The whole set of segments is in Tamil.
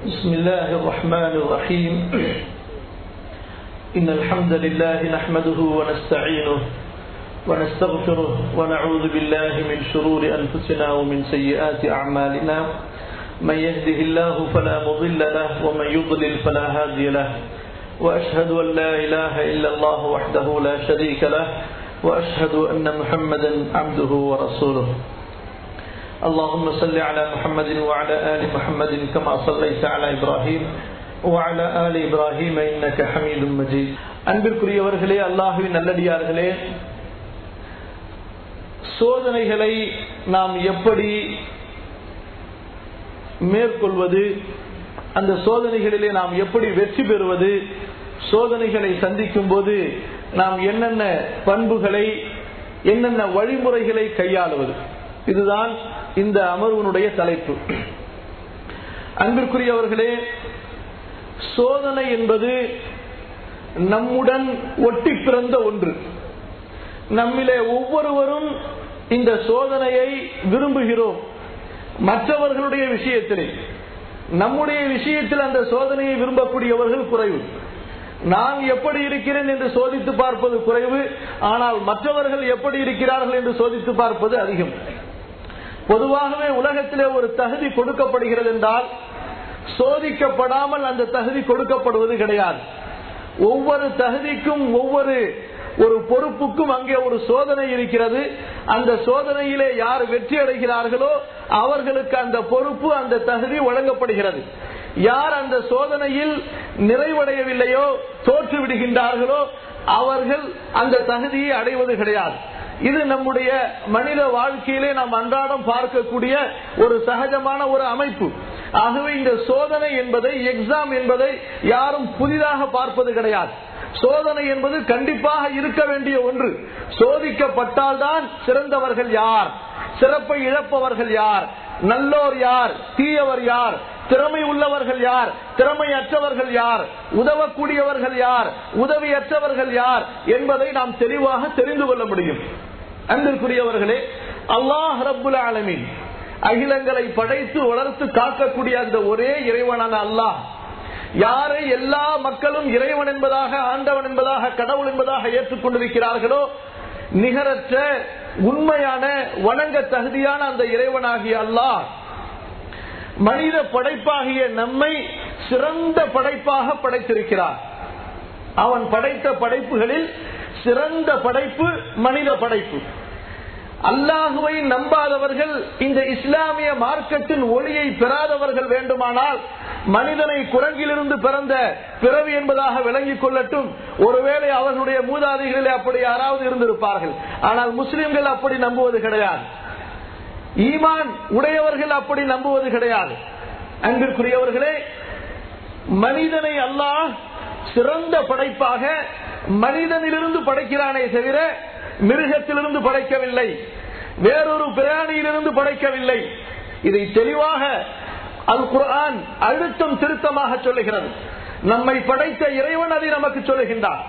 بسم الله الرحمن الرحيم إن الحمد لله نحمده ونستعينه ونستغفره ونعوذ بالله من شرور أنفسنا ومن سيئات أعمالنا من يهده الله فلا مضل له ومن يضلل فلا هادي له وأشهد أن لا إله إلا الله وحده لا شريك له وأشهد أن محمدا عبده ورسوله اللهم صل على محمد وعلى آل محمد كما صليت على إبراهيم وعلى آل إبراهيم إنك حميد مجيد அன்பிற்குரியவர்களே அல்லாஹுவின் நல்லடியார்களே சோதனைகளை நாம் எப்படி மேற்கொள்வது அந்த சோதனைகளிலே நாம் எப்படி வெற்றி பெறுவது சோதனைகளை சந்திக்கும் போது நாம் என்னென்ன பண்புகளை என்னென்ன வழிமுறைகளை கையாளுவது இதுதான் இந்த அமர்வினுடைய தலைப்பு அன்பிற்குரியவர்களே சோதனை என்பது நம்முடன் ஒட்டி பிறந்த ஒன்று நம்மிலே ஒவ்வொருவரும் இந்த சோதனையை விரும்புகிறோம் மற்றவர்களுடைய விஷயத்திலே நம்முடைய விஷயத்தில் அந்த சோதனையை விரும்பக்கூடியவர்கள் குறைவு நான் எப்படி இருக்கிறேன் என்று சோதித்து பார்ப்பது குறைவு ஆனால் மற்றவர்கள் எப்படி இருக்கிறார்கள் என்று சோதித்து பார்ப்பது அதிகம் பொதுவாகவே உலகத்திலே ஒரு தகுதி கொடுக்கப்படுகிறது என்றால் சோதிக்கப்படாமல் அந்த தகுதி கொடுக்கப்படுவது கிடையாது ஒவ்வொரு தகுதிக்கும் ஒவ்வொரு ஒரு பொறுப்புக்கும் அங்கே ஒரு சோதனை இருக்கிறது அந்த சோதனையிலே யார் வெற்றி அடைகிறார்களோ அவர்களுக்கு அந்த பொறுப்பு அந்த தகுதி வழங்கப்படுகிறது யார் அந்த சோதனையில் நிறைவடையவில்லையோ தோற்று விடுகின்றார்களோ அவர்கள் அந்த தகுதியை அடைவது கிடையாது இது நம்முடைய மனித வாழ்க்கையிலே நாம் அன்றாடம் பார்க்கக்கூடிய ஒரு சகஜமான ஒரு அமைப்பு ஆகவே இந்த சோதனை என்பதை எக்ஸாம் என்பதை யாரும் புதிதாக பார்ப்பது கிடையாது சோதனை என்பது கண்டிப்பாக இருக்க வேண்டிய ஒன்று சோதிக்கப்பட்டால் தான் சிறந்தவர்கள் யார் சிறப்பை இழப்பவர்கள் யார் நல்லோர் யார் தீயவர் யார் திறமை உள்ளவர்கள் யார் திறமையற்றவர்கள் யார் உதவக்கூடியவர்கள் யார் உதவியற்றவர்கள் யார் என்பதை நாம் தெளிவாக தெரிந்து கொள்ள முடியும் அன்பிற்குரியவர்களே அல்லாஹ் ரபுல் ஆலமின் அகிலங்களை படைத்து வளர்த்து காக்கக்கூடிய அந்த ஒரே இறைவனான அல்லாஹ் யாரை எல்லா மக்களும் இறைவன் என்பதாக ஆண்டவன் என்பதாக கடவுள் என்பதாக ஏற்றுக்கொண்டிருக்கிறார்களோ நிகரற்ற உண்மையான வணங்க தகுதியான அந்த இறைவனாகிய அல்லாஹ் மனித படைப்பாகிய நம்மை சிறந்த படைப்பாக படைத்திருக்கிறார் அவன் படைத்த படைப்புகளில் சிறந்த படைப்பு மனித படைப்பு அல்லாஹுவை நம்பாதவர்கள் இந்த இஸ்லாமிய மார்க்கத்தின் ஒளியை பெறாதவர்கள் வேண்டுமானால் மனிதனை குரங்கிலிருந்து பிறந்த பிறவி என்பதாக விளங்கிக் கொள்ளட்டும் ஒருவேளை அவர்களுடைய மூதாதிகளில் அப்படி யாராவது இருந்திருப்பார்கள் ஆனால் முஸ்லிம்கள் அப்படி நம்புவது கிடையாது ஈமான் உடையவர்கள் அப்படி நம்புவது கிடையாது அன்பிற்குரியவர்களே மனிதனை அல்லாஹ் சிறந்த படைப்பாக மனிதனிலிருந்து படைக்கிறானே தவிர மிருகத்திலிருந்து படைக்கவில்லை வேறொரு பிராணியிலிருந்து படைக்கவில்லை இதை தெளிவாக அல் குர்ஆன் அழுத்தம் திருத்தமாக சொல்லுகிறது நம்மை படைத்த இறைவன் அதை நமக்கு சொல்லுகின்றார்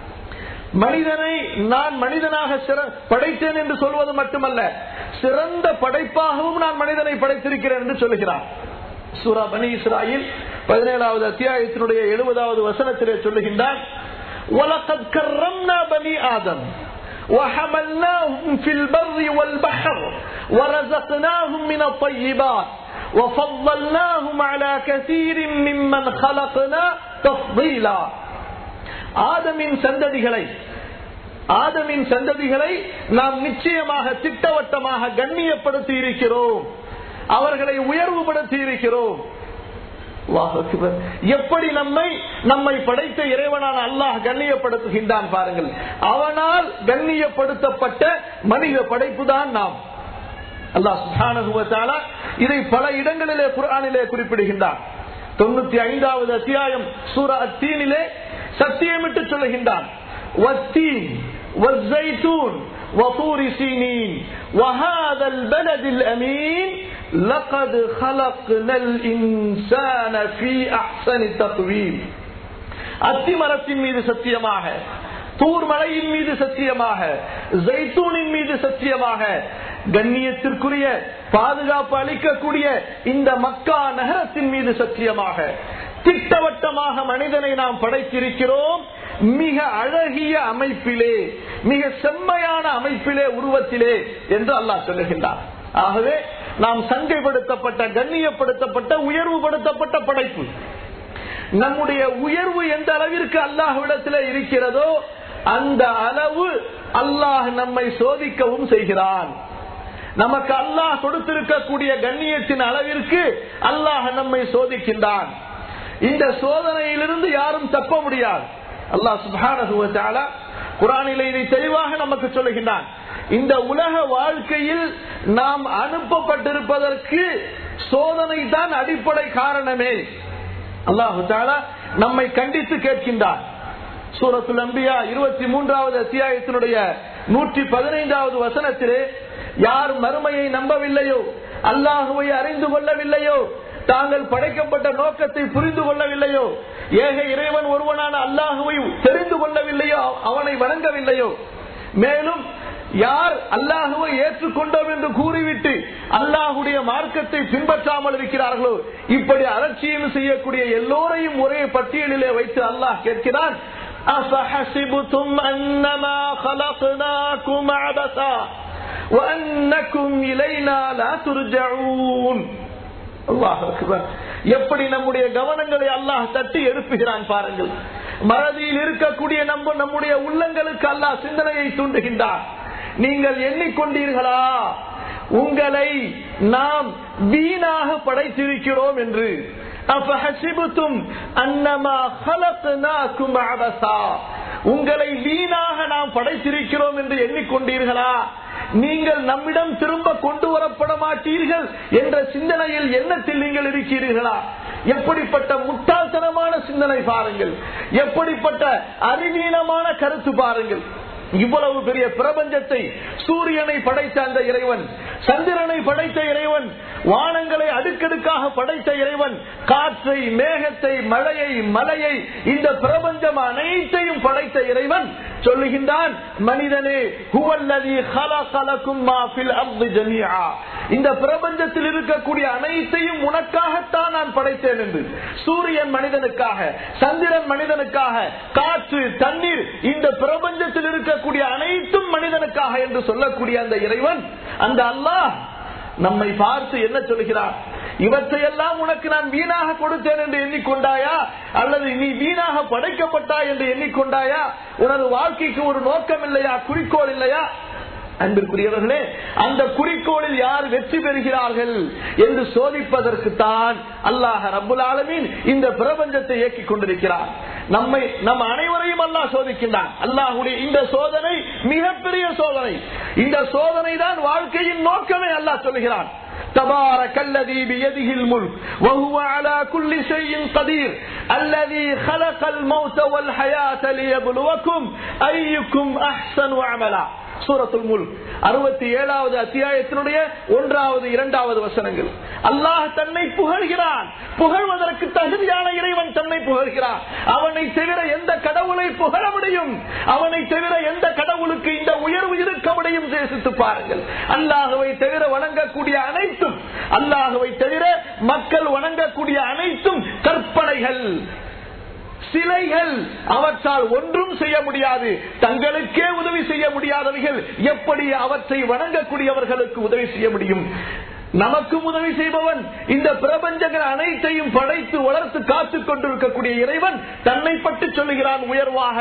மனிதனை நான் மனிதனாக படைத்தேன் என்று சொல்வது மட்டுமல்ல சிறந்த படைப்பாகவும் நான் மனிதனை படைத்திருக்கிறேன் என்று சொல்லுகிறார் சூரா பனி இஸ்ராயில் பதினேழாவது அத்தியாயத்தினுடைய எழுபதாவது வசனத்திலே சொல்லுகின்றான் وَلَقَدْ كَرَّمْنَا بَنِي آدَمَ وحملناهم في البر والبحر ورزقناهم من الطيبات وفضلناهم على كثير ممن خلقنا تفضيلا ஆதமின் சந்ததிகளை ஆதமின் சந்ததிகளை நாம் நிச்சயமாக திட்டவட்டமாக கண்ணியப்படுத்தி இருக்கிறோம் அவர்களை உயர்வுபடுத்தி இருக்கிறோம் எப்படி நம்மை நம்மை படைத்த இறைவனான அல்லாஹ் கண்ணியப்படுத்துகின்றான் பாருங்கள் அவனால் கண்ணியப்படுத்தப்பட்ட மனித படைப்பு தான் நாம் அல்லாஹ் இதை பல இடங்களிலே குரானிலே குறிப்பிடுகின்றான் தொண்ணூத்தி ஐந்தாவது அத்தியாயம் சூரா அத்தீனிலே சத்தியமிட்டு சொல்லுகின்றான் والزيتون وطور سينين وهذا البلد الأمين لقد خلقنا الإنسان في أحسن تقويم அத்தி மரத்தின் மீது சத்தியமாக தூர் மலையின் மீது சத்தியமாக ஜெய்தூனின் மீது சத்தியமாக கண்ணியத்திற்குரிய பாதுகாப்பு அளிக்கக்கூடிய இந்த மக்கா நகரத்தின் மீது சத்தியமாக திட்டவட்டமாக மனிதனை நாம் படைத்திருக்கிறோம் மிக அழகிய அமைப்பிலே மிக செம்மையான அமைப்பிலே உருவத்திலே என்று அல்லாஹ் சொல்லுகின்றார் ஆகவே நாம் சங்கைப்படுத்தப்பட்ட கண்ணியப்படுத்தப்பட்ட உயர்வுபடுத்தப்பட்ட படைப்பு நம்முடைய உயர்வு எந்த அளவிற்கு அல்லாஹ்விடத்தில் இருக்கிறதோ அந்த அளவு அல்லாஹ் நம்மை சோதிக்கவும் செய்கிறான் நமக்கு அல்லாஹ் கொடுத்திருக்கக்கூடிய கண்ணியத்தின் அளவிற்கு அல்லாஹ் நம்மை சோதிக்கின்றான் இந்த சோதனையிலிருந்து யாரும் தப்ப முடியாது அல்லாஹ் சுபான குரானிலே இதை தெளிவாக நமக்கு சொல்லுகின்றான் இந்த உலக வாழ்க்கையில் நாம் அனுப்பப்பட்டிருப்பதற்கு சோதனை தான் அடிப்படை காரணமே அல்லாஹு தாலா நம்மை கண்டித்து கேட்கின்றான் சூரத்துல் அம்பியா இருபத்தி மூன்றாவது அத்தியாயத்தினுடைய நூற்றி பதினைந்தாவது வசனத்திலே யார் மறுமையை நம்பவில்லையோ அல்லாஹுவை அறிந்து கொள்ளவில்லையோ தாங்கள் படைக்கப்பட்ட நோக்கத்தை புரிந்து கொள்ளவில்லையோ ஏக இறைவன் ஒருவனான அல்லாஹுவை தெரிந்து கொள்ளவில்லையோ அவனை வணங்கவில்லையோ மேலும் யார் அல்லாஹுவை ஏற்றுக்கொண்டோம் என்று கூறிவிட்டு அல்லாஹுடைய மார்க்கத்தை பின்பற்றாமல் இருக்கிறார்களோ இப்படி அலட்சியம் செய்யக்கூடிய எல்லோரையும் ஒரே பட்டியலிலே வைத்து அல்லாஹ் கேட்கிறான் أفحسبتم أنما خلقناكم عبثا وأنكم إلينا لا ترجعون அல்லாஹ் அக்பர். எப்படி நம்முடைய கவனங்களை அல்லாஹ் தட்டி எழுப்புகிறான் பாருங்கள் மறதியில் இருக்கக்கூடிய நம்ம நம்முடைய உள்ளங்களுக்கு அல்லாஹ் சிந்தனையை தூண்டுகின்றார் நீங்கள் எண்ணிக்கொண்டீர்களா உங்களை நாம் வீணாக படைத்திருக்கிறோம் என்று அஃபஹசிபுத்தும் அன்னமா خلقناكم عبثا உங்களை வீணாக நாம் படைத்திருக்கிறோம் என்று எண்ணிக்கொண்டீர்களா நீங்கள் நம்மிடம் திரும்ப கொண்டு வரப்பட மாட்டீர்கள் என்ற சிந்தனையில் எண்ணத்தில் நீங்கள் இருக்கிறீர்களா எப்படிப்பட்ட முட்டாள்தனமான சிந்தனை பாருங்கள் எப்படிப்பட்ட அறிவீனமான கருத்து பாருங்கள் இவ்வளவு பெரிய பிரபஞ்சத்தை சூரியனை படைத்த அந்த இறைவன் சந்திரனை படைத்த இறைவன் வானங்களை அடுக்கடுக்காக படைத்த இறைவன் காற்றை மேகத்தை மழையை மலையை இந்த பிரபஞ்சம் அனைத்தையும் படைத்த இறைவன் சொல்லுகின்றான் மனிதனே ஹுவல்லதி ஹலகலக்கும் மா ஃபில் அர்தி ஜமீஆ இந்த பிரபஞ்சத்தில் இருக்கக்கூடிய அனைத்தையும் உனக்காகத்தான் நான் படைத்தேன் என்று சூரியன் மனிதனுக்காக சந்திரன் மனிதனுக்காக காற்று தண்ணீர் இந்த பிரபஞ்சத்தில் இருக்கக்கூடிய அனைத்தும் மனிதனுக்காக என்று சொல்லக்கூடிய அந்த இறைவன் அந்த அல்லாஹ் நம்மை பார்த்து என்ன சொல்கிறார் இவற்றையெல்லாம் உனக்கு நான் வீணாக கொடுத்தேன் என்று எண்ணிக்கொண்டாயா அல்லது நீ வீணாக படைக்கப்பட்டாய் என்று எண்ணிக்கொண்டாயா உனது வாழ்க்கைக்கு ஒரு நோக்கம் இல்லையா குறிக்கோள் இல்லையா அன்பிற்குரியவர்களே அந்த குறிக்கோளில் யார் வெற்றி பெறுகிறார்கள் என்று சோதிப்பதற்கு தான் அல்லாஹ் ரபுல் ஆலமீன் இந்த பிரபஞ்சத்தை இயக்கிக் கொண்டிருக்கிறார் நம்மை நம் அனைவரையும் அல்லாஹ் சோதிக்கின்றான் அல்லாஹுடைய இந்த சோதனை மிகப்பெரிய சோதனை இந்த சோதனை தான் வாழ்க்கையின் நோக்கமே அல்லாஹ் சொல்கிறான் تبارك الذي بيده الملك وهو على كل شيء قدير الذي خلق الموت والحياة ليبلوكم أيكم أحسن عملا சூரத்துல் முல் அறுபத்தி ஏழாவது அத்தியாயத்தினுடைய ஒன்றாவது இரண்டாவது வசனங்கள் அல்லாஹ் தன்னை புகழ்கிறான் புகழ்வதற்கு தகுதியான இறைவன் தன்னை புகழ்கிறான் அவனை தவிர எந்த கடவுளை புகழ முடியும் அவனை தவிர எந்த கடவுளுக்கு இந்த உயர்வு இருக்க முடியும் தேசித்து பாருங்கள் அல்லாஹுவை தவிர வணங்கக்கூடிய அனைத்தும் அல்லாஹுவை தவிர மக்கள் வணங்கக்கூடிய அனைத்தும் கற்பனைகள் சிலைகள் அவற்றால் ஒன்றும் செய்ய முடியாது தங்களுக்கே உதவி செய்ய முடியாதவைகள் எப்படி அவற்றை வணங்கக்கூடியவர்களுக்கு உதவி செய்ய முடியும் நமக்கும் உதவி செய்பவன் இந்த பிரபஞ்சங்கள் அனைத்தையும் படைத்து வளர்த்து காத்துக் கொண்டிருக்கக்கூடிய இறைவன் தன்னை பற்றி சொல்லுகிறான் உயர்வாக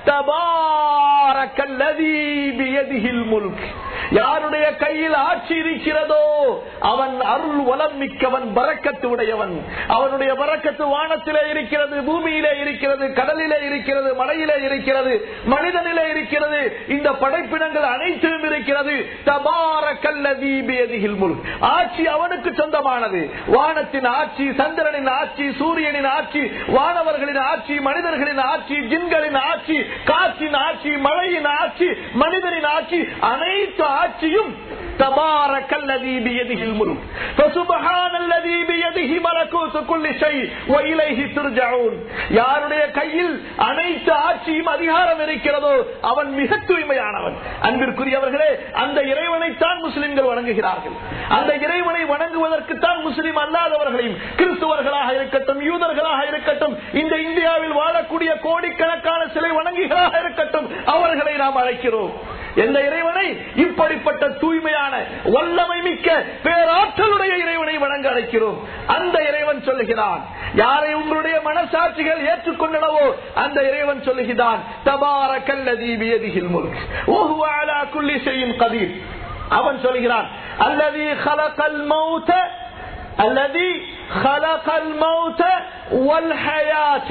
தபாரக்கல்லதீ பியதிஹில் முல்க் யாருடைய கையில் ஆட்சி இருக்கிறதோ அவன் அருள் வளம் மிக்கவன் பறக்கத்து உடையவன் அவனுடைய பறக்கத்து வானத்திலே இருக்கிறது பூமியிலே இருக்கிறது கடலிலே இருக்கிறது மலையிலே இருக்கிறது மனிதனிலே இருக்கிறது இந்த படைப்பினங்கள் அனைத்திலும் இருக்கிறது தபார கல்லதீபியதிகில் முல் ஆட்சி அவனுக்கு சொந்தமானது வானத்தின் ஆட்சி சந்திரனின் ஆட்சி சூரியனின் ஆட்சி வானவர்களின் ஆட்சி மனிதர்களின் ஆட்சி ஜின்களின் ஆட்சி காற்றின் ஆட்சி மழையின் ஆட்சி மனிதனின் ஆட்சி அனைத்து ஆட்சியும் தபாரக்கல்லதி பியதிஹில் முல்க் ஃபசுப்ஹானல்லதி பியதிஹி மலக்கூத்து குல்லி ஷை வ இலைஹி துர்ஜஊன் யாருடைய கையில் அனைத்து ஆட்சியும் அதிகாரம் இருக்கிறதோ அவன் மிக தூய்மையானவன் அன்பிற்குரியவர்களே அந்த இறைவனைத்தான் முஸ்லிம்கள் வணங்குகிறார்கள் அந்த இறைவனை வணங்குவதற்கு தான் முஸ்லிம் அல்லாதவர்களையும் கிறிஸ்துவர்களாக இருக்கட்டும் யூதர்களாக இருக்கட்டும் இந்த இந்தியாவில் வாழக்கூடிய கோடிக்கணக்கான சிலை வணங்குகளாக இருக்கட்டும் அவர்களை நாம் அழைக்கிறோம் எந்த இறைவனை இப்படிப்பட்ட தூய்மையான வல்லமை மிக்க பேராற்றலுடைய இறைவனை வணங்க அழைக்கிறோம் அந்த இறைவன் சொல்லுகிறான் யாரை உங்களுடைய மனசாட்சிகள் ஏற்றுக்கொண்டனவோ அந்த இறைவன் சொல்லுகிறான் தபார கல்லதி வியதிகில் முல்க் ஓஹு அலா குல்லி செய்யும் கதீர் அவன் சொல்கிறான் அல்லது خلقல் மௌத அல்லது خلقல் மௌத والحياه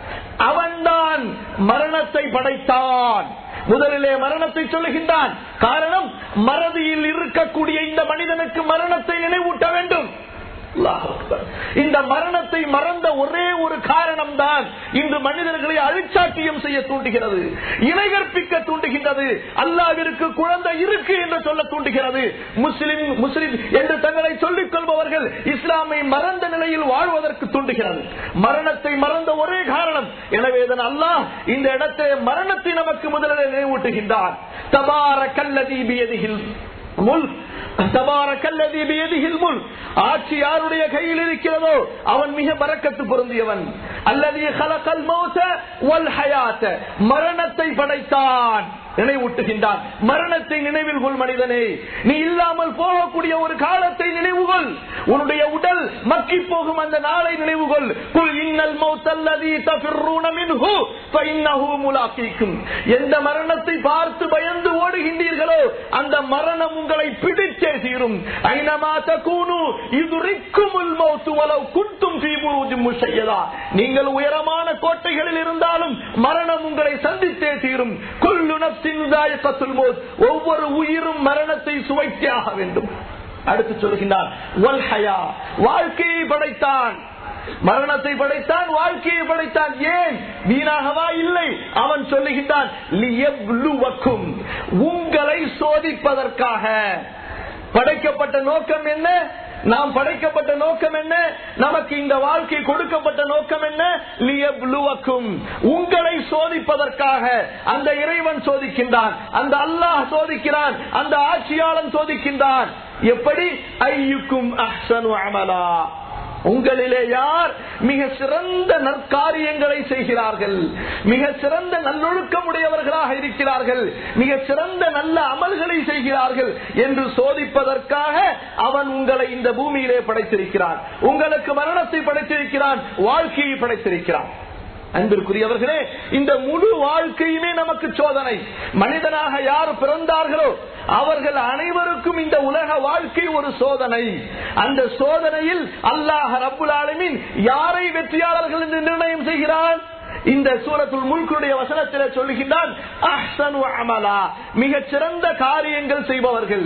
அவன்தான் மரணத்தை படைத்தான் முதலிலே மரணத்தை சொல்லுகின்றான் காரணம் மறதியில் இருக்கக்கூடிய இந்த மனிதனுக்கு மரணத்தை நினைவூட்ட வேண்டும் அல்லாஹ் அக்பர். இந்த மரணத்தை மறந்த ஒரே ஒரு காரணம் தான் இன்று மனிதர்களை அழிச்சாட்டியம் செய்ய தூண்டுகிறது இணை கற்பிக்க தூண்டுகின்றது அல்லாவிற்கு குழந்தை இருக்கு என்று சொல்ல தூண்டுகிறது முஸ்லிம் முஸ்லிம் என்று தங்களை சொல்லிக் கொள்பவர்கள் இஸ்லாமை மறந்த நிலையில் வாழ்வதற்கு தூண்டுகிறது மரணத்தை மறந்த ஒரே காரணம் எனவே இதன் அல்லாஹ் இந்த இடத்தை மரணத்தை நமக்கு முதலில் நினைவூட்டுகின்றான் தபார கல்லதி பியதிகில் முல் தபாரக்கல்லதி பியதிஹில் முல்க். ஆட்சி யாருடைய கையில் இருக்கிறதோ அவன் மிக பறக்கத்து பொருந்தியவன் அல்லது ஹலகல் மௌத வல் ஹயாத்த மரணத்தை படைத்தான் நினைவூட்டுகின்றான் மரணத்தை நினைவில் கொள் மனிதனே நீ இல்லாமல் போகக்கூடிய ஒரு காலத்தை நினைவுகொள் உன்னுடைய உடல் மக்கி போகும் அந்த நாளை நினைவுகொள் குல் இன்னல் மௌத்தல்லதி தஃபிர்ரூன மின்ஹு ஃபஇன்னஹு முலாக்கீக்கும் எந்த மரணத்தை பார்த்து பயந்து ஓடுகின்றீர்களோ அந்த மரணம் உங்களை பிடிச்சே தீரும் ஐனமா தகூனு இதுரிக்குமுல் மௌத்து வலவ் குன்தும் ஃபீ புரூஜின் முஷையதா நீங்கள் உயரமான கோட்டைகளில் இருந்தாலும் மரணம் உங்களை சந்தித்தே தீரும் கொல்லு நப்சின் தாயகத்துல் மௌத் ஒவ்வொரு உயிரும் மரணத்தை சுவைத்தியாக வேண்டும் அடுத்து சொல்கின்றான் வல் ஹயா வாழ்க்கையை படைத்தான் மரணத்தை படைத்தான் வாழ்க்கையை படைத்தான் ஏன் வீணாகவா இல்லை அவன் சொல்லுகின்றான் லியப்லுவக்கும் உங்களை சோதிப்பதற்காக படைக்கப்பட்ட நோக்கம் என்ன நாம் படைக்கப்பட்ட நோக்கம் என்ன நமக்கு இந்த வாழ்க்கை கொடுக்கப்பட்ட நோக்கம் என்ன லியப்லுவக்கும் உங்களை சோதிப்பதற்காக அந்த இறைவன் சோதிக்கின்றான் அந்த அல்லாஹ் சோதிக்கிறான் அந்த ஆட்சியாளன் சோதிக்கின்றான் எப்படி ஐயுக்கும் அஹ்சனு அமலா உங்களிலே யார் மிக சிறந்த நற்காரியங்களை செய்கிறார்கள் மிக சிறந்த நல்லொழுக்கமுடையவர்களாக இருக்கிறார்கள் மிக சிறந்த நல்ல அமல்களை செய்கிறார்கள் என்று சோதிப்பதற்காக அவன் உங்களை இந்த பூமியிலே படைத்திருக்கிறான் உங்களுக்கு மரணத்தை படைத்திருக்கிறான் வாழ்க்கையை படைத்திருக்கிறான் அன்பிற்குரியவர்களே இந்த முழு வாழ்க்கையுமே நமக்கு சோதனை மனிதனாக யார் பிறந்தார்களோ அவர்கள் அனைவருக்கும் இந்த உலக வாழ்க்கை ஒரு சோதனை அந்த சோதனையில் அல்லாஹ் ரப்புல் ஆலமீன் யாரை வெற்றியாளர்கள் என்று நிர்ணயம் செய்கிறான் இந்த சூரத்துல் முல்குடைய வசனத்தில் சொல்லுகின்றான் அஹ்சனு அமலா மிகச் சிறந்த காரியங்கள் செய்பவர்கள்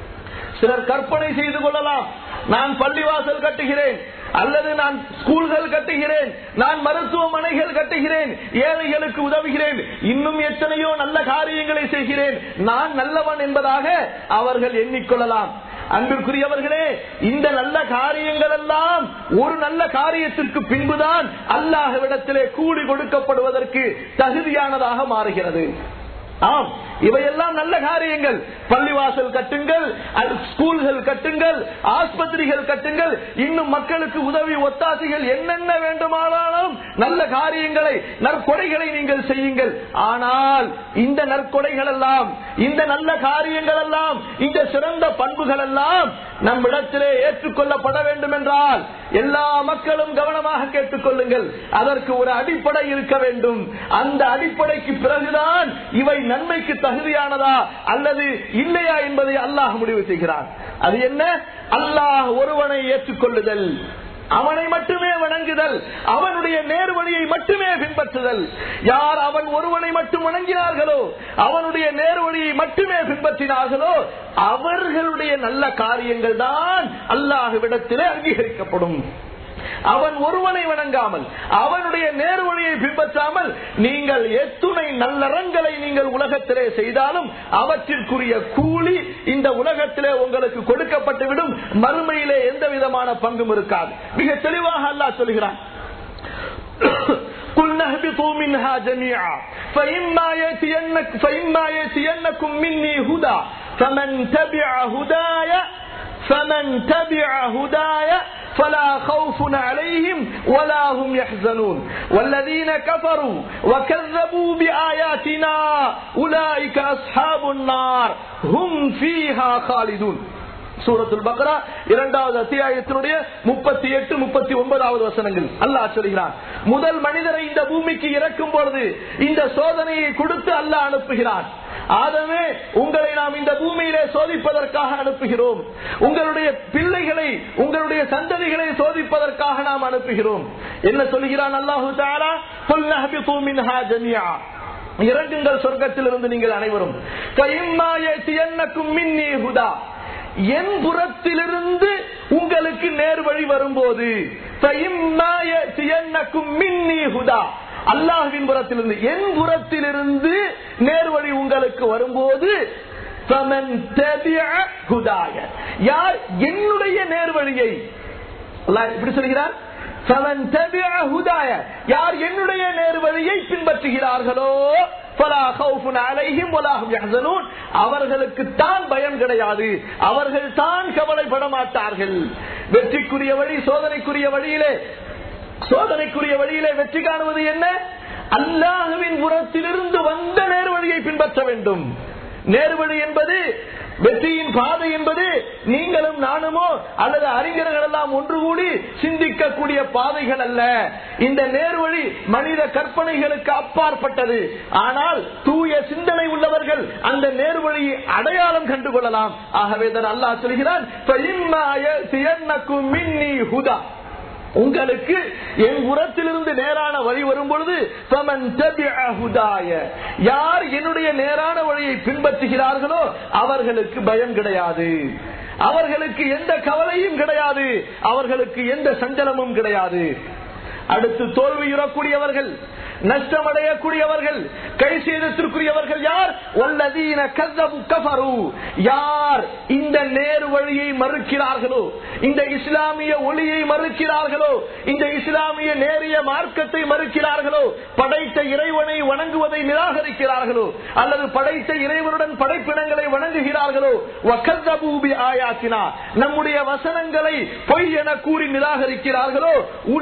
சிலர் கற்பனை செய்து கொள்ளலாம் நான் பள்ளிவாசல் கட்டுகிறேன் அல்லது நான் ஸ்கூல்கள் கட்டுகிறேன் நான் மருத்துவமனைகள் கட்டுகிறேன் ஏழைகளுக்கு உதவுகிறேன் இன்னும் எத்தனையோ நல்ல காரியங்களை செய்கிறேன் நான் நல்லவன் என்பதாக அவர்கள் எண்ணிக்கொள்ளலாம் அன்பிற்குரியவர்களே இந்த நல்ல காரியங்கள் எல்லாம் ஒரு நல்ல காரியத்திற்கு பின்புதான் அல்லாஹ்விடத்திலே கூலி கொடுக்கப்படுவதற்கு தகுதியானதாக மாறுகிறது ஆம் இவையெல்லாம் நல்ல காரியங்கள் பள்ளிவாசல் கட்டுங்கள் அது ஸ்கூல்கள் கட்டுங்கள் ஆஸ்பத்திரிகள் கட்டுங்கள் இன்னும் மக்களுக்கு உதவி ஒத்தாசைகள் என்னென்ன வேண்டுமானாலும் நல்ல காரியங்களை நற்கொடைகளை நீங்கள் செய்யுங்கள் ஆனால் இந்த நற்கொடைகள் எல்லாம் இந்த நல்ல காரியங்கள் எல்லாம் இந்த சிறந்த பண்புகள் எல்லாம் நம்மிடத்திலே ஏற்றுக்கொள்ளப்பட வேண்டும் என்றால் எல்லா மக்களும் கவனமாக கேட்டுக்கொள்ளுங்கள் அதற்கு ஒரு அடிப்படை இருக்க வேண்டும் அந்த அடிப்படைக்கு பிறகுதான் இவை நன்மைக்கு தகுதியானதா அல்லது இல்லையா என்பதை அல்லாஹ் முடிவு செய்கிறான் அது என்ன அல்லாஹ் ஒருவனை ஏற்றுக்கொள்ளுதல் அவனை மட்டுமே வணங்குதல் அவனுடைய நேர்வழியை மட்டுமே பின்பற்றுதல் யார் அவன் ஒருவனை மட்டும் வணங்கினார்களோ அவனுடைய நேர்வழியை மட்டுமே பின்பற்றினார்களோ அவர்களுடைய நல்ல காரியங்கள் தான் அல்லாஹுவிடத்திலே அங்கீகரிக்கப்படும் அவன் ஒருவனை வணங்காமல் அவனுடைய நேர்வழியை பின்பற்றாமல் நீங்கள் எத்துணை நல்லறங்களை நீங்கள் உலகத்திலே செய்தாலும் அவற்றிற்குரிய கூலி இந்த உலகத்திலே உங்களுக்கு கொடுக்கப்பட்டுவிடும் மறுமையிலே எந்த விதமான பங்கும் இருக்காது மிக தெளிவாக அல்லாஹ் சொல்கிறான் قلنا اهبطوا منها جميعا فإما يأتينك فإما يأتينكم مني هدى فمن تبع هداي فمن تبع هداي فلا خوف عليهم ولا هم يحزنون والذين كفروا وكذبوا بآياتنا أولئك أصحاب النار هم فيها خالدون சூரத்துல் பக்ரா இரண்டாவது அத்தியாயத்தினுடைய முப்பத்தி எட்டு முப்பத்தி ஒன்பதாவது வசனங்கள் அல்லாஹ் சொல்கிறான் முதல் மனிதரை இந்த பூமிக்கு இறக்கும் பொழுது இந்த சோதனையை கொடுத்து அல்லாஹ் அனுப்புகிறான் ஆதமே உங்களை நாம் இந்த பூமியிலே சோதிப்பதற்காக அனுப்புகிறோம் உங்களுடைய பிள்ளைகளை உங்களுடைய சந்ததிகளை சோதிப்பதற்காக நாம் அனுப்புகிறோம் என்ன சொல்கிறான் அல்லாஹு தாலா "குல் நஹ்பிது மின்ஹா ஜமீஆ." இறங்குங்கள் சொர்க்கத்திலிருந்து நீங்கள் அனைவரும் "ஃபஇம்மா யஅத்தியன்னக்கும் மின்னி ஹுதா." என் புறத்திலிருந்து உங்களுக்கு நேர்வழி வரும்போது "ஃபஇம்மா யஅத்தியன்னக்கும் மின்னி ஹுதா." அல்லாஹ்வின் புறத்திலிருந்து என் புறத்திலிருந்து நேர்வழி உங்களுக்கு வரும்போது فَمَنْ تَبِعَ هُدَايَ. யார் என்னுடைய நேர்வழியை அல்லாஹ் இப்படி சொல்கிறார் فَمَنْ تَبِعَ هُدَايَ. யார் என்னுடைய நேர்வழியை பின்பற்றுகிறார்களோ فَلَا خَوْفٌ عَلَيْهِمْ وَلَا هُمْ يَحْزَنُونَ. அவர்களுக்கு தான் பயம் கிடையாது அவர்கள் தான் கவலைப்பட மாட்டார்கள் வெற்றிக்குரிய வழி சோதனைக்குரிய வழியிலே சோதனைக்குரிய வழியிலே வெற்றி காணுவது என்ன அல்லாஹுவின் புறத்திலிருந்து வந்த நேர்வழியை பின்பற்ற வேண்டும் நேர்வழி என்பது வெற்றியின் பாதை என்பது நீங்களும் நானுமோ அல்லது அறிஞர்கள் எல்லாம் ஒன்று கூடி சிந்திக்கக்கூடிய பாதைகள் அல்ல இந்த நேர்வழி மனித கற்பனைகளுக்கு அப்பாற்பட்டது ஆனால் தூய சிந்தனை உள்ளவர்கள் அந்த நேர்வழியை அடையாளம் கண்டு கொள்ளலாம் ஆகவே தான் அல்லாஹ் சொல்கிறான் "فَإِمَّا يَأْتِيَنَّكُم مِّنِّي هُدًى." உங்களுக்கு என் உரத்திலிருந்து நேரான வழி வரும் பொழுது فَمَنْ تَبِعَ هُدَايَ. யார் என்னுடைய நேரான வழியை பின்பற்றுகிறார்களோ அவர்களுக்கு பயம் கிடையாது அவர்களுக்கு எந்த கவலையும் கிடையாது அவர்களுக்கு எந்த சஞ்சலமும் கிடையாது அடுத்து தோல்வியுறக்கூடியவர்கள் நஷ்டமடையக்கூடியவர்கள் கை சேதத்திற்குரியவர்கள் யார் வல்லதீன கஸ்ஸபு கஃபரு யார் இந்த நேர் வழியை மறுக்கிறார்களோ இந்த இஸ்லாமிய ஒளியை மறுக்கிறார்களோ இந்த இஸ்லாமிய நேரிய மார்க்கத்தை மறுக்கிறார்களோ படைத்த இறைவனை வணங்குவதை நிராகரிக்கிறார்களோ அல்லது படைத்த இறைவனுடன் படைப்பினங்களை வணங்குகிறார்களோ வகஸ்ஸபு பி ஆயாத்தினா நம்முடைய வசனங்களை பொய் என கூறி நிராகரிக்கிறார்களோ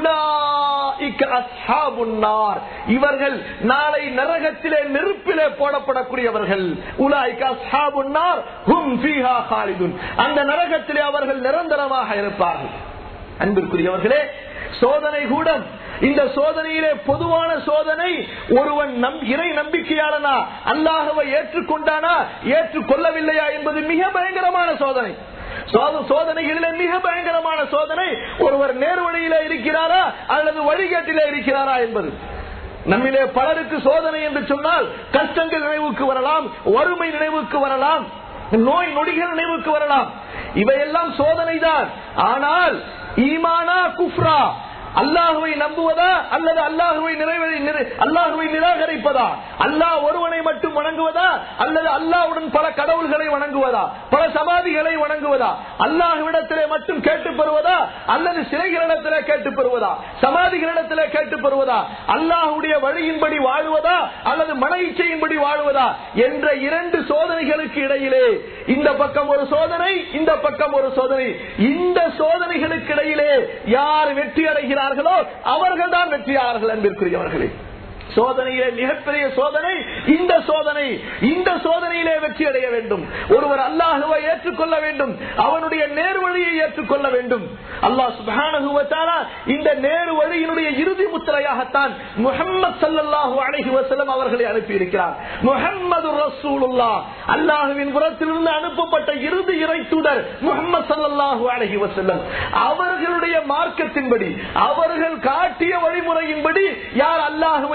உலாஇக அஸ்ஹாபுன் நார் இவர்கள் நாளை நரகத்திலே நெருப்பிலே போடப்படக்கூடியவர்கள் உலாய்க அஸ்ஹாபுன் நார் ஹும் ஃபீஹா காலிதுன் அந்த நரகத்திலே அவர்கள் நிரந்தரமாக இருப்பார்கள் அன்பிற்குரியவர்களே சோதனை கூடம் இந்த சோதனையிலே பொதுவான சோதனை ஒருவன் நம் இறை நம்பிக்கையாளனா அல்லாஹவை ஏற்றுக்கொண்டானா ஏற்றுக்கொள்ளவில்லையா என்பது மிக பயங்கரமான சோதனை சோத- சோதனைகளிலே மிக பயங்கரமான சோதனை ஒருவர் நேர்வழியிலே இருக்கிறாரா அல்லது வழிகேட்டிலே இருக்கிறாரா என்பது நம்மிலே பலருக்கு சோதனை என்று சொன்னால் கஷ்டங்கள் நினைவுக்கு வரலாம் வறுமை நினைவுக்கு வரலாம் நோய் நொடிகள் நினைவுக்கு வரலாம் இவையெல்லாம் சோதனைதான் ஆனால் ஈமானா குஃப்ரா அல்லாஹுவை நம்புவதா அல்லது அல்லாஹுவை நிறைவேறி நிறை- அல்லாஹுவை நிராகரிப்பதா அல்லாஹ் ஒருவனை மட்டும் வணங்குவதா அல்லது அல்லாஹ்வுடன் பல கடவுள்களை வணங்குவதா பல சமாதிகளை வணங்குவதா அல்லாஹ்விடத்திலே மட்டும் கேட்டு பெறுவதா அல்லது சிலைகளிடத்திலே கேட்டு பெறுவதா சமாதிகளிடத்திலே கேட்டு பெறுவதா அல்லாஹுடைய வழியின்படி வாழுவதா அல்லது மன இச்சையின்படி வாழுவதா என்ற இரண்டு சோதனைகளுக்கு இடையிலே இந்த பக்கம் ஒரு சோதனை இந்த பக்கம் ஒரு சோதனை இந்த சோதனைகளுக்கு இடையிலே யார் வெற்றி அடைகிறார்களோ அவர்கள் தான் வெற்றியாளர்கள் அன்பிற்குரியவர்களே சோதனையிலே மிகப்பெரிய சோதனை இந்த சோதனை இந்த சோதனையிலே வெற்றி அடைய வேண்டும் ஒருவர் அல்லாஹுவை ஏற்றுக்கொள்ள வேண்டும் அவனுடைய நேர்வழியை ஏற்றுக்கொள்ள வேண்டும் அல்லாஹ் சுப்ஹானஹு வ தஆலா இந்த நேரு வழியினுடைய இறுதி முத்திரையாகத்தான் முஹம்மது ஸல்லல்லாஹு அலைஹி வஸல்லம் அவர்களை அனுப்பி இருக்கிறார் முஹம்மது ரசூலுல்லாஹ் அல்லாஹ்வின் புறத்திலிருந்து அனுப்பப்பட்ட இறுதி இறை தூதர் முஹம்மது ஸல்லல்லாஹு அலைஹி வஸல்லம் அவர்களுடைய மார்க்கத்தின்படி அவர்கள் காட்டிய வழிமுறையின்படி யார் அல்லாஹுவை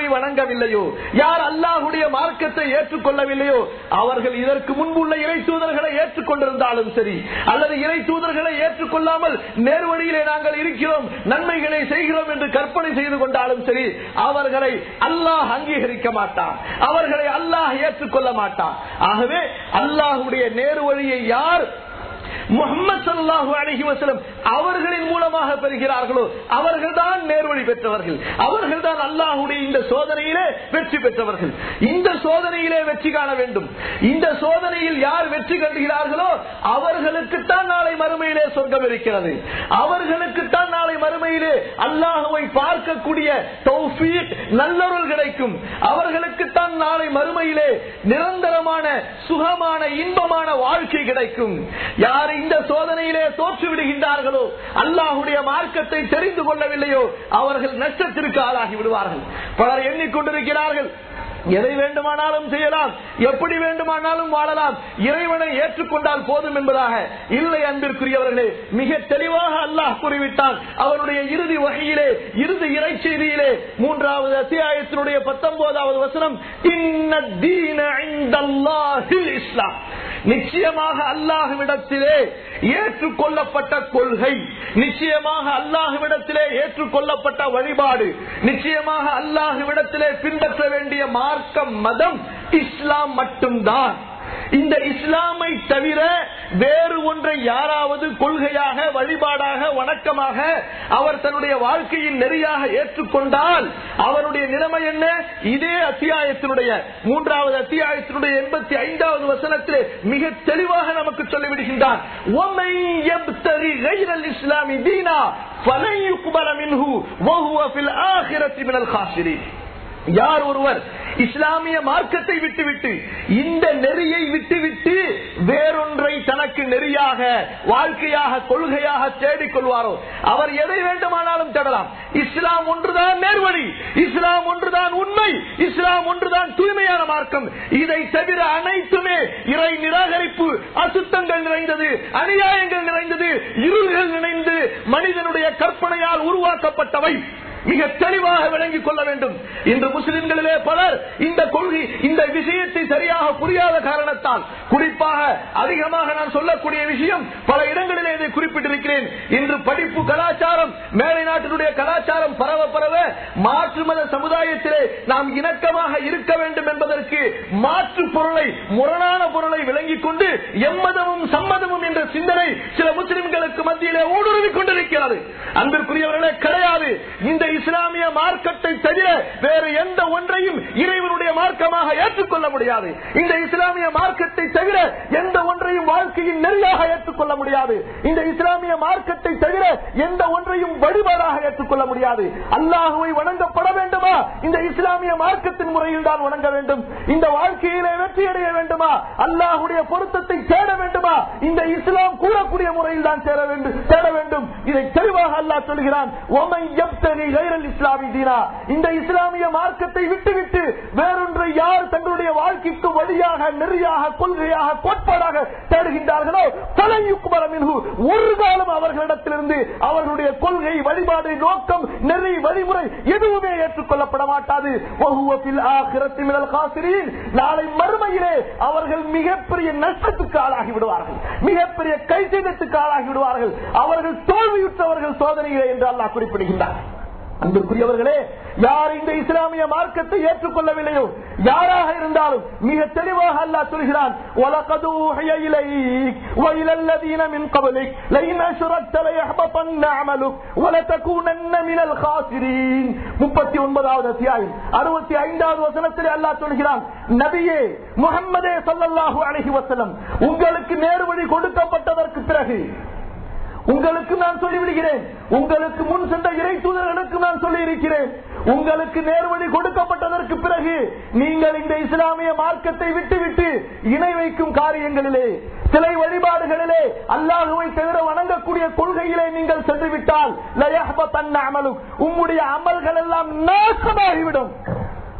வணங்கவில்லையோ யார் அல்லாஹுடைய மார்க்கத்தை ஏற்றுக்கொள்ளவில்லையோ அவர்கள் இதற்கு முன்புள்ள இறை தூதர்களை ஏற்றுக்கொண்டிருந்தாலும் சரி அல்லது இறை தூதர்களை ஏற்றுக்கொள்ளாமல் நேர்வழியிலே நாங்கள் இருக்கிறோம் நன்மைகளை செய்கிறோம் என்று கற்பனை செய்து கொண்டாலும் சரி அவர்களை அல்லாஹ் அங்கீகரிக்க மாட்டான் அவர்களை அல்லாஹ் ஏற்றுக்கொள்ள மாட்டான் ஆகவே அல்லாஹுடைய நேர்வழியை யார் முகமது சல்லாஹு அலஹி வசலம் அவர்களின் மூலமாக பெறுகிறார்களோ அவர்கள் தான் நேர்வழி பெற்றவர்கள் அவர்கள் தான் அல்லாஹுடைய இந்த சோதனையிலே வெற்றி பெற்றவர்கள் இந்த சோதனையிலே வெற்றி காண வேண்டும் இந்த சோதனையில் யார் வெற்றி கண்டுகிறார்களோ அவர்களுக்குத்தான் நாளை மறுமையிலே சொர்க்கம் இருக்கிறது அவர்களுக்குத்தான் நாளை மறுமையிலே அல்லாஹுவை பார்க்கக்கூடிய தௌஃபீக் நல்லொருள் கிடைக்கும் அவர்களுக்குத்தான் நாளை மறுமையிலே நிரந்தரமான சுகமான இன்பமான வாழ்க்கை கிடைக்கும் யார் இந்த சோதனையிலே தோற்று விடுகின்றார்களோ அல்லாஹுடைய மார்க்கத்தை தெரிந்து கொள்ளவில்லையோ அவர்கள் நஷ்டத்திற்கு ஆளாகி விடுவார்கள் பலர் எண்ணிக்கொண்டிருக்கிறார்கள் எதை வேண்டுமானாலும் செய்யலாம் எப்படி வேண்டுமானாலும் வாழலாம் இறைவனை ஏற்றுக்கொண்டால் போதும் என்பதாக இல்லை அன்பிற்குரியவர்களே மிக தெளிவாக அல்லாஹ் கூறிவிட்டான் அவருடைய இறுதி வகையிலே இறுதி இறை செய்தியிலே மூன்றாவது அத்தியாயத்தினுடைய பத்தொன்பதாவது வசனம் இன்ன தீன இந்தல்லாஹில் இஸ்லாம் நிச்சயமாக அல்லாஹுவிடத்திலே ஏற்றுக்கொள்ளப்பட்ட கொள்கை நிச்சயமாக அல்லாஹுவிடத்திலே ஏற்றுக்கொள்ளப்பட்ட வழிபாடு நிச்சயமாக அல்லாஹுவிடத்திலே பின்பற்ற வேண்டிய மார்க்கம் மதம் இஸ்லாம் மட்டும்தான் இந்த இஸ்லாமை தவிர வேறு ஒன்றை யாராவது கொள்கையாக வழிபாடாக வணக்கமாக அவர் தன்னுடைய வாழ்க்கையின் நெறியாக ஏற்றுக்கொண்டால் அவருடைய நிலைமை என்ன இதே அத்தியாயத்தினுடைய மூன்றாவது அத்தியாயத்தினுடைய எண்பத்தி ஐந்தாவது வசனத்திலே மிக தெளிவாக நமக்கு சொல்லிவிடுகின்றார் இஸ்லாமி தீனா فلن يقبل منه وهو في الآخرة من الخاسرين யார் ஒருவர் இஸ்லாமிய மார்க்கத்தை விட்டுவிட்டு இந்த நெறியை விட்டுவிட்டு வேறொன்றை தனக்கு நெறியாக வாழ்க்கையாக கொள்கையாக தேடிக் கொள்வாரோ அவர் எதை வேண்டுமானாலும் தேடலாம் இஸ்லாம் ஒன்றுதான் நேர்வழி இஸ்லாம் ஒன்றுதான் உண்மை இஸ்லாம் ஒன்றுதான் தூய்மையான மார்க்கம் இதை தவிர அனைத்துமே இறை நிராகரிப்பு அசுத்தங்கள் நிறைந்தது அநியாயங்கள் நிறைந்தது இருள்கள் நிறைந்து மனிதனுடைய கற்பனையால் உருவாக்கப்பட்டவை மிக தெளிவாக விளங்கிக் கொள்ள வேண்டும் இன்று முஸ்லிம்களிலே பலர் இந்த கொள்கை இந்த விஷயத்தை சரியாக புரியாத காரணத்தால் குறிப்பாக அதிகமாக நான் சொல்லக்கூடிய விஷயம் பல இடங்களிலே இதை குறிப்பிட்டிருக்கிறேன் இன்று படிப்பு கலாச்சாரம் மேலை நாட்டினுடைய கலாச்சாரம் பரவ பரவ மாற்று மத சமுதாயத்திலே நாம் இணக்கமாக இருக்க வேண்டும் என்பதற்கு மாற்று பொருளை முரணான பொருளை விளங்கிக் கொண்டு எம்மதமும் சம்மதமும் என்ற சிந்தனை சில முஸ்லிம்களுக்கு மத்தியிலே ஊடுருவிக் கொண்டிருக்கிறது அன்பிற்குரியவர்களே கிடையாது இந்த இஸ்லாமிய மார்க்கத்தை தவிர வேறு எந்த ஒன்றையும் இறைவனுடைய மார்க்கமாக ஏற்றுக்கொள்ள முடியாது இந்த இஸ்லாமிய மார்க்கத்தை தவிர எந்த ஒன்றையும் வாழ்க்கையின் நெறியாக ஏற்றுக்கொள்ள முடியாது இந்த இஸ்லாமிய மார்க்கத்தை தவிர எந்த ஒன்றையும் வழிபாடாக ஏற்றுக்கொள்ள முடியாது அல்லாஹுவை வணங்கப்பட வேண்டுமா இந்த இஸ்லாமிய மார்க்கத்தின் முறையில் தான் வணங்க வேண்டும் இந்த வாழ்க்கையிலே வெற்றி அடைய வேண்டுமா அல்லாஹுடைய பொருத்தத்தை தேட வேண்டுமா இந்த இஸ்லாம் கூறக்கூடிய முறையில் தான் சேர வேண்டும் தேட வேண்டும் இதை தெளிவாக அல்லாஹ் சொல்கிறான் "ஒமன் யப்தகி கைரல் இஸ்லாமி தீனா." இந்த இஸ்லாமிய மார்க்கத்தை விட்டுவிட்டு வேறொன்றை யார் தங்களுடைய வாழ்க்கைக்கு வழியாக நெறியாக கொள்கையாக கோட்பாடாக தேடுகின்றார்களோ தலையுக்குமரமின்ஹு ஒரு காலம் அவர்களிடத்திலிருந்து அவர்களுடைய கொள்கை வழிபாடு நோக்கம் நெறி வழிமுறை எதுவுமே ஏற்றுக்கொள்ளப்பட மாட்டாது வஹுவ ஃபில் ஆখিরাতি மினல் காசிரீன். நாளை மறுமையிலே அவர்கள் மிகப்பெரிய நஷ்டத்துக்கு ஆளாகி விடுவார்கள் மிகப்பெரிய கைசேதத்துக்கு ஆளாகி விடுவார்கள் அவர்கள் தோல்வியுற்றவர்கள் சோதனையிலே என்று அல்லாஹ் குறிப்பிடுகின்றார் அன்புக்குரியவர்களே யார் இந்த இஸ்லாமிய மார்க்கத்தை ஏற்றுக்கொள்ளவில்லையோ யாராக இருந்தாலும் மிக தெளிவாக அல்லாஹ் சொல்கிறான் وَلَقَدْ أُوحِيَ إِلَيْكَ وَإِلَى الَّذِينَ مِنْ قَبْلِكَ لَئِنْ أَشْرَكْتَ لَيَحْبَطَنَّ عَمَلُكَ وَلَتَكُونَنَّ مِنَ الْخَاسِرِينَ 39வது அத்தியாயம் 65வது வசனத்தில் அல்லாஹ் சொல்கிறான் நபியே முஹம்மதே ஸல்லல்லாஹு அலைஹி வஸல்லம் உங்களுக்கு நேர்வழி கொடுக்கப்பட்டதற்கு பிறகு உங்களுக்கு நான் சொல்லிவிடுகிறேன் உங்களுக்கு முன் சென்ற இறை தூதர்களுக்கு நான் சொல்லி இருக்கிறேன் உங்களுக்கு நேர்வழி கொடுக்கப்பட்டதற்கு பிறகு நீங்கள் இந்த இஸ்லாமிய மார்க்கத்தை விட்டுவிட்டு இணை வைக்கும் காரியங்களிலே சிலை வழிபாடுகளிலே அல்லாஹுவை தவிர வணங்கக்கூடிய கொள்கையிலே நீங்கள் சென்று விட்டால் உம்முடைய அமல்கள் எல்லாம் நாசமாகிவிடும்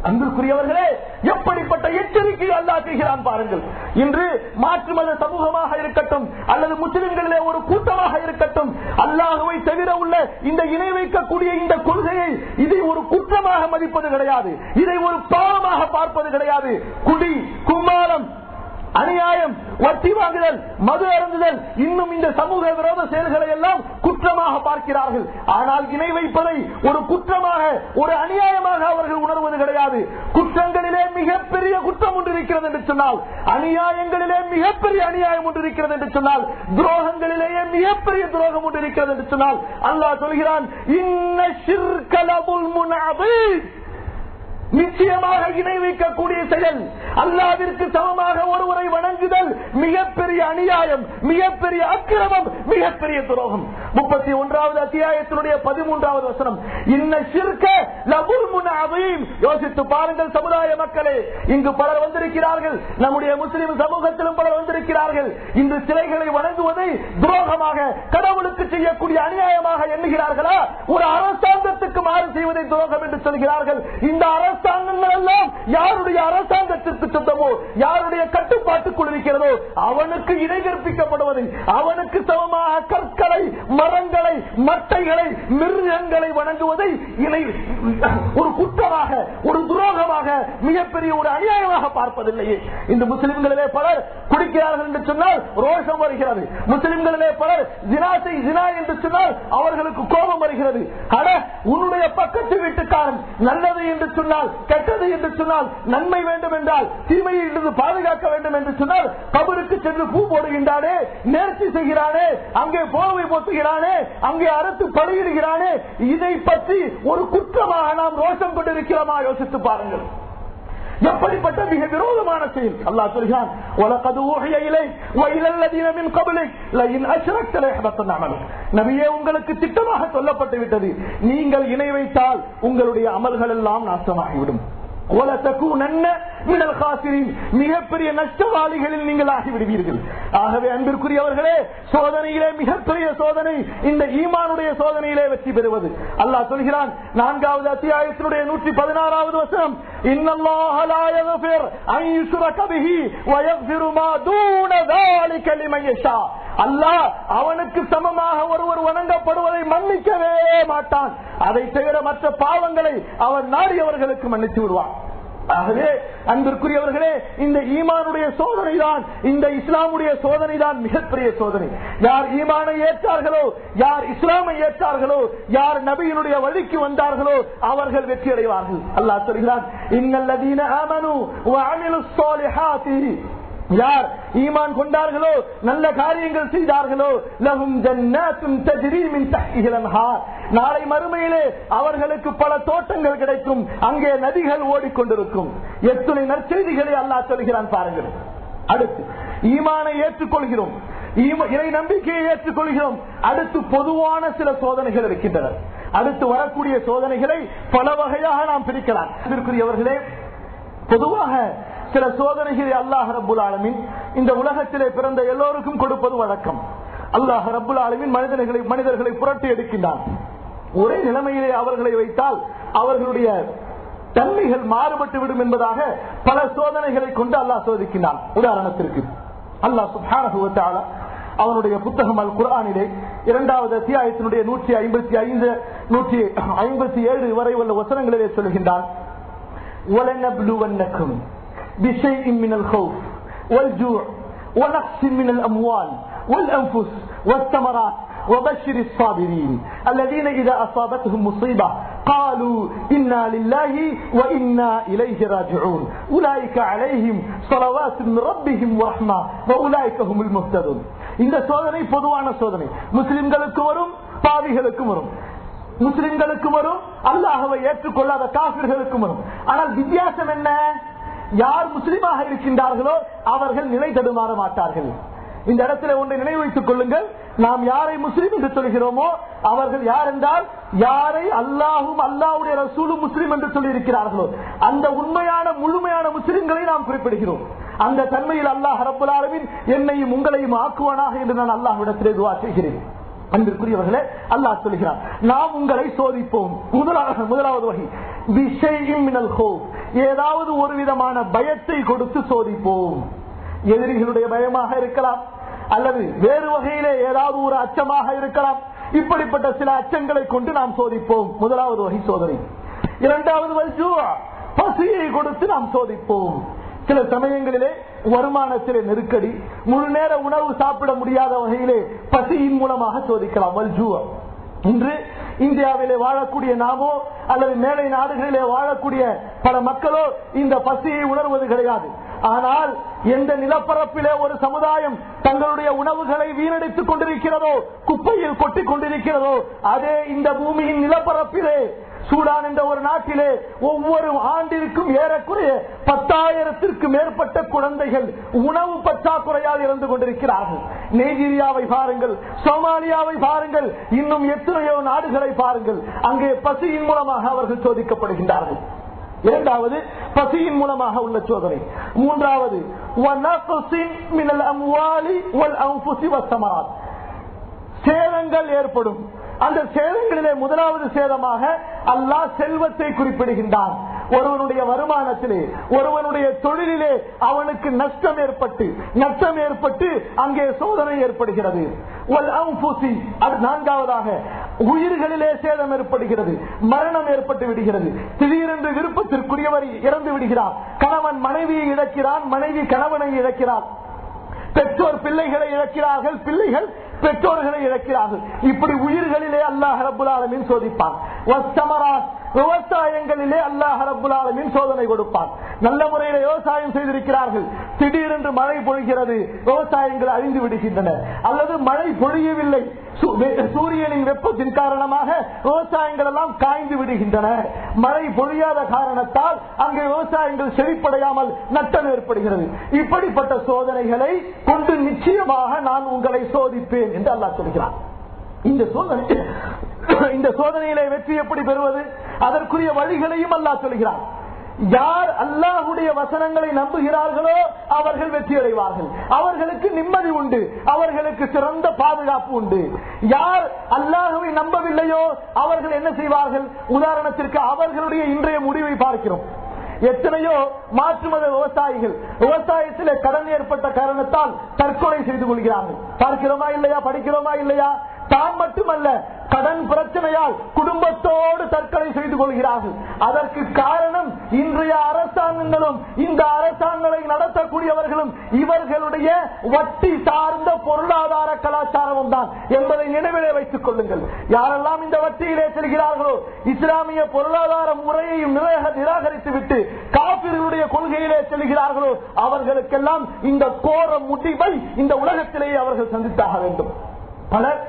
அன்பிற்குரியவர்களே எப்படிப்பட்ட எச்சரிக்கை அல்லாஹ் செய்கிறான் பாருங்கள் இன்று மாற்று மத சமூகமாக இருக்கட்டும் அல்லது முஸ்லிம்களிலே ஒரு கூட்டமாக இருக்கட்டும் அல்லாஹுவை தவிர உள்ள இந்த இணை வைக்கக்கூடிய இந்த கொள்கையை இதை ஒரு குற்றமாக மதிப்பது கிடையாது இதை ஒரு பாவமாக பார்ப்பது கிடையாது குடி கும்மாளம் அநியாயம் வட்டி வாங்குதல் மது அருந்துதல் இன்னும் இந்த சமூக விரோத செயல்களை எல்லாம் குற்றமாக பார்க்கிறார்கள் ஆனால் இணை வைப்பதை ஒரு குற்றமாக ஒரு அநியாயமாக அவர்கள் உணர்வது கிடையாது குற்றங்களிலே மிகப்பெரிய குற்றம் ஒன்று இருக்கிறது என்று சொன்னால் அநியாயங்களிலே மிகப்பெரிய அநியாயம் ஒன்று இருக்கிறது என்று சொன்னால் துரோகங்களிலேயே மிகப்பெரிய துரோகம் ஒன்று இருக்கிறது என்று சொன்னால் அல்லாஹ் சொல்கிறான் இன்ன ஷிர்கலபுல் முனாபிஸ் நிச்சயமாக இணை வைக்கக்கூடிய செயல் அல்லாவிற்கு சமமாக ஒருவரை வணங்குதல் மிகப்பெரிய அநியாயம் மிகப்பெரிய அக்கிரமம் மிகப்பெரிய துரோகம் முப்பத்தி ஒன்றாவது அத்தியாயத்தினுடைய பதிமூன்றாவது வசனம் இன்ன சிற்க லபுல் முனாவையும் யோசித்து பாருங்கள் சமுதாய மக்களே இங்கு பலர் வந்திருக்கிறார்கள் நம்முடைய முஸ்லிம் சமூகத்திலும் பலர் வந்திருக்கிறார்கள் இன்று சிலைகளை வணங்குவதை துரோகமாக கடவுளுக்கு செய்யக்கூடிய அநியாயமாக எண்ணுகிறார்களா ஒரு அரசாங்கத்துக்கு மாறு செய்வதை துரோகம் என்று சொல்கிறார்கள் இந்த அரசாங்கங்கள் எல்லாம் யாருடைய அரசாங்கத்திற்கு சொந்தமோ யாருடைய கட்டுப்பாட்டுக்குள் இருக்கிறதோ அவனுக்கு இணை கற்பிக்கப்படுவது அவனுக்கு சமமாக கற்களை மரங்களை மட்டைகளை மிருகங்களை வணங்குவதை இணை ஒரு குற்றமாக ஒரு துரோகமாக மிகப்பெரிய ஒரு அநியாயமாக பார்ப்பதில்லையே இந்த முஸ்லிம்களிலே பலர் குடிக்கிறார்கள் என்று சொன்னால் ரோஷம் வருகிறது முஸ்லிம்களிலே பலர் ஜினாசை ஜினா என்று சொன்னால் அவர்களுக்கு கோபம் வருகிறது அட உன்னுடைய பக்கத்து வீட்டுக்காரன் நல்லது என்று சொன்னால் கெட்டது என்று சொன்னால் நன்மை வேண்டும் என்றால் தீமையை இருந்து பாதுகாக்க வேண்டும் என்று சொன்னால் கபருக்கு சென்று பூ போடுகின்றானே நேர்ச்சி செய்கிறானே அங்கே போவை போத்துகிறானே அங்கே அறுத்து பலியிடுகிறானே இதை பற்றி ஒரு குற்றமாக நாம் ரோஷம் கொண்டிருக்கிறோமா யோசித்து பாருங்கள் எப்படிப்பட்ட மிக விரோதமான செயல் அல்லாஹ் சொல்கிறான் உலகது ஊகைய இலை வயலல்லதீன மின் கபலை லயின் அஷ்ரக்த லயஹபத்தன் அமலுக் நபியே உங்களுக்கு திட்டமாக சொல்லப்பட்டு விட்டது நீங்கள் இணை வைத்தால் உங்களுடைய அமல்கள் எல்லாம் நாசமாகிவிடும் மிகப்பெரிய நஷ்டவாளிகளில் நீங்கள் ஆகிவிடுவீர்கள் ஆகவே அன்பிற்குரியவர்களே சோதனையிலே மிகப்பெரிய சோதனை இந்த ஈமானுடைய சோதனையிலே வெற்றி பெறுவது அல்லாஹ் சொல்கிறான் நான்காவது அத்தியாயத்தினுடைய நூற்றி பதினாறாவது வசனம் அல்லாஹ் அவனுக்கு சமமாக ஒருவர் வணங்கப்படுவதை மன்னிக்கவே மாட்டான் அதை தவிர மற்ற பாவங்களை அவர் நாடியவர்களுக்கு மன்னித்து விடுவான் ஆகவே அன்பிற்குரியவர்களே இந்த ஈமானுடைய சோதனை தான் இந்த இஸ்லாமுடைய சோதனை தான் மிகப்பெரிய சோதனை யார் ஈமானை ஏற்றார்களோ யார் இஸ்லாமை ஏற்றார்களோ யார் நபியினுடைய வழிக்கு வந்தார்களோ அவர்கள் வெற்றி அடைவார்கள் அல்லாஹ் சொல்கிறான் இன்னல்லதீன ஆமனு வஅமிலு ஸாலிஹாத்தி யார் ஈமான் கொண்டார்களோ நல்ல காரியங்கள் செய்தார்களோ லகும் ஜன்னாத்தும் தஜ்ரீ மின் தஹ்திஹில் அன்ஹார் நாளை மறுமையிலே அவர்களுக்கு பல தோட்டங்கள் கிடைக்கும் அங்கே நதிகள் ஓடிக்கொண்டிருக்கும் எத்தனை நற்செய்திகளை அல்லாஹ் சொல்கிறான் பாருங்கள் அடுத்து ஈமானை ஏற்றுக்கொள்கிறோம் இறை நம்பிக்கையை ஏற்றுக்கொள்கிறோம் அடுத்து பொதுவான சில சோதனைகள் இருக்கின்றன அடுத்து வரக்கூடிய சோதனைகளை பல வகையாக நாம் பிரிக்கலாம் இதற்குரியவர்களே பொதுவாக சில சோதனைகளை அல்லாஹ் ரபுல் ஆலமின் இந்த உலகத்திலே பிறந்த எல்லோருக்கும் கொடுப்பது வழக்கம் அல்லாஹ் ரபுல் ஆலமின் மனிதர்களை மனிதர்களை புரட்டி எடுக்கின்றான் ஒரே நிலைமையிலே அவர்களை வைத்தால் அவர்களுடைய தன்மைகள் மாறுபட்டு விடும் என்பதாக பல சோதனைகளை கொண்டு அல்லாஹ் சோதிக்கின்றான் உதாரணத்திற்கு அல்லாஹ் சுபான அவனுடைய புத்தகம் அல் குரானிலே இரண்டாவது அத்தியாயத்தினுடைய நூற்றி ஐம்பத்தி ஐந்து நூற்றி ஐம்பத்தி ஏழு வரை உள்ள வசனங்களிலே சொல்கின்றான் ولنبلونكم بشيء من الخوف والجوع ونقص من الأموال والأنفس والثمرات وبشر الصابرين الذين إذا أصابتهم مصيبة قالوا إنا لله وإنا إليه راجعون أولئك عليهم صلوات من ربهم ورحمة وأولئك هم المهتدون இந்த சோதனை பொதுவான சோதனை முஸ்லிம்களுக்கு வரும் பாவிகளுக்கும் வரும் முஸ்லிம்களுக்கு வரும் அல்லாஹவை ஏற்றுக்கொள்ளாத காபிர்களுக்கும் வரும் ஆனால் வித்தியாசம் என்ன யார் முஸ்லிமாக இருக்கின்றார்களோ அவர்கள் நிலை தடுமாற மாட்டார்கள் இந்த இடத்துல ஒன்றை நினைவு வைத்துக் கொள்ளுங்கள் நாம் யாரை முஸ்லீம் என்று சொல்கிறோமோ அவர்கள் யார் என்றால் யாரை அல்லாஹும் அல்லாவுடைய ரசூலும் முஸ்லீம் என்று சொல்லி இருக்கிறார்களோ அந்த உண்மையான முழுமையான முஸ்லிம்களை நாம் குறிப்பிடுகிறோம் அந்த தன்மையில் அல்லாஹ் ரபுல் ஆலமின் என்னையும் உங்களையும் ஆக்குவானாக என்று நான் அல்லாஹ்விடத்திலே துவா செய்கிறேன் அன்பிற்குரியவர்களே அல்லாஹ் சொல்கிறார் நாம் உங்களை சோதிப்போம் முதலாவது முதலாவது வகை விஷயம் மினல் ஹோப் ஏதாவது ஒரு விதமான பயத்தை கொடுத்து சோதிப்போம் எதிரிகளுடைய பயமாக இருக்கலாம் அல்லது வேறு வகையிலே ஏதாவது ஒரு அச்சமாக இருக்கலாம் இப்படிப்பட்ட சில அச்சங்களை கொண்டு நாம் சோதிப்போம் முதலாவது வகை சோதனை இரண்டாவது வல்ஜூஆ, பசியை கொடுத்து நாம் சோதிப்போம் சில சமயங்களிலே வருமானத்திலே நெருக்கடி முழு நேர உணவு சாப்பிட முடியாத வகையிலே பசியின் மூலமாக சோதிக்கலாம் வல்ஜூஆ. இன்று இந்தியாவிலே வாழக்கூடிய நாமோ அல்லது மேலை நாடுகளிலே வாழக்கூடிய பல மக்களோ இந்த பசியை உணர்வது கிடையாது ஆனால் எந்த நிலப்பரப்பிலே ஒரு சமுதாயம் தங்களுடைய உணவுகளை வீணடித்துக் கொண்டிருக்கிறதோ குப்பையில் கொட்டிக் கொண்டிருக்கிறதோ அதே இந்த பூமியின் நிலப்பரப்பிலே சூடான் என்ற ஒரு நாட்டிலே ஒவ்வொரு ஆண்டிற்கும் ஏறக்குறைய பத்தாயிரத்திற்கு மேற்பட்ட குழந்தைகள் உணவு பற்றாக்குறையால் இறந்து கொண்டிருக்கிறார்கள் நைஜீரியாவை பாருங்கள் சோமாலியாவை பாருங்கள் இன்னும் எத்தனையோ நாடுகளை பாருங்கள் அங்கே பசியின் மூலமாக அவர்கள் சோதிக்கப்படுகின்றார்கள் இரண்டாவது பசியின் மூலமாக உள்ள சோதனை மூன்றாவது وَنَقْصٍ مِنَ الْأَمْوَالِ وَالْأَنْفُسِ وَالثَّمَرَاتِ சேதங்கள் ஏற்படும் அந்த சேதங்களிலே முதலாவது சேதமாக அல்லாஹ் செல்வத்தை குறிப்பிடுகின்றான் ஒருவனுடைய வருமானத்திலே ஒருவனுடைய தொழிலிலே அவனுக்கு நஷ்டம் ஏற்பட்டு நஷ்டம் ஏற்பட்டு அங்கே சோதனை ஏற்படுகிறது ஒல் அன்ஃபுசி, அது நான்காவதாக உயிர்களிலே சேதம் ஏற்படுகிறது மரணம் ஏற்பட்டு விடுகிறது திடீரென்று விருப்பத்திற்குரியவர் இறந்து விடுகிறார் கணவன் மனைவியை இழக்கிறான் மனைவி கணவனை இழக்கிறார் பெற்றோர் பிள்ளைகளை இழக்கிறார்கள் பிள்ளைகள் பெற்றோர்களை இழக்கிறார்கள் இப்படி உயிர்களிலே அல்லாஹ் ரபுல் ஆலமின் சோதிப்பான் வஸ்தமராத், விவசாயங்களிலே அல்லாஹ் ரபுல் ஆலமின் சோதனை கொடுப்பான் நல்ல முறையில் விவசாயம் செய்திருக்கிறார்கள் திடீரென்று மழை பொழிகிறது விவசாயங்கள் அழிந்து விடுகின்றன அல்லது மழை பொழியவில்லை சூ- வெ- சூரியனின் வெப்பத்தின் காரணமாக விவசாயங்கள் எல்லாம் காய்ந்து விடுகின்றன மழை பொழியாத காரணத்தால் அங்கே விவசாயங்கள் செழிப்படையாமல் நட்டம் ஏற்படுகிறது இப்படிப்பட்ட சோதனைகளை கொண்டு நிச்சயமாக நான் உங்களை சோதிப்பேன் என்று அல்லாஹ் சொல்கிறான் இந்த சோதனை இந்த சோதனையிலே வெற்றி எப்படி பெறுவது அதற்குரிய வழிகளையும் அல்லாஹ் சொல்கிறான் யார் அல்லாஹுடைய வசனங்களை நம்புகிறார்களோ அவர்கள் வெற்றி அடைவார்கள் அவர்களுக்கு நிம்மதி உண்டு அவர்களுக்கு சிறந்த பாதுகாப்பு உண்டு யார் அல்லாஹுவை நம்பவில்லையோ அவர்கள் என்ன செய்வார்கள் உதாரணத்திற்கு அவர்களுடைய இன்றைய முடிவை பார்க்கிறோம் எத்தனையோ மாற்று மத விவசாயிகள் விவசாயத்திலே கடன் ஏற்பட்ட காரணத்தால் தற்கொலை செய்து கொள்கிறார்கள் பார்க்கிறோமா இல்லையா படிக்கிறோமா இல்லையா தான் மட்டுமல்ல கடன் பிரச்சனையால் குடும்பத்தோடு தற்கொலை செய்து கொள்கிறார்கள் அதற்கு காரணம் இன்றைய அரசாங்கங்களும் இந்த அரசாங்கங்களை நடத்தக்கூடியவர்களும் இவர்களுடைய வட்டி சார்ந்த பொருளாதார கலாச்சாரமும் தான் என்பதை நினைவிலே வைத்துக் கொள்ளுங்கள் யாரெல்லாம் இந்த வட்டியிலே செல்கிறார்களோ இஸ்லாமிய பொருளாதார முறையையும் நிராக- நிராகரித்து விட்டு காபிர்களுடைய கொள்கையிலே செல்கிறார்களோ அவர்களுக்கெல்லாம் இந்த கோர முடிவை இந்த உலகத்திலேயே அவர்கள் சந்தித்தாக வேண்டும் பலர்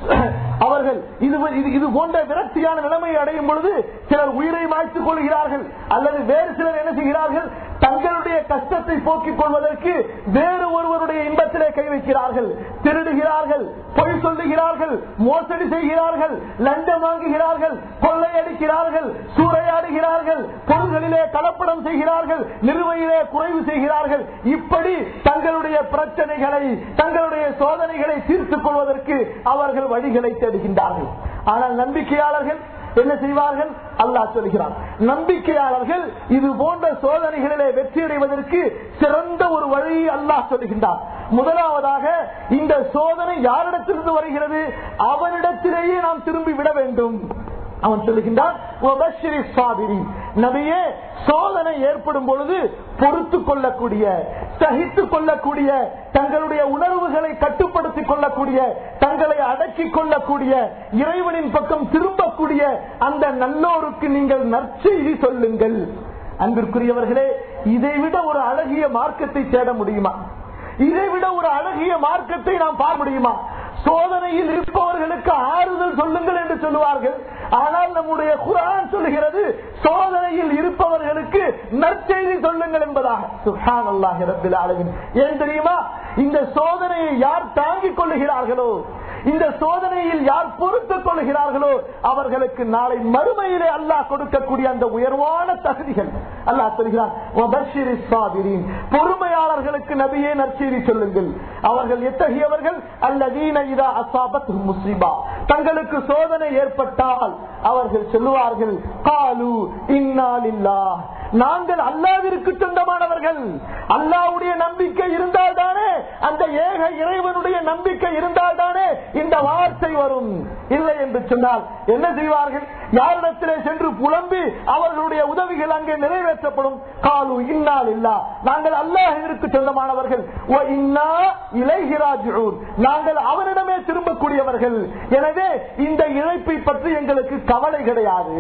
அவர்கள் இது இது- இது போன்ற விரக்தியான நிலைமை அடையும் பொழுது சிலர் உயிரை மாய்த்துக் கொள்கிறார்கள் அல்லது வேறு சிலர் என்ன செய்கிறார்கள் தங்களுடைய கஷ்டத்தை போக்கிக் கொள்வதற்கு வேறு ஒருவருடைய இன்பத்திலே கை வைக்கிறார்கள் திருடுகிறார்கள் பொய் சொல்லுகிறார்கள் மோசடி செய்கிறார்கள் லஞ்சம் வாங்குகிறார்கள் கொள்ளையடிக்கிறார்கள் சூறையாடுகிறார்கள் பொருள்களிலே கலப்படம் செய்கிறார்கள் நிறுவையிலே குறைவு செய்கிறார்கள் இப்படி தங்களுடைய பிரச்சனைகளை தங்களுடைய சோதனைகளை தீர்த்துக் கொள்வதற்கு அவர்கள் வழிகளை தேடுகின்றார்கள் ஆனால் நம்பிக்கையாளர்கள் என்ன செய்வார்கள் அல்லாஹ் சொல்கிறான் நம்பிக்கையாளர்கள் இது போன்ற சோதனைகளிலே வெற்றியடைவதற்கு சிறந்த ஒரு வழியை அல்லாஹ் சொல்கின்றான் முதலாவதாக இந்த சோதனை யாரிடத்திலிருந்து வருகிறது அவனிடத்திலேயே நாம் திரும்பி விட வேண்டும் அவன் சொல்லுகின்றான் "வபஷ்ஷிரி ஸாபிரீன்." நபியே சோதனை ஏற்படும் பொழுது பொறுத்து கொள்ளக்கூடிய சகித்துக் கொள்ளக்கூடிய தங்களுடைய உணர்வுகளை கட்டுப்படுத்திக் கொள்ளக்கூடிய தங்களை அடக்கிக் கொள்ளக்கூடிய இறைவனின் பக்கம் திரும்பக்கூடிய அந்த நல்லோருக்கு நீங்கள் நற்செய்தி சொல்லுங்கள் அன்பிற்குரியவர்களே இதைவிட ஒரு அழகிய மார்க்கத்தை தேட முடியுமா இதைவிட ஒரு அழகிய மார்க்கத்தை நாம் பார்க்க முடியுமா சோதனையில் இருப்பவர்களுக்கு ஆறுதல் சொல்லுங்கள் என்று சொல்லுவார்கள் ஆனால் நம்முடைய குரான் சொல்லுகிறது சோதனையில் இருப்பவர்களுக்கு நற்செய்தி சொல்லுங்கள் என்பதாக சுஹான் அல்லாஹி ரப்பில் ஆலமீன். ஏன் தெரியுமா இந்த சோதனையை யார் தாங்கிக் கொள்ளுகிறார்களோ இந்த சோதனையில் யார் பொறுத்துக் கொள்கிறார்களோ அவர்களுக்கு நாளை மறுமையிலே அல்லாஹ் கொடுக்கக்கூடிய அந்த உயர்வான தகுதிகள் அல்லாஹ் சொல்கிறான் "வபஷ்ஷிரி ஸாபிரீன்." பொறுமையாளர்களுக்கு நபியே நற்செய்தி சொல்லுங்கள் அவர்கள் எத்தகையவர்கள் அல்லதீன இதா அசாபத் முஸ்லிபா தங்களுக்கு சோதனை ஏற்பட்டால் அவர்கள் சொல்லுவார்கள் காலு இன்னாலில்லா நாங்கள் அல்லாவிற்கு சொந்தமானவர்கள் அல்லாவுடைய நம்பிக்கை இருந்தால் தானே அந்த ஏக இறைவனுடைய நம்பிக்கை இருந்தால் தானே இந்த வார்த்தை வரும் இல்லை என்று சொன்னால் என்ன செய்வார்கள் யாரிடத்திலே சென்று புலம்பி அவர்களுடைய உதவிகள் அங்கே நிறைவேற்றப்படும் காலு இன்னால் இல்லா நாங்கள் அல்லாஹிற்கு சொந்தமானவர்கள் "வ இன்னா இலைஹி ராஜிஊன்." நாங்கள் அவனிடமே திரும்பக்கூடியவர்கள் எனவே இந்த இழைப்பை பற்றி எங்களுக்கு கவலை கிடையாது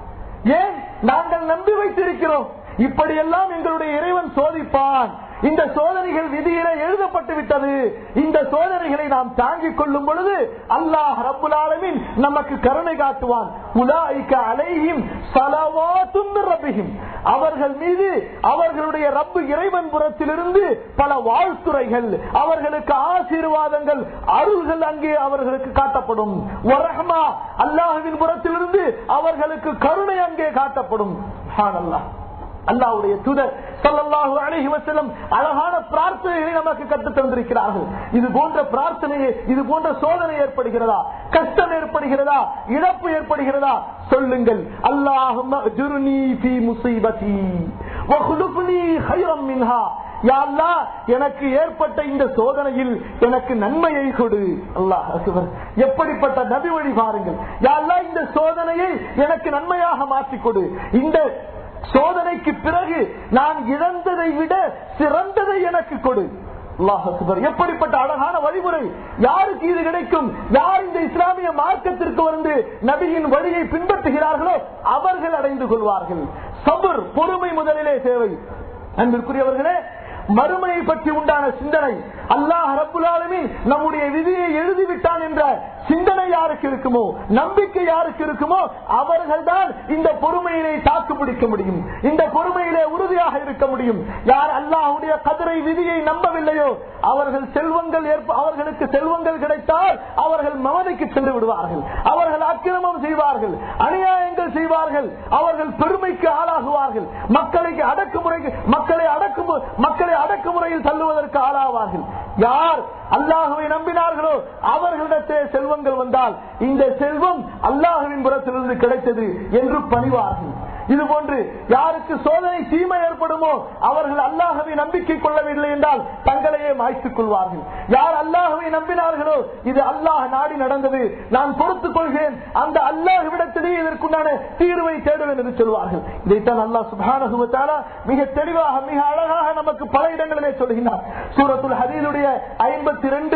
ஏன் நாங்கள் நம்பி வைத்திருக்கிறோம் இப்படியெல்லாம் எங்களுடைய இறைவன் சோதிப்பான் இந்த சோதனைகள் விதியில எழுதப்பட்டு விட்டது இந்த சோதனைகளை நாம் தாங்கிக் கொள்ளும் பொழுது அல்லாஹ் ரப்புல் ஆலமீன் நமக்கு கருணை காட்டுவான் உலாய்க்க அலைஹிம் ஸலவாத்தும் மிர் ரப்பிஹிம் அவர்கள் மீது அவர்களுடைய ரப்பு இறைவன் புறத்திலிருந்து பல வாழ்த்துறைகள் அவர்களுக்கு ஆசீர்வாதங்கள் அருள்கள் அங்கே அவர்களுக்கு காட்டப்படும் வரஹ்மா அல்லாஹ்வின் புறத்திலிருந்து அவர்களுக்கு கருணை அங்கே காட்டப்படும் சுப்ஹானல்லாஹ் அல்லாவுடைய தூதர் ஸல்லல்லாஹு அலைஹி வஸல்லம் அழகான பிரார்த்தனைகளை நமக்கு கற்றுத் தந்திருக்கிறார்கள் இது போன்ற பிரார்த்தனையை இது போன்ற சோதனை ஏற்படுகிறதா கஷ்டம் ஏற்படுகிறதா இழப்பு ஏற்படுகிறதா சொல்லுங்கள் அல்லாஹும்ம அஜுர்னி ஃபீ முஸீபதி வஹ்லுஃப்னி கைரம் மின்ஹா யா அல்லாஹ், எனக்கு ஏற்பட்ட இந்த சோதனையில் எனக்கு நன்மையை கொடு அல்லாஹ் அக்பர். எப்படிப்பட்ட நபி வழி பாருங்கள் யா அல்லாஹ், இந்த சோதனையை எனக்கு நன்மையாக மாற்றிக் கொடு இந்த சோதனைக்கு பிறகு நான் இழந்ததை விட சிறந்ததை எனக்கு கொடு அல்லாஹ் அக்பர். எப்படிப்பட்ட அழகான வழிமுறை யாருக்கு இது கிடைக்கும் யார் இந்த இஸ்லாமிய மார்க்கத்திற்கு வந்து நபியின் வழியை பின்பற்றுகிறார்களோ அவர்கள் அடைந்து கொள்வார்கள் சபர் பொறுமை முதலிலே தேவை அன்பிற்குரியவர்களே மறுமையை பற்றி உண்டான சிந்தனை அல்லாஹ் ரப்புல் ஆலமீன் நம்முடைய விதியை எழுதிவிட்டான் என்ற சிந்தனை யாருக்கு இருக்குமோ நம்பிக்கை யாருக்கு இருக்குமோ அவர்கள்தான் இந்த பொறுமையிலே தாக்கு பிடிக்க முடியும் இந்த பொறுமையிலே உறுதியாக இருக்க முடியும் யார் அல்லாஹ்வுடைய கதிரை விதியை நம்பவில்லையோ அவர்கள் செல்வங்கள் ஏற்ப- அவர்களுக்கு செல்வங்கள் கிடைத்தால் அவர்கள் மமதைக்கு சென்று விடுவார்கள் அவர்கள் அக்கிரமம் செய்வார்கள் அநியாயங்கள் செய்வார்கள் அவர்கள் பெருமைக்கு ஆளாகுவார்கள் மக்களை அடக்குமுறைக்கு மக்களை அடக்கு மக்களை அடக்குமுறையில் தள்ளுவதற்கு ஆளாவார்கள் யார் அல்லாஹுவை நம்பினார்களோ அவர்களிடத்தே செல்வங்கள் வந்தால் இந்த செல்வம் அல்லாஹுவின் புறத்திலிருந்து கிடைத்தது என்று பணிவார்கள் இது போன்று யாருக்கு சோதனை தீமை ஏற்படுமோ அவர்கள் அல்லாஹவை நம்பிக்கை கொள்ளவில்லை என்றால் தங்களையே மாய்த்துக் கொள்வார்கள் யார் அல்லாஹவை நம்பினார்களோ இது அல்லாஹ் நாடி நடந்தது நான் பொறுத்துக் கொள்கிறேன் அந்த அல்லாஹ்விடத்திலேயே இதற்குண்டான தீர்வை தேடுவேன் என்று சொல்வார்கள் இதைத்தான் அல்லாஹ் சுப்ஹானஹு வ தஆலா மிக தெளிவாக மிக அழகாக நமக்கு பல இடங்களிலே சொல்கிறார் சூரத்துல் ஹதீதுடைய ஐம்பத்தி ரெண்டு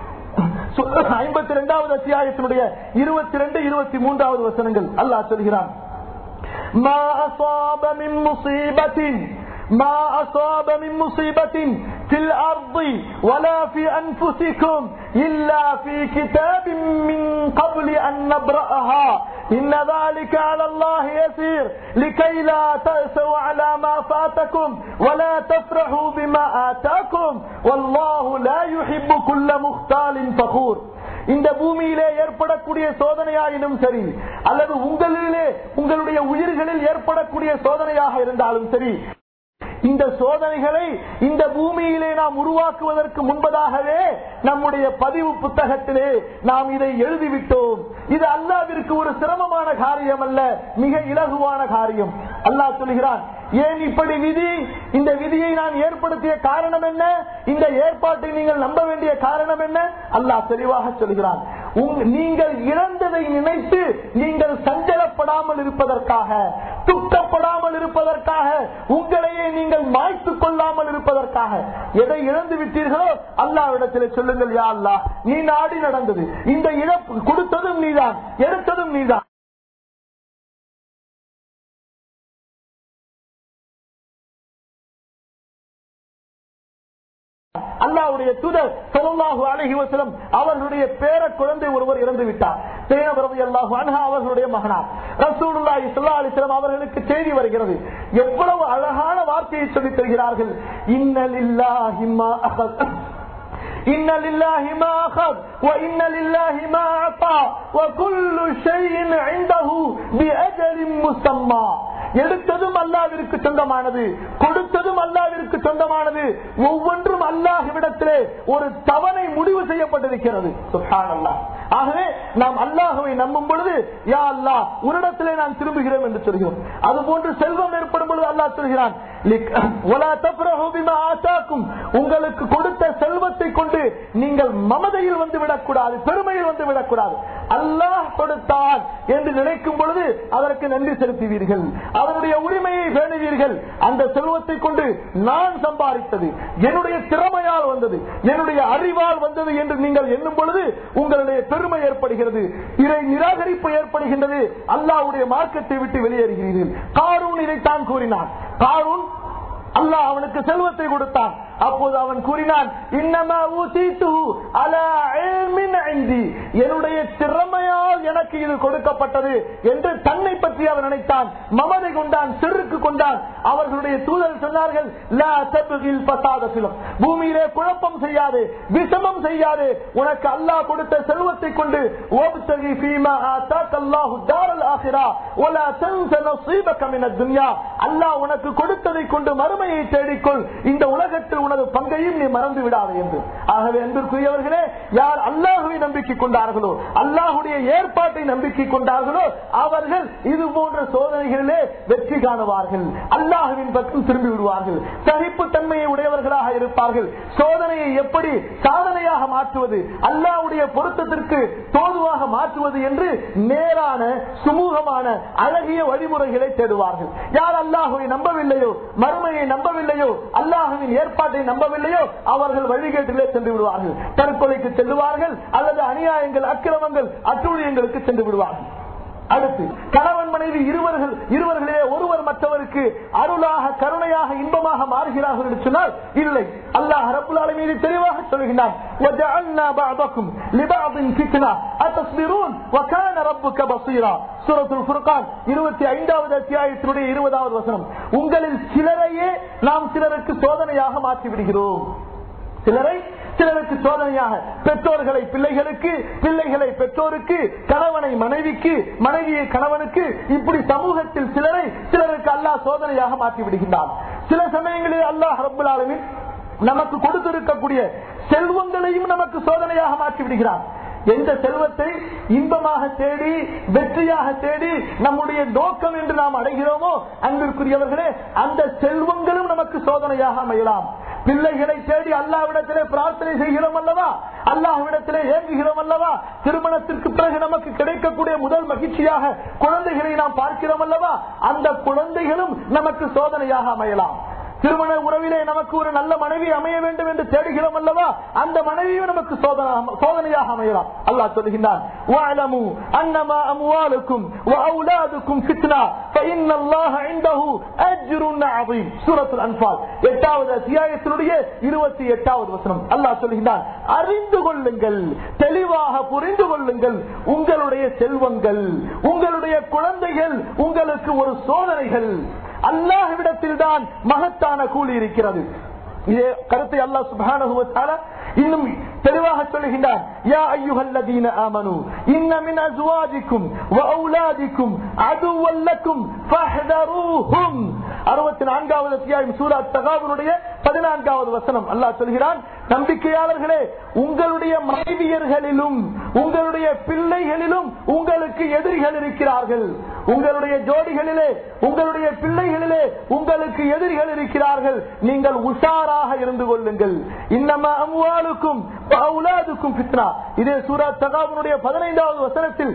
ஐம்பத்தி இரண்டாவது அத்தியாயத்தினுடைய இருபத்தி ரெண்டு இருபத்தி மூன்றாவது வசனங்கள் அல்லாஹ் சொல்கிறான் ما أصاب من مصيبة ما أصاب من مصيبة في الأرض ولا في أنفسكم إلا في كتاب من قبل أن نبرأها إن ذلك على الله يسير لكي لا تأسوا على ما فاتكم ولا تفرحوا بما آتاكم والله لا يحب كل مختال فخور இந்த பூமியிலே ஏற்படக்கூடிய சோதனையாயினும் சரி அல்லது உங்களிலே உங்களுடைய உயிர்களில் ஏற்படக்கூடிய சோதனையாக இருந்தாலும் சரி இந்த சோதனைகளை இந்த பூமியிலே நாம் உருவாக்குவதற்கு முன்பதாகவே நம்முடைய பதிவு புத்தகத்திலே நாம் இதை எழுதிவிட்டோம் இது அல்லாவிற்கு ஒரு சிரமமான காரியம் அல்ல மிக இலகுவான காரியம் அல்லாஹ் சொல்கிறான் ஏன் இப்படி விதி இந்த விதியை நான் ஏற்படுத்திய காரணம் என்ன இந்த ஏற்பாட்டை நீங்கள் நம்ப வேண்டிய காரணம் என்ன அல்லாஹ் தெளிவாக சொல்கிறான் உங்- நீங்கள் இழந்ததை நினைத்து நீங்கள் சஞ்சலப்படாமல் இருப்பதற்காக துக்கப்படாமல் இருப்பதற்காக உங்களையே நீங்கள் மாய்த்துக் கொள்ளாமல் இருப்பதற்காக எதை இழந்து விட்டீர்களோ அல்லாவிடத்தில் சொல்லுங்கள் யா அல்லாஹ் நீ நாடி நடந்தது இந்த இழப்பு கொடுத்ததும் நீதான் எடுத்ததும் நீதான் அல்லாவுடைய தூதர் ஸல்லல்லாஹு அலைஹி வஸல்லம் அவர்களுடைய பேர குழந்தை ஒருவர் இறந்து விட்டார் ஜெயனப் ரலியல்லாஹு அன்ஹா அவர்களுடைய மகனார் ரசூலுல்லாஹி ஸல்லல்லாஹு அலைஹி வஸல்லம் அவர்களுக்கு செய்தி வருகிறது எவ்வளவு அழகான வார்த்தையை சொல்லித் தருகிறார்கள் இன்னலில்லாஹி மா அஹத் إن لله ما أخذ وإن لله ما أعطى وكل شيء عنده بأجل مسمى எடுத்ததும் அல்லாவிற்கு சொந்தமானது கொடுத்ததும் அல்லாவிற்கு சொந்தமானது ஒவ்வொன்றும் அல்லாஹ்விடத்திலே ஒரு தவணை முடிவு செய்யப்பட்டிருக்கிறது சுப்ஹானல்லாஹ். ஆகவே நாம் அல்லாஹுவை நம்பும் பொழுது யா அல்லாஹ் உன்னிடத்திலே நான் திரும்புகிறோம் என்று சொல்கிறோம் அதுபோன்று செல்வம் ஏற்படும் பொழுது அல்லாஹ் சொல்கிறான் லிக்- வலா தஃப்ரஹு பிமா ஆதாக்கும். உங்களுக்கு கொடுத்த செல்வத்தை கொண்டு நீங்கள் மமதையில் வந்து விடக்கூடாது பெருமையில் வந்து விடக்கூடாது அல்லாஹ் கொடுத்தான் என்று நினைக்கும் பொழுது அதற்கு நன்றி செலுத்துவீர்கள் அவருடைய உரிமையை பேணுவீர்கள் அந்த செல்வத்தை கொண்டு நான் சம்பாதித்தது என்னுடைய திறமையால் வந்தது என்னுடைய அறிவால் வந்தது என்று நீங்கள் எண்ணும் பொழுது உங்களுடைய பெருமை ஏற்படுகிறது இதை நிராகரிப்பு ஏற்படுகின்றது அல்லாஹ்வுடைய மார்க்கத்தை விட்டு வெளியேறுகிறீர்கள் காரூன் இதைத்தான் கூறினான் காரூன் அல்லாஹ் அவனுக்கு செல்வத்தை கொடுத்தான் அப்போது அவன் கூறினான் இன்னமா ஊசித்து அலா இல்மின் இந்தி. என்னுடைய திறமையால் எனக்கு இது கொடுக்கப்பட்டது என்று தன்னை பற்றி அவன் நினைத்தான் மமதை கொண்டான் செருக்கு கொண்டான் அவர்களுடைய தூதர் சொன்னார்கள் லா தப்கில் ஃபசாத ஃபில். பூமியிலே குழப்பம் செய்யாது விஷமம் செய்யாது உனக்கு அல்லாஹ் கொடுத்த செல்வத்தை கொண்டு ஓப்தகி ஃபீமா ஆதாக்க அல்லாஹு தாரல் ஆகிரா வலா தன்ஸ நஸீபக மினத் துன்யா அல்லாஹ் உனக்கு கொடுத்ததை கொண்டு மறுமையை தேடிக்கொள் இந்த உலகத்தில் உனது பங்கையும் நீ மறந்து விடாது என்று ஆகவே அன்பிற்குரியவர்களே யார் அல்லாஹுவை நம்பிக்கை கொண்டார்களோ அல்லாஹுடைய ஏற்பாட்டை நம்பிக்கை கொண்டார்களோ அவர்கள் இது போன்ற சோதனைகளிலே வெற்றி காணுவார்கள் அல்லாஹுவின் பக்கம் திரும்பி விடுவார்கள் சகிப்பு தன்மையை உடையவர்களாக இருப்பார்கள் சோதனையை எப்படி சாதனையாக மாற்றுவது அல்லாஹ்வுடைய பொருத்தத்திற்கு தோதுவாக மாற்றுவது என்று நேரான சுமூகமான அழகிய வழிமுறைகளை தேடுவார்கள் யார் அல்லாஹுவை நம்பவில்லையோ மறுமையை நம்பவில்லையோ அல்லாஹுவின் ஏற்பாட்டை நம்பவில்லையோ அவர்கள் வழிகேட்டிலே சென்று விடுவார்கள் தற்கொலைக்கு செல்லுவார்கள் அல்லது அநியாயங்கள் அக்கிரமங்கள் அட்டூழியங்களுக்கு சென்று விடுவார்கள் அடுத்து கணவன் மனைவி இருவர்கள் இருவர்களே ஒருவர் மற்றவருக்கு அருளாக கருணையாக இன்பமாக மாறுகிறார்கள் என்று சொன்னால் இல்லை அல்லாஹ் ரப்புல் ஆலமீன் இதை தெளிவாக சொல்கிறான் وَجَعَلْنَا بَعْضَكُمْ لِبَعْضٍ فِتْنَةً أَتَصْبِرُونَ وَكَانَ رَبُّكَ بَصِيرًا சூரத்துல் ஃபுர்கான் 25வது அத்தியாயத்தினுடைய 20வது வசனம் உங்களில் சிலரையே நாம் சிலருக்கு சோதனையாக மாற்றி விடுகிறோம் சிலரை சிலருக்கு சோதனையாக பெற்றோர்களை பிள்ளைகளுக்கு பிள்ளைகளை பெற்றோருக்கு கணவனை மனைவிக்கு மனைவியை கணவனுக்கு இப்படி சமூகத்தில் சிலரை சிலருக்கு அல்லாஹ் சோதனையாக மாற்றி விடுகின்றான் சில சமயங்களில் அல்லாஹ் ரப்புல் ஆலமீன் நமக்கு கொடுத்திருக்கக்கூடிய செல்வங்களையும் நமக்கு சோதனையாக மாற்றி விடுகிறான் எந்த செல்வத்தை இன்பமாக தேடி வெற்றியாக தேடி நம்முடைய நோக்கம் என்று நாம் அடைகிறோமோ அன்பிற்குரியவர்களே அந்த செல்வங்களும் நமக்கு சோதனையாக அமையலாம் பிள்ளைகளை தேடி அல்லாவிடத்திலே பிரார்த்தனை செய்கிறோம் அல்லவா அல்லாஹ்விடத்திலே ஏங்குகிறோம் அல்லவா திருமணத்திற்கு பிறகு நமக்கு கிடைக்கக்கூடிய முதல் மகிழ்ச்சியாக குழந்தைகளை நாம் பார்க்கிறோம் அல்லவா அந்த குழந்தைகளும் நமக்கு சோதனையாக அமையலாம் திருமண உறவிலே நமக்கு ஒரு நல்ல மனைவி அமைய வேண்டும் என்று தேடுகிறோம் அல்லவா அந்த மனைவியும் நமக்கு சோதனை- சோதனையாக அமையலாம் அல்லாஹ் சொல்லுகின்றான் "வஅலமு அன்னமா அம்வாலுக்கும் வஅவுலாதுக்கும் ஃபித்னா ஃபஇன்ன அல்லாஹ இன்தஹு அஜ்ருன் அஸீம்." சூரத்துல் அன்ஃபால் எட்டாவது அத்தியாயத்தினுடைய 28வது வசனம் அல்லாஹ் சொல்லுகின்றான் அறிந்து கொள்ளுங்கள் தெளிவாக புரிந்து கொள்ளுங்கள் உங்களுடைய செல்வங்கள் உங்களுடைய குழந்தைகள் உங்களுக்கு ஒரு சோதனைகள் அல்லாஹ்விடத்தில் தான் மகத்தான கூலி இருக்கிறது இதே கருத்தை அல்லாஹ் சுப்ஹானஹு வ தஆலா இன்னும் தெளிவாக சொல்லுகின்றார் யா அய்யுஹல்லதீன ஆமனு இன்ன மின் அஸ்வாஜிக்கும் வ அவுலாதிக்கும் அதுவல் லக்கும் ஃபஹ்தரூஹும் 64வது அத்தியாயம் சூரா தகாவுடைய 14வது வசனம் அல்லாஹ் சொல்கிறான் நம்பிக்கையாளர்களே உங்களுடைய மனைவியர்களிலும் உங்களுடைய பிள்ளைகளிலும் உங்களுக்கு எதிரிகள் இருக்கிறார்கள் உங்களுடைய ஜோடிகளிலே உங்களுடைய பிள்ளைகளிலே உங்களுக்கு எதிரிகள் இருக்கிறார்கள் நீங்கள் உஷாராக இருந்து கொள்ளுங்கள் இன்னமா அம்வாலுக்கும் அவுலாதுக்கும் ஃபித்னா இதே சூரா தகாவுடைய பதினைந்தாவது வசனத்தில்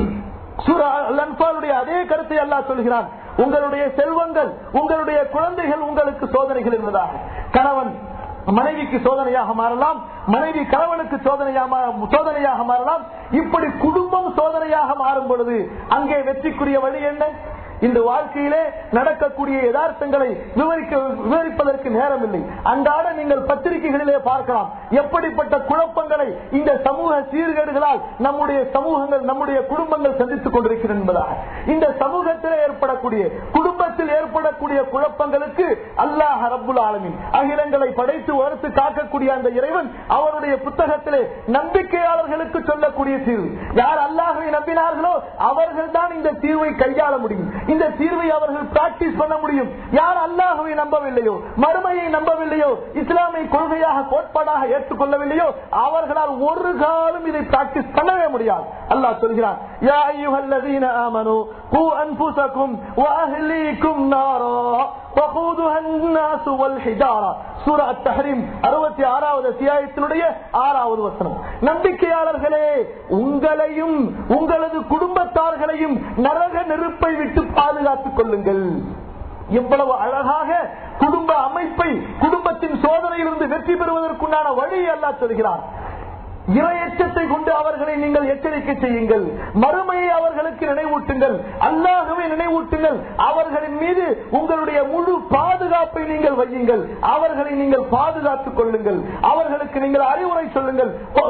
சூரா அல் அன்பாலுடைய அதே கருத்தை அல்லாஹ் சொல்கிறான் உங்களுடைய செல்வங்கள் உங்களுடைய குழந்தைகள் உங்களுக்கு சோதனைகள் என்பதாக கணவன் மனைவிக்கு சோதனையாக மாறலாம் மனைவி கணவனுக்கு சோதனையாக சோதனையாக மாறலாம் இப்படி குடும்பம் சோதனையாக மாறும் பொழுது அங்கே வெற்றிக்குரிய வழி என்ன இந்த வாழ்க்கையிலே நடக்கக்கூடிய யதார்த்தங்களை விவரிக்க விவரிப்பதற்கு நேரம் இல்லை அன்றாட நீங்கள் பத்திரிகைகளிலே பார்க்கலாம் எப்படிப்பட்ட குழப்பங்களை இந்த சமூக சீர்கேடுகளால் நம்முடைய சமூகங்கள் நம்முடைய குடும்பங்கள் சந்தித்துக் கொண்டிருக்கிறது என்பதாக இந்த சமூகத்திலே ஏற்படக்கூடிய குடும்பத்தில் ஏற்பட ஏற்படக்கூடிய குழப்பங்களுக்கு அல்லாஹ் ரப்புல் ஆலமின் அகிலங்களை படைத்து வறுத்து காக்கக்கூடிய அந்த இறைவன் அவருடைய புத்தகத்திலே நம்பிக்கையாளர்களுக்கு சொல்லக்கூடிய தீர்வு யார் அல்லாஹை நம்பினார்களோ அவர்கள் தான் இந்த தீர்வை கையாள முடியும் இந்த தீர்வை அவர்கள் பிராக்டிஸ் பண்ண முடியும் யார் அல்லாஹுவை நம்பவில்லையோ மறுமையை நம்பவில்லையோ இஸ்லாமை கொள்கையாக கோட்பாடாக ஏற்றுக்கொள்ளவில்லையோ அவர்களால் ஒரு காலம் இதை பிராக்டிஸ் பண்ணவே முடியாது அல்லாஹ் சொல்கிறான் யா அய்யுஹல்லதீன ஆமனு கூ அன்ஃபுஸக்கும் வஅஹ்லீக்கும் நாரா وقودها الناس والحجارة சூரா அத்தஹரீம் அறுபத்தி ஆறாவது அத்தியாயத்தினுடைய ஆறாவது வசனம் நம்பிக்கையாளர்களே உங்களையும் உங்களது குடும்பத்தார்களையும் நரக நெருப்பை விட்டு பாதுகாத்துக் கொள்ளுங்கள் எவ்வளவு அழகாக குடும்ப அமைப்பை குடும்பத்தின் சோதனையிலிருந்து வெற்றி பெறுவதற்குண்டான வழி அல்லாஹ் சொல்கிறார் இரையச்சத்தை கொண்டு அவர்களை நீங்கள் எச்சரிக்கை செய்யுங்கள் மறுமையை அவர்களுக்கு நினைவூட்டுங்கள் அல்லாகவே நினைவூட்டுங்கள் அவர்களின் மீது உங்களுடைய முழு பாதுகாப்பை நீங்கள் வையுங்கள் அவர்களை நீங்கள் பாதுகாத்துக் கொள்ளுங்கள் அவர்களுக்கு நீங்கள் அறிவுரை சொல்லுங்கள்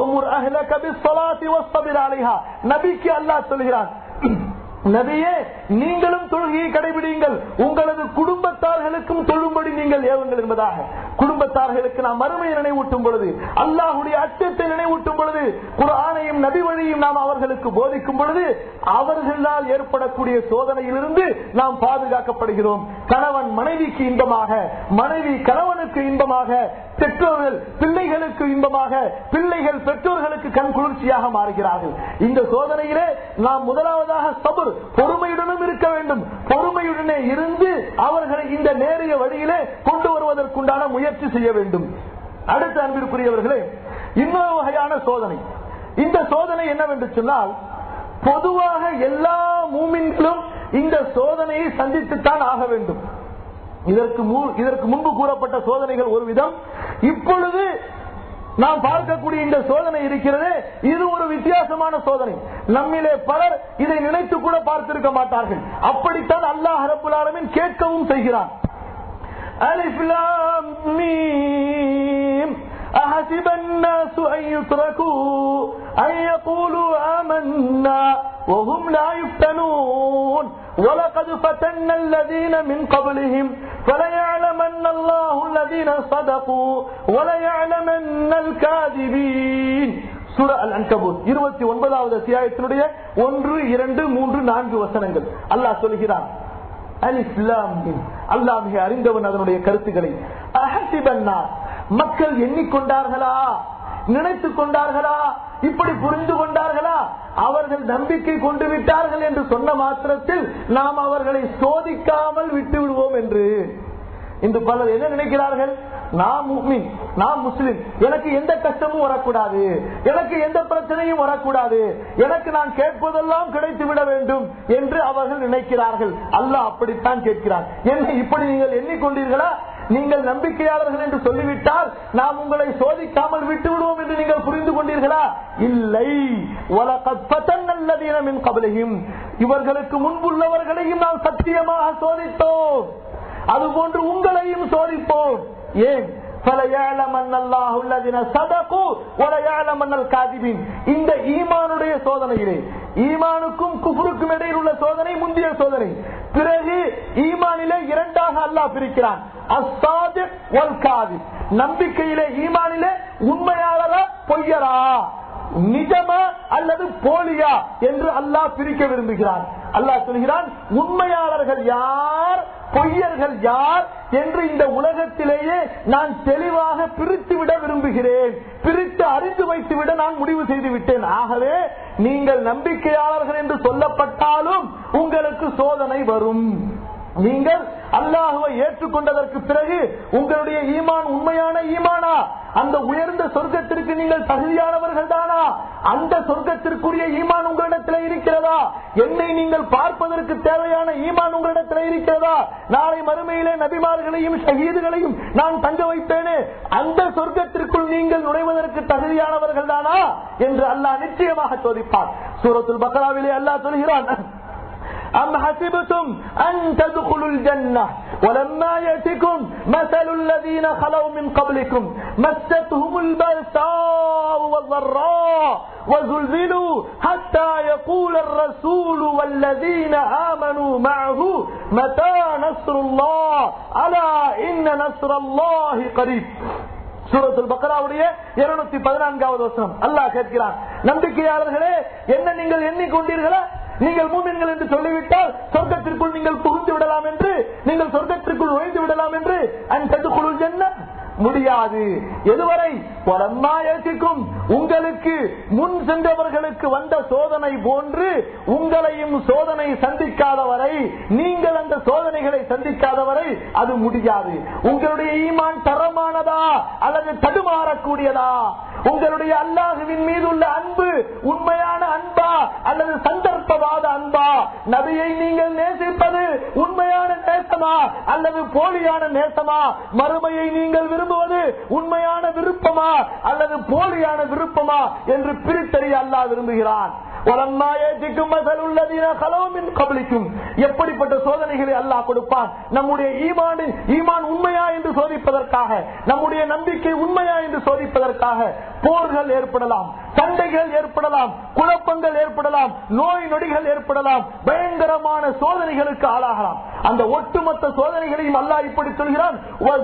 நபிக்கு அல்லாஹ் சொல்கிறான் நபியே நீங்களும் தொழுகையை கடைபிடிங்கள் உங்களது குடும்பத்தார்களுக்கும் தொழும்படி நீங்கள் ஏவுங்கள் என்பதாக குடும்பத்தார்களுக்கு நாம் மறுமையை நினைவூட்டும் பொழுது அல்லாஹுடைய அச்சத்தை நினைவூட்டும் பொழுது குரானையும் நபி வழியும் நாம் அவர்களுக்கு போதிக்கும் பொழுது அவர்களால் ஏற்படக்கூடிய சோதனையிலிருந்து நாம் பாதுகாக்கப்படுகிறோம் கணவன் மனைவிக்கு இன்பமாக மனைவி கணவனுக்கு இன்பமாக பெற்றோர்கள் பிள்ளைகளுக்கு இன்பமாக பிள்ளைகள் பெற்றோர்களுக்கு கண் குளிர்ச்சியாக மாறுகிறார்கள் இந்த சோதனையிலே நாம் முதலாவதாக சபர் பொறுமையுடனும் இருக்க வேண்டும் பொறுமையுடனே இருந்து அவர்களை இந்த நேரிய வழியிலே கொண்டு வருவதற்குண்டான முயற்சி செய்ய வேண்டும் அடுத்த அன்பிற்குரியவர்களே இன்னொரு வகையான சோதனை இந்த சோதனை என்னவென்று சொன்னால் பொதுவாக எல்லா மூமின்களும் இந்த சோதனையை சந்தித்துத்தான் ஆக வேண்டும் இதற்கு இதற்கு முன்பு கூறப்பட்ட சோதனைகள் ஒரு விதம் இப்பொழுது நாம் பார்க்கக்கூடிய இந்த சோதனை இருக்கிறது இது ஒரு வித்தியாசமான சோதனை நம்மிலே பலர் இதை நினைத்து கூட பார்த்திருக்க மாட்டார்கள் அப்படித்தான் அல்லாஹ் ரபுல் ஆலமின் கேட்கவும் செய்கிறான் ألف لام ميم أحسب الناس أن يتركوا أن يقولوا آمنا وهم لا يفتنون ولقد فتنا الذين من قبلهم فليعلمن الله الذين صدقوا وليعلمن الكاذبين சூரா அல் அன்கபூத் இருபத்தி ஒன்பதாவது அத்தியாயத்தினுடைய ஒன்று இரண்டு மூன்று நான்கு வசனங்கள் அல்லாஹ் சொல்கிறான் அல்லாஹ் மிக அறிந்தவன் அதனுடைய கருத்துக்களை அஹசிபன்னா மக்கள் எண்ணிக்கொண்டார்களா நினைத்துக் கொண்டார்களா இப்படி புரிந்து கொண்டார்களா அவர்கள் நம்பிக்கை கொண்டு விட்டார்கள் என்று சொன்ன மாத்திரத்தில் நாம் அவர்களை சோதிக்காமல் விட்டு விடுவோம் என்று இன்று பலர் என்ன நினைக்கிறார்கள் நான் முஸ்லிம் நான் முஸ்லிம் எனக்கு எந்த கஷ்டமும் வரக்கூடாது எனக்கு எந்த பிரச்சனையும் வரக்கூடாது எனக்கு நான் கேட்பதெல்லாம் கிடைத்து விட வேண்டும் என்று அவர்கள் நினைக்கிறார்கள் அல்லாஹ் அப்படித்தான் கேட்கிறார் என்ன இப்படி நீங்கள் எண்ணிக்கொண்டீர்களா நீங்கள் நம்பிக்கையாளர்கள் என்று சொல்லிவிட்டால் நாம் உங்களை சோதிக்காமல் விட்டு விடுவோம் என்று நீங்கள் புரிந்து கொண்டீர்களா இல்லை கபலையும் இவர்களுக்கு முன்புள்ளவர்களையும் நாம் சத்தியமாக சோதித்தோம் அதுபோன்று உங்களையும் சோதிப்போம் ஏன் இந்த ஈமானுடைய சோதனையிலே ஈமானுக்கும் குஃபுருக்கும் இடையில் உள்ள சோதனை முந்தைய சோதனை பிறகு ஈமானிலே இரண்டாக அல்லாஹ் பிரிக்கிறான் நம்பிக்கையிலே ஈமானிலே உண்மையாளரா பொய்யரா நிஜமா அல்லது போலியா என்று அல்லாஹ் பிரிக்க விரும்புகிறான் அல்லாஹ் சொல்கிறான் உண்மையாளர்கள் யார் பொய்யர்கள் யார் என்று இந்த உலகத்திலேயே நான் தெளிவாக பிரித்து விட விரும்புகிறேன் பிரித்து அறிந்து வைத்து விட நான் முடிவு செய்து விட்டேன் ஆகவே நீங்கள் நம்பிக்கையாளர்கள் என்று சொல்லப்பட்டாலும் உங்களுக்கு சோதனை வரும் நீங்கள் அல்லாஹுவை ஏற்றுக்கொண்டதற்கு பிறகு உங்களுடைய ஈமான் உண்மையான ஈமானா அந்த உயர்ந்த சொர்க்கத்திற்கு நீங்கள் தகுதியானவர்கள் தானா அந்த சொர்க்கத்திற்குரிய ஈமான் உங்களிடத்தில் இருக்கிறதா என்னை நீங்கள் பார்ப்பதற்கு தேவையான ஈமான் உங்களிடத்தில் இருக்கிறதா நாளை மறுமையிலே நபிமார்களையும் ஷஹீதுகளையும் நான் தங்க வைப்பேனே அந்த சொர்க்கத்திற்குள் நீங்கள் நுழைவதற்கு தகுதியானவர்கள் தானா என்று அல்லாஹ் நிச்சயமாக சோதிப்பார் சூரத்துல் பக்ராவிலே அல்லாஹ் சொல்கிறான் أم حسبتم أن تدخلوا الجنة ولما يأتكم مثل الذين خلوا من قبلكم مستهم البأساء والضراء وزلزلوا حتى يقول الرسول والذين آمنوا معه متى نصر الله ألا إن نصر الله قريب சூரத்துல் பக்ராவுடைய இருநூத்தி பதினான்காவது வசனம் அல்லாஹ் கேட்கிறான் நம்பிக்கையாளர்களே என்ன நீங்கள் எண்ணிக்கொண்டீர்களா நீங்கள் மூமின்கள் என்று சொல்லிவிட்டால் சொர்க்கத்திற்குள் நீங்கள் புகுந்து விடலாம் என்று நீங்கள் சொர்க்கத்திற்குள் நுழைந்து விடலாம் என்று அன் என்ன முடியாது எதுவரை பரமாயத்திற்கும் உங்களுக்கு முன் சென்றவர்களுக்கு வந்த சோதனை போன்று உங்களையும் சோதனை சந்திக்காத வரை நீங்கள் அந்த சோதனைகளை சந்திக்காத வரை அது முடியாது உங்களுடைய ஈமான் தரமானதா அல்லது தடுமாறக்கூடியதா உங்களுடைய அல்லாஹுவின் மீது உள்ள அன்பு உண்மையான அன்பா அல்லது சந்தர்ப்பவாத அன்பா நபியை நீங்கள் நேசிப்பது உண்மையான நேசமா அல்லது போலியான நேசமா மறுமையை நீங்கள் விரும்புவது உண்மையான விருப்பமா அல்லது போலியான விருப்பமா என்று பிரித்தறிய அல்லாஹ் விரும்புகிறான் எப்படிப்பட்ட சோதனைகளை அல்லாஹ் கொடுப்பான் நம்முடைய ஈமான் ஈமான் உண்மையா என்று சோதிப்பதற்காக நம்முடைய நம்பிக்கை உண்மையா என்று சோதிப்பதற்காக போர்கள் ஏற்படலாம் சண்டைகள் ஏற்படலாம் குழப்பங்கள் ஏற்படலாம் நோய் நொடிகள் ஏற்படலாம் பயங்கரமான சோதனைகளுக்கு ஆளாகலாம் அந்த ஒட்டுமொத்த சோதனைகளையும் அல்லாஹ் இப்படி சொல்கிறான்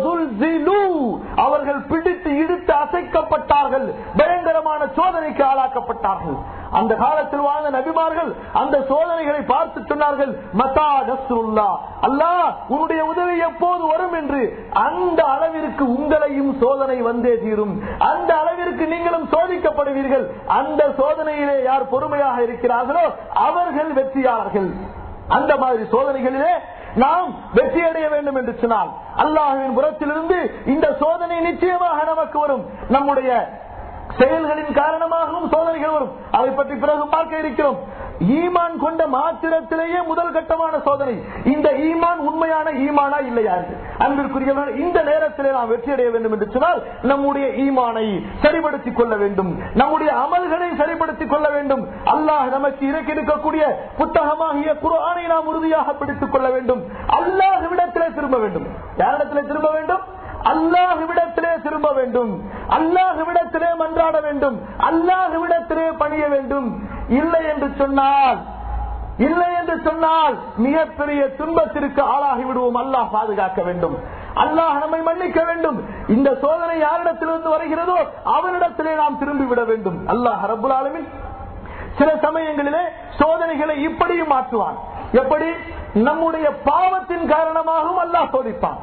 அவர்கள் பிடித்து இழுத்து அசைக்கப்பட்டார்கள் பயங்கரமான சோதனைக்கு ஆளாக்கப்பட்டார்கள் அந்த காலத்தில் வாழ்ந்த நபிமார்கள் அந்த சோதனைகளை பார்த்து சொன்னார்கள் மதா நஸ்ருல்லா அல்லாஹ் உன்னுடைய உதவி எப்போது வரும் என்று அந்த அளவிற்கு உங்களையும் சோதனை வந்தே தீரும் அந்த அளவிற்கு நீங்களும் சோதிக்கப்படுவீர்கள் அந்த சோதனையிலே யார் பொறுமையாக இருக்கிறார்களோ அவர்கள் வெற்றியாளர்கள் அந்த மாதிரி சோதனைகளிலே நாம் வெற்றி அடைய வேண்டும் என்று சொன்னால் அல்லாஹுவின் புறத்திலிருந்து இந்த சோதனை நிச்சயமாக நமக்கு வரும் நம்முடைய செயல்களின் காரணமாகவும் சோதனைகள் வரும் அதை பற்றி பிறகு பார்க்க இருக்கிறோம் ஈமான் கொண்ட மாத்திரத்திலேயே முதல் கட்டமான சோதனை இந்த ஈமான் உண்மையான ஈமானா இல்லையா என்று அன்பிற்குரியவர்கள் இந்த நேரத்திலே நாம் வெற்றி அடைய வேண்டும் என்று சொன்னால் நம்முடைய ஈமானை சரிபடுத்திக் கொள்ள வேண்டும் நம்முடைய அமல்களை சரிபடுத்திக் கொள்ள வேண்டும் அல்லாஹ் நமக்கு இறக்கிருக்கக்கூடிய புத்தகமாகிய குரானை நாம் உறுதியாக பிடித்துக் கொள்ள வேண்டும் அல்லாஹ் விடத்திலே திரும்ப வேண்டும் யாரிடத்திலே திரும்ப வேண்டும் அல்லாஹுவிடத்திலே திரும்ப வேண்டும் அல்லாஹுவிடத்திலே மன்றாட வேண்டும் அல்லாஹுவிடத்திலே பணிய வேண்டும் இல்லை என்று சொன்னால் இல்லை என்று சொன்னால் மிகப்பெரிய துன்பத்திற்கு ஆளாகி விடுவோம் அல்லாஹ் பாதுகாக்க வேண்டும் அல்லாஹ் நம்மை மன்னிக்க வேண்டும் இந்த சோதனை யாரிடத்திலிருந்து வருகிறதோ அவனிடத்திலே நாம் திரும்பி விட வேண்டும் அல்லாஹ் ரபுல் ஆலமின் சில சமயங்களிலே சோதனைகளை இப்படியும் மாற்றுவான் எப்படி நம்முடைய பாவத்தின் காரணமாகவும் அல்லாஹ் சோதிப்பான்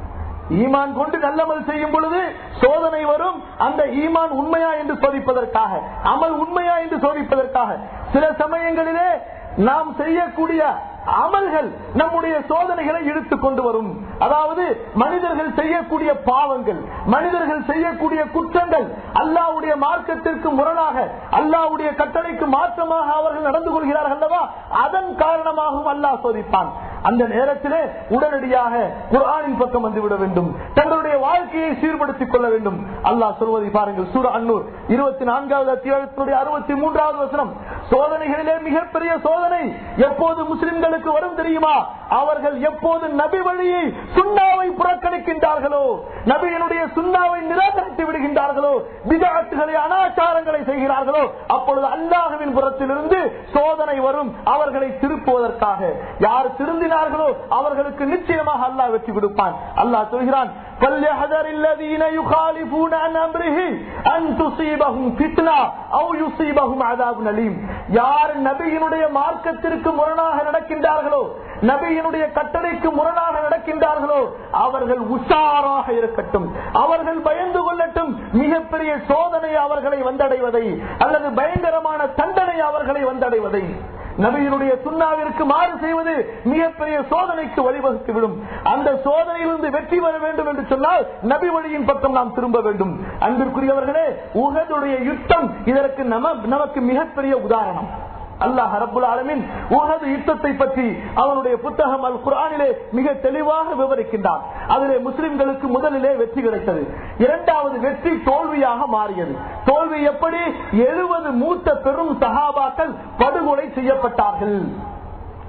ஈமான் கொண்டு நல்லமல் செய்யும் பொழுது சோதனை வரும் அந்த ஈமான் உண்மையா என்று சோதிப்பதற்காக அமல் உண்மையா என்று சோதிப்பதற்காக சில சமயங்களிலே நாம் செய்யக்கூடிய அமல்கள் நம்முடைய சோதனைகளை இழுத்துக் கொண்டு வரும் அதாவது மனிதர்கள் செய்யக்கூடிய பாவங்கள் மனிதர்கள் செய்யக்கூடிய குற்றங்கள் அல்லாவுடைய மார்க்கத்திற்கு முரணாக அல்லாவுடைய கட்டளைக்கு மாற்றமாக அவர்கள் நடந்து கொள்கிறார்கள் அல்லவா அதன் காரணமாகவும் அல்லாஹ் சோதிப்பான் அந்த நேரத்திலே உடனடியாக குரானின் பக்கம் வந்துவிட வேண்டும் தங்களுடைய வாழ்க்கையை சீர்படுத்திக் கொள்ள வேண்டும் அல்லாஹ் சொல்வதை பாருங்கள் சூர அன்னூர் இருபத்தி நான்காவது அத்தியாயத்தினுடைய அறுபத்தி மூன்றாவது வசனம் சோதனைகளிலே மிகப்பெரிய சோதனை எப்போது முஸ்லிம்களுக்கு வரும் தெரியுமா அவர்கள் எப்போது நபி வழியை சுண்ணாவை புறக்கணிக்கின்றார்களோ நபியினுடைய சுண்ணாவை நிராகரித்து விடுகின்றார்களோ விதாட்டுகளை அனாச்சாரங்களை செய்கிறார்களோ அப்பொழுது அல்லாஹுவின் புறத்திலிருந்து சோதனை வரும் அவர்களை திருப்புவதற்காக யார் திருந்தினார்களோ அவர்களுக்கு நிச்சயமாக அல்லாஹ் வெற்றி கொடுப்பான் அல்லாஹ் சொல்கிறான் فليحذر الذين يخالفون عن امره ان تصيبهم فتنه او يصيبهم عذاب اليم யார் நபியினுடைய மார்க்கத்திற்கு முரணாக நடக்கின்றார்களோ நபியினுடைய கட்டளைக்கு முரணாக நடக்கின்றார்களோ அவர்கள் உஷாராக இருக்கட்டும் அவர்கள் பயந்து கொள்ளட்டும் மிகப்பெரிய சோதனை அவர்களை வந்தடைவதை அல்லது பயங்கரமான தண்டனை அவர்களை வந்தடைவதை நபியினுடைய சுண்ணாவிற்கு மாறு செய்வது மிகப்பெரிய சோதனைக்கு வழிவகுத்துவிடும் அந்த சோதனையிலிருந்து வெற்றி பெற வேண்டும் என்று சொன்னால் நபி வழியின் பக்கம் நாம் திரும்ப வேண்டும் அன்பிற்குரியவர்களே உகதுடைய யுத்தம் இதற்கு நமக்கு மிகப்பெரிய உதாரணம் அல்லாஹ் ரபுல் ஆலமின் உகது யுத்தத்தை பற்றி அவனுடைய புத்தகம் அல் குரானிலே மிக தெளிவாக விவரிக்கின்றான் அதிலே முஸ்லிம்களுக்கு முதலிலே வெற்றி கிடைத்தது இரண்டாவது வெற்றி தோல்வியாக மாறியது தோல்வி எப்படி எழுபது மூத்த பெரும் சகாபாக்கள் படுகொலை செய்யப்பட்டார்கள்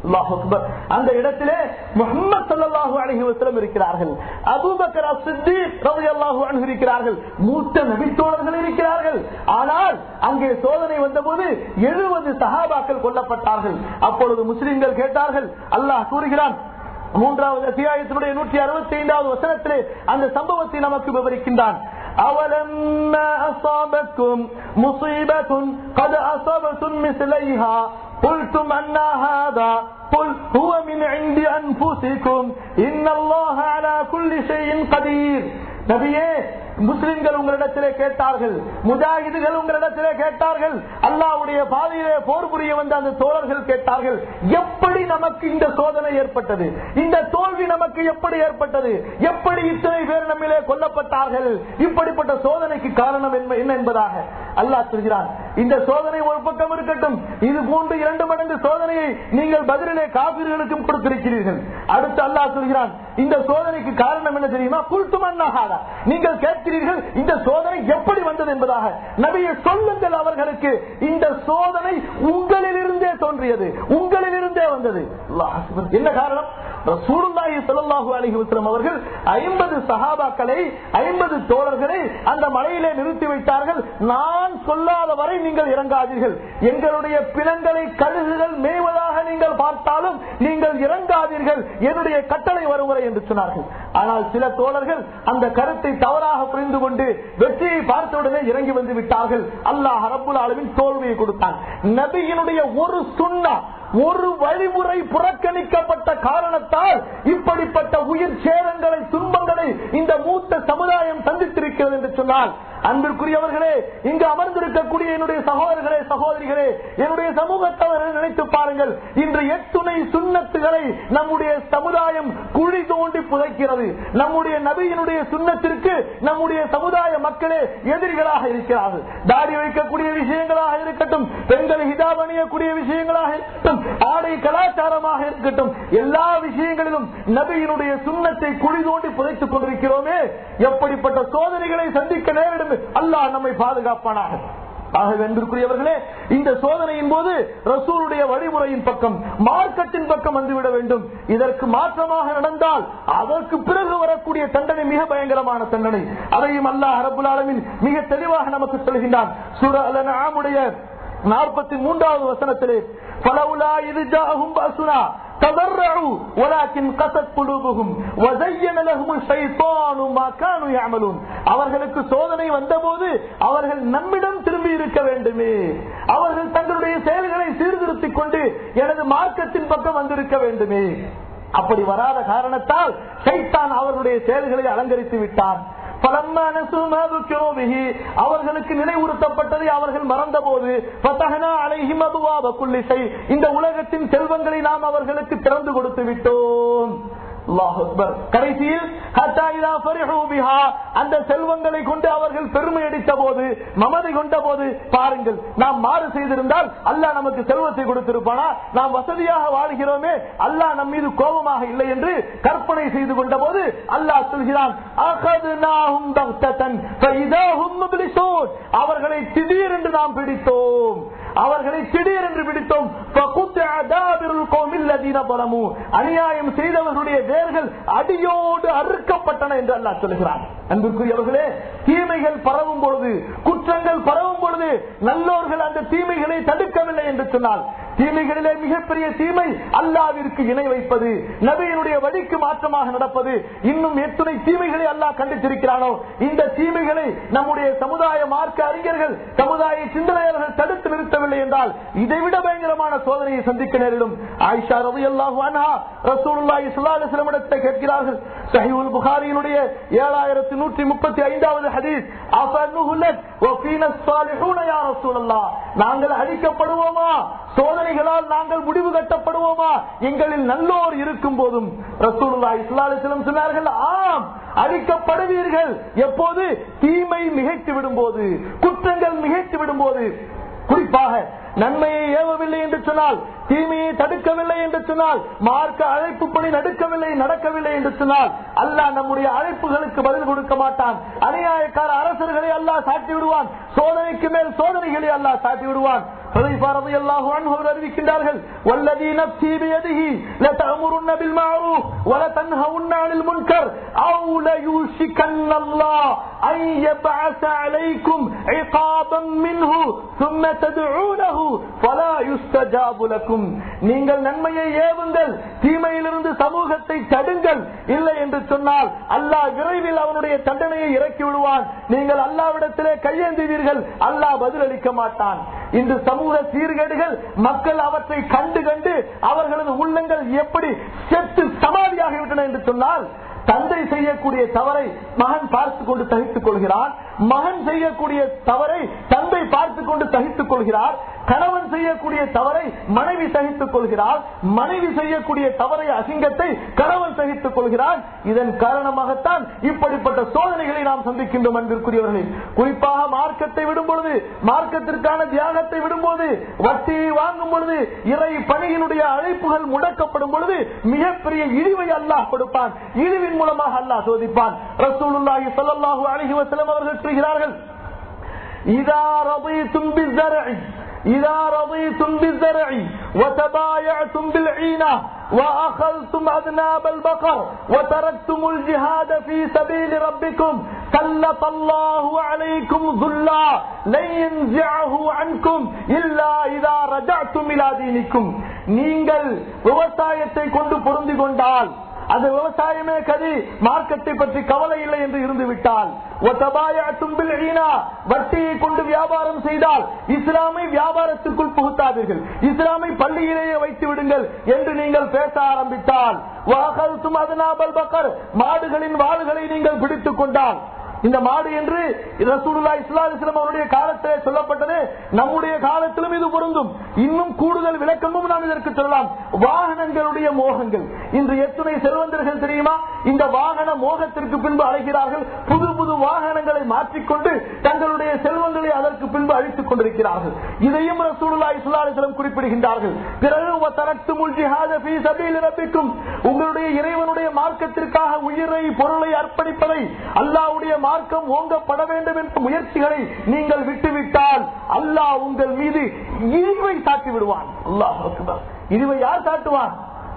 அல்லாஹ் அக்பர். அந்த இடத்திலே முகமது சல்லாஹூ அலஹி வசலம் இருக்கிறார்கள் அபூபக்கர் சித்திக் ரலியல்லாஹு அன்ஹு இருக்கிறார்கள் மூத்த நபித்தோழர்கள் இருக்கிறார்கள் ஆனால் அங்கே சோதனை வந்தபோது எழுபது சஹாபாக்கள் கொல்லப்பட்டார்கள் அப்பொழுது முஸ்லிம்கள் கேட்டார்கள் அல்லாஹ் கூறுகிறான் மூன்றாவது அத்தியாயத்தினுடைய நூற்றி அறுபத்தி ஐந்தாவது வசனத்திலே அந்த சம்பவத்தை நமக்கு விவரிக்கின்றான் أولما أصابتكم مصيبة قد أصبتم مثليها قلتم أن هذا قل هو من عند أنفسكم إن الله على كل شيء قدير நபியே முஸ்லிம்கள் உங்களிடத்திலே கேட்டார்கள் முஜாஹிதுகள் உங்களிடத்திலே கேட்டார்கள் அல்லாவுடைய பாதையிலே போர் புரிய வந்த அந்த தோழர்கள் கேட்டார்கள் எப்படி நமக்கு இந்த சோதனை ஏற்பட்டது இந்த தோல்வி நமக்கு எப்படி ஏற்பட்டது எப்படி இத்தனை பேர் நம்மிலே கொல்லப்பட்டார்கள் இப்படிப்பட்ட சோதனைக்கு காரணம் என்ன என்ன என்பதாக அல்லாஹ் சொல்கிறான் இந்த சோதனை ஒரு பக்கம் இருக்கட்டும் இது போன்று இரண்டு மடங்கு சோதனையை நீங்கள் பதிலே காப்பீர்களுக்கும் கொடுத்திருக்கிறீர்கள் அடுத்து அல்லாஹ் சொல்கிறான் இந்த சோதனைக்கு காரணம் என்ன தெரியுமா குல்துமன்னாகாதா நீங்கள் கேட்கிறீர்கள் இந்த சோதனை எப்படி வந்தது என்பதாக நபியை சொல்லுங்கள் அவர்களுக்கு இந்த சோதனை உங்களிலிருந்தே தோன்றியது உங்களிலிருந்தே வந்தது அல்லாஹ் அக்பர். என்ன காரணம் ரசூலுல்லாஹி ஸல்லல்லாஹு அலைஹி வஸல்லம் அவர்கள் 50 சஹாபாக்களை 50 தோழர்களை அந்த மலையிலே நிறுத்தி வைத்தார்கள் நான் சொல்லாத வரை நீங்கள் இறங்காதீர்கள் எங்களுடைய பிணங்களை கழுகுகள் மேய்வதாக நீங்கள் பார்த்தாலும் நீங்கள் இறங்காதீர்கள் என்னுடைய கட்டளை வரும் வரை என்று சொன்னார்கள் ஆனால் சில தோழர்கள் அந்த கருத்தை தவறாக புரிந்து கொண்டு வெற்றியை பார்த்தவுடனே இறங்கி வந்து விட்டார்கள் அல்லாஹ் ரப்புல் ஆலமின் தோல்வியை கொடுத்தான் நபியினுடைய ஒரு சுண்ணா ஒரு வழிமுறை புறக்கணிக்கப்பட்ட காரணத்தால் இப்படிப்பட்ட உயிர் சேதங்களை துன்பங்களை இந்த மூத்த சமுதாயம் சந்தித்திருக்கிறது என்று சொன்னால் அன்பிற்குரியவர்களே இங்கு அமர்ந்திருக்கக்கூடிய என்னுடைய சகோதரர்களே சகோதரிகளே என்னுடைய சமூகத்தவர்களை நினைத்து பாருங்கள் இன்று எத்துணை சுண்ணத்துகளை நம்முடைய சமுதாயம் குழி தோண்டி புதைக்கிறது நம்முடைய நபியினுடைய சுண்ணத்திற்கு நம்முடைய சமுதாய மக்களே எதிரிகளாக இருக்கிறார்கள் தாடி வைக்கக்கூடிய விஷயங்களாக இருக்கட்டும் பெண்கள் ஹிதாப் அணியக்கூடிய விஷயங்களாக இருக்கட்டும் ஆடை கலாச்சாரமாக இருக்கட்டும் எல்லா விஷயங்களிலும் நபியினுடைய சுண்ணத்தை குழி தோண்டி புதைத்துக் கொண்டிருக்கிறோமே எப்படிப்பட்ட சோதனைகளை சந்திக்க நேரிடும் அல்லாஹ் நம்மை பாதுகாப்பானாக ஆகவே அன்பிற்குரியவர்களே இந்த சோதனையின் போது ரசூலுடைய வழிமுறையின் பக்கம் மார்க்கத்தின் பக்கம் வந்துவிட வேண்டும் இதற்கு மாற்றமாக நடந்தால் அதற்கு பிறகு வரக்கூடிய தண்டனை மிக பயங்கரமான தண்டனை அதையும் அல்லாஹ் ரபுல் ஆலமின் மிக தெளிவாக நமக்கு சொல்கின்றான் சுர அலனாமுடைய நாற்பத்தி மூன்றாவது வசனத்திலே பலவுலா இது ஜாகும் பசுனா تضرعوا ولكن قست قلوبهم وزين لهم الشيطان ما كانوا يعملون அவர்களுக்கு சோதனை வந்தபோது அவர்கள் நம்மிடம் திரும்பி இருக்க வேண்டுமே அவர்கள் தங்களுடைய செயல்களை சீர்திருத்திக் கொண்டு எனது மார்க்கத்தின் பக்கம் வந்திருக்க வேண்டுமே அப்படி வராத காரணத்தால் சைத்தான் அவர்களுடைய செயல்களை அலங்கரித்து விட்டான் பலம்மா நசு மா ذكروا به அவர்களுக்கு நினைவுறுத்தப்பட்டதை அவர்கள் மறந்த போது அலைஹிம் அபுவாப குல்லி ஷை இந்த உலகத்தின் செல்வங்களை நாம் அவர்களுக்கு திறந்து கொடுத்து விட்டோம் அல்லாஹ் அக்பர். கடைசியில் ஹத்தா இதா ஃபரிஹூ பிஹா, அந்த செல்வங்களை கொண்டு அவர்கள் பெருமை அடித்த போது மமதை கொண்ட போது பாருங்கள் நாம் மாறு செய்திருந்தால் அல்லாஹ் நமக்கு செல்வத்தை கொடுத்திருப்பானா நாம் வசதியாக வாழ்கிறோமே அல்லாஹ் நம் மீது கோபமாக இல்லை என்று கற்பனை செய்து கொண்ட போது அல்லாஹ் சொல்கிறான் "அகதுனாஹும் பக்தத்தன் ஃபஇதாஹும் முப்லிசூன்." அவர்களை திடீரென்று நாம் பிடித்தோம் அவர்களை திடீரென்று பிடித்தோம் فَقُطِعَ دَابِرُ الْقَوْمِ الَّذِينَ ظَلَمُوا. அநியாயம் செய்தவர்களுடைய வேர்கள் அடியோடு அறுக்கப்பட்டன என்று அல்லாஹ் சொல்கிறான் அன்பிற்குரியவர்களே தீமைகள் பரவும் பொழுது குற்றங்கள் பரவும் பொழுது நல்லோர்கள் அந்த தீமைகளை தடுக்கவில்லை என்று சொன்னால் தீமைகளிலே மிகப்பெரிய தீமை அல்லாவிற்கு இணை வைப்பது நபியினுடைய வழிக்கு மாற்றமாக நடப்பது இன்னும் எத்தனை தீமைகளை அல்லாஹ் கண்டித்திருக்கிறானோ இந்த தீமைகளை நம்முடைய சமுதாய மார்க்க அறிஞர்கள் சமுதாய சிந்தனையாளர்கள் தடுத்து நிறுத்தவில்லை என்றால் இதைவிட பயங்கரமான சோதனையை சந்திக்க நேரிடும் ஆயிஷா ரவி அல்லாஹு அன்ஹா ரசூலுல்லாஹி ஸல்லல்லாஹு அலைஹி வஸல்லம் இடத்தை கேட்கிறார்கள் சஹீஹுல் புகாரியினுடைய ஏழாயிரத்தி நூற்றி முப்பத்தி ஐந்தாவது ஹதீஸ் அஃபனுஹுலத் வஃபீன ஸாலிஹூன யா ரசூலல்லாஹ் நாங்கள் அழிக்கப்படுவோமா சோதனைகளால் நாங்கள் முடிவு கட்டப்படுவோமா எங்களில் நல்லோர் இருக்கும் போதும் ரசூலுல்லாஹி ஸல்லல்லாஹு அலைஹி வஸல்லம் சொன்னார்கள் ஆம் அழிக்கப்படுவீர்கள் எப்போது தீமை மிகைத்து விடும்போது குற்றங்கள் மிகைத்து விடும்போது குறிப்பாக நன்மையை ஏவவில்லை என்று சொன்னால் தீமையை தடுக்கவில்லை என்று சொன்னால் மார்க்க அழைப்பு பணி நடக்கவில்லை நடக்கவில்லை என்று சொன்னால் அல்லாஹ் நம்முடைய அழைப்புகளுக்கு பதில் கொடுக்க மாட்டான் அநியாயக்கார அரசர்களை அல்லாஹ் சாட்டி விடுவான் சோதனைக்கு மேல் சோதனைகளை அல்லாஹ் சாட்டி விடுவான் ஹுதைஃபா ரலியல்லாஹு அன்ஹு அவர் அறிவிக்கின்றார்கள் வல்லதி நஃப்ஸி பியதிஹி லதஅமுருன்ன பில் மஅரூஃப் வலதன்ஹவுன்ன அனில் முன்கர் அவு லயூஷிகன்ன அல்லாஹ் அன் يبعث عليكم عقابا منه ثم تدعونه فلا يستجاب لكم நீங்கள் நன்மையை ஏவுங்கள் தீமையிலிருந்து சமூகத்தை தடுங்கள் இல்லை என்று சொன்னால் அல்லாஹ் விரைவில் அவனுடைய தண்டனையை இறக்கி விடுவான் நீங்கள் அல்லாவிடத்திலே கையேந்துவீர்கள் அல்லாஹ் பதிலளிக்க மாட்டான் இன்று சமூக சீர்கேடுகள் மக்கள் அவற்றை கண்டு கண்டு அவர்களது உள்ளங்கள் எப்படி செத்து சமாதியாகிவிட்டன என்று சொன்னால் தந்தை செய்யக்கூடிய தவறை மகன் பார்த்து கொண்டு சகித்துக் கொள்கிறார் மகன் செய்யக்கூடிய தவறை தந்தை பார்த்து கொண்டு சகித்துக் கொள்கிறார் கணவன் செய்யக்கூடிய தவறை மனைவி சகித்துக் கொள்கிறார் மனைவி செய்யக்கூடிய தவறை அசிங்கத்தை கணவன் சகித்துக் கொள்கிறார் இதன் காரணமாகத்தான் இப்படிப்பட்ட சோதனைகளை நாம் சந்திக்கின்றோம் அன்பிற்குரியவர்களே குறிப்பாக மார்க்கத்தை விடும் பொழுது மார்க்கத்திற்கான தியாகத்தை விடும்போது வட்டியை வாங்கும் பொழுது இறை பணியினுடைய அழைப்புகள் முடக்கப்படும் பொழுது மிகப்பெரிய இழிவை அல்லாஹ் கொடுப்பான் இழிவின் மூலமாக அல்லாஹ் சோதிப்பான் ரசூலுல்லாஹி ஸல்லல்லாஹு அலைஹி வஸல்லம் அவர்கள் சொல்கிறார்கள் இதா ரضيتم بالزرع إذا رضيتم بالزرع وتبايعتم بالعينة وأخذتم أذناب البقر وتركتم الجهاد في سبيل ربكم سلط الله عليكم ذلا لن ينزعه عنكم إلا إذا رجعتم إلى دينكم நீங்கள் விவசாயத்தை கொண்டு பொருந்தி கொண்டால் அது விவசாயமே கதி மார்க்கத்தை பற்றி கவலை இல்லை என்று இருந்து விட்டால் வட்டியை கொண்டு வியாபாரம் செய்தால் இஸ்லாமை வியாபாரத்திற்குள் புகுத்தாதீர்கள் இஸ்லாமை பள்ளியிலேயே வைத்து விடுங்கள் என்று நீங்கள் பேச ஆரம்பித்தால் மாடுகளின் வாள்களை நீங்கள் பிடித்துக் கொண்டால் இந்த மாடு என்று ரசூலுல்லா இஸ்லாம் அவருடைய காலத்திலே சொல்லப்பட்டது நம்முடைய காலத்திலும் இது பொருந்தும் இன்னும் கூடுதல் விளக்கமும் நாம் இதற்கு சொல்லலாம் வாகனங்களுடைய மோகங்கள் இன்று எத்தனை செல்வந்தர்கள் தெரியுமா இந்த வாகன மோகத்திற்கு பின்பு அழைகிறார்கள் புது புது வாகனங்களை மாற்றிக்கொண்டு தங்களுடைய செல்வங்களை அதற்கு பின்பு அழித்துக் கொண்டிருக்கிறார்கள் இதையும் ரசூலுல்லா இஸ்லாம் குறிப்பிடுகின்றார்கள் பிறகு ரப்பிக்கும் உங்களுடைய இறைவனுடைய மார்க்கத்திற்காக உயிரை பொருளை அர்ப்பணிப்பதை அல்லாவுடைய மார்க்கம் ஓங்கப்பட வேண்டும் என்ற முயற்சிகளை நீங்கள் விட்டுவிட்டால் அல்லாஹ் உங்கள் மீது இழிவை சாட்டி விடுவான் அல்லாஹ் இழிவை யார் சாட்டுவான்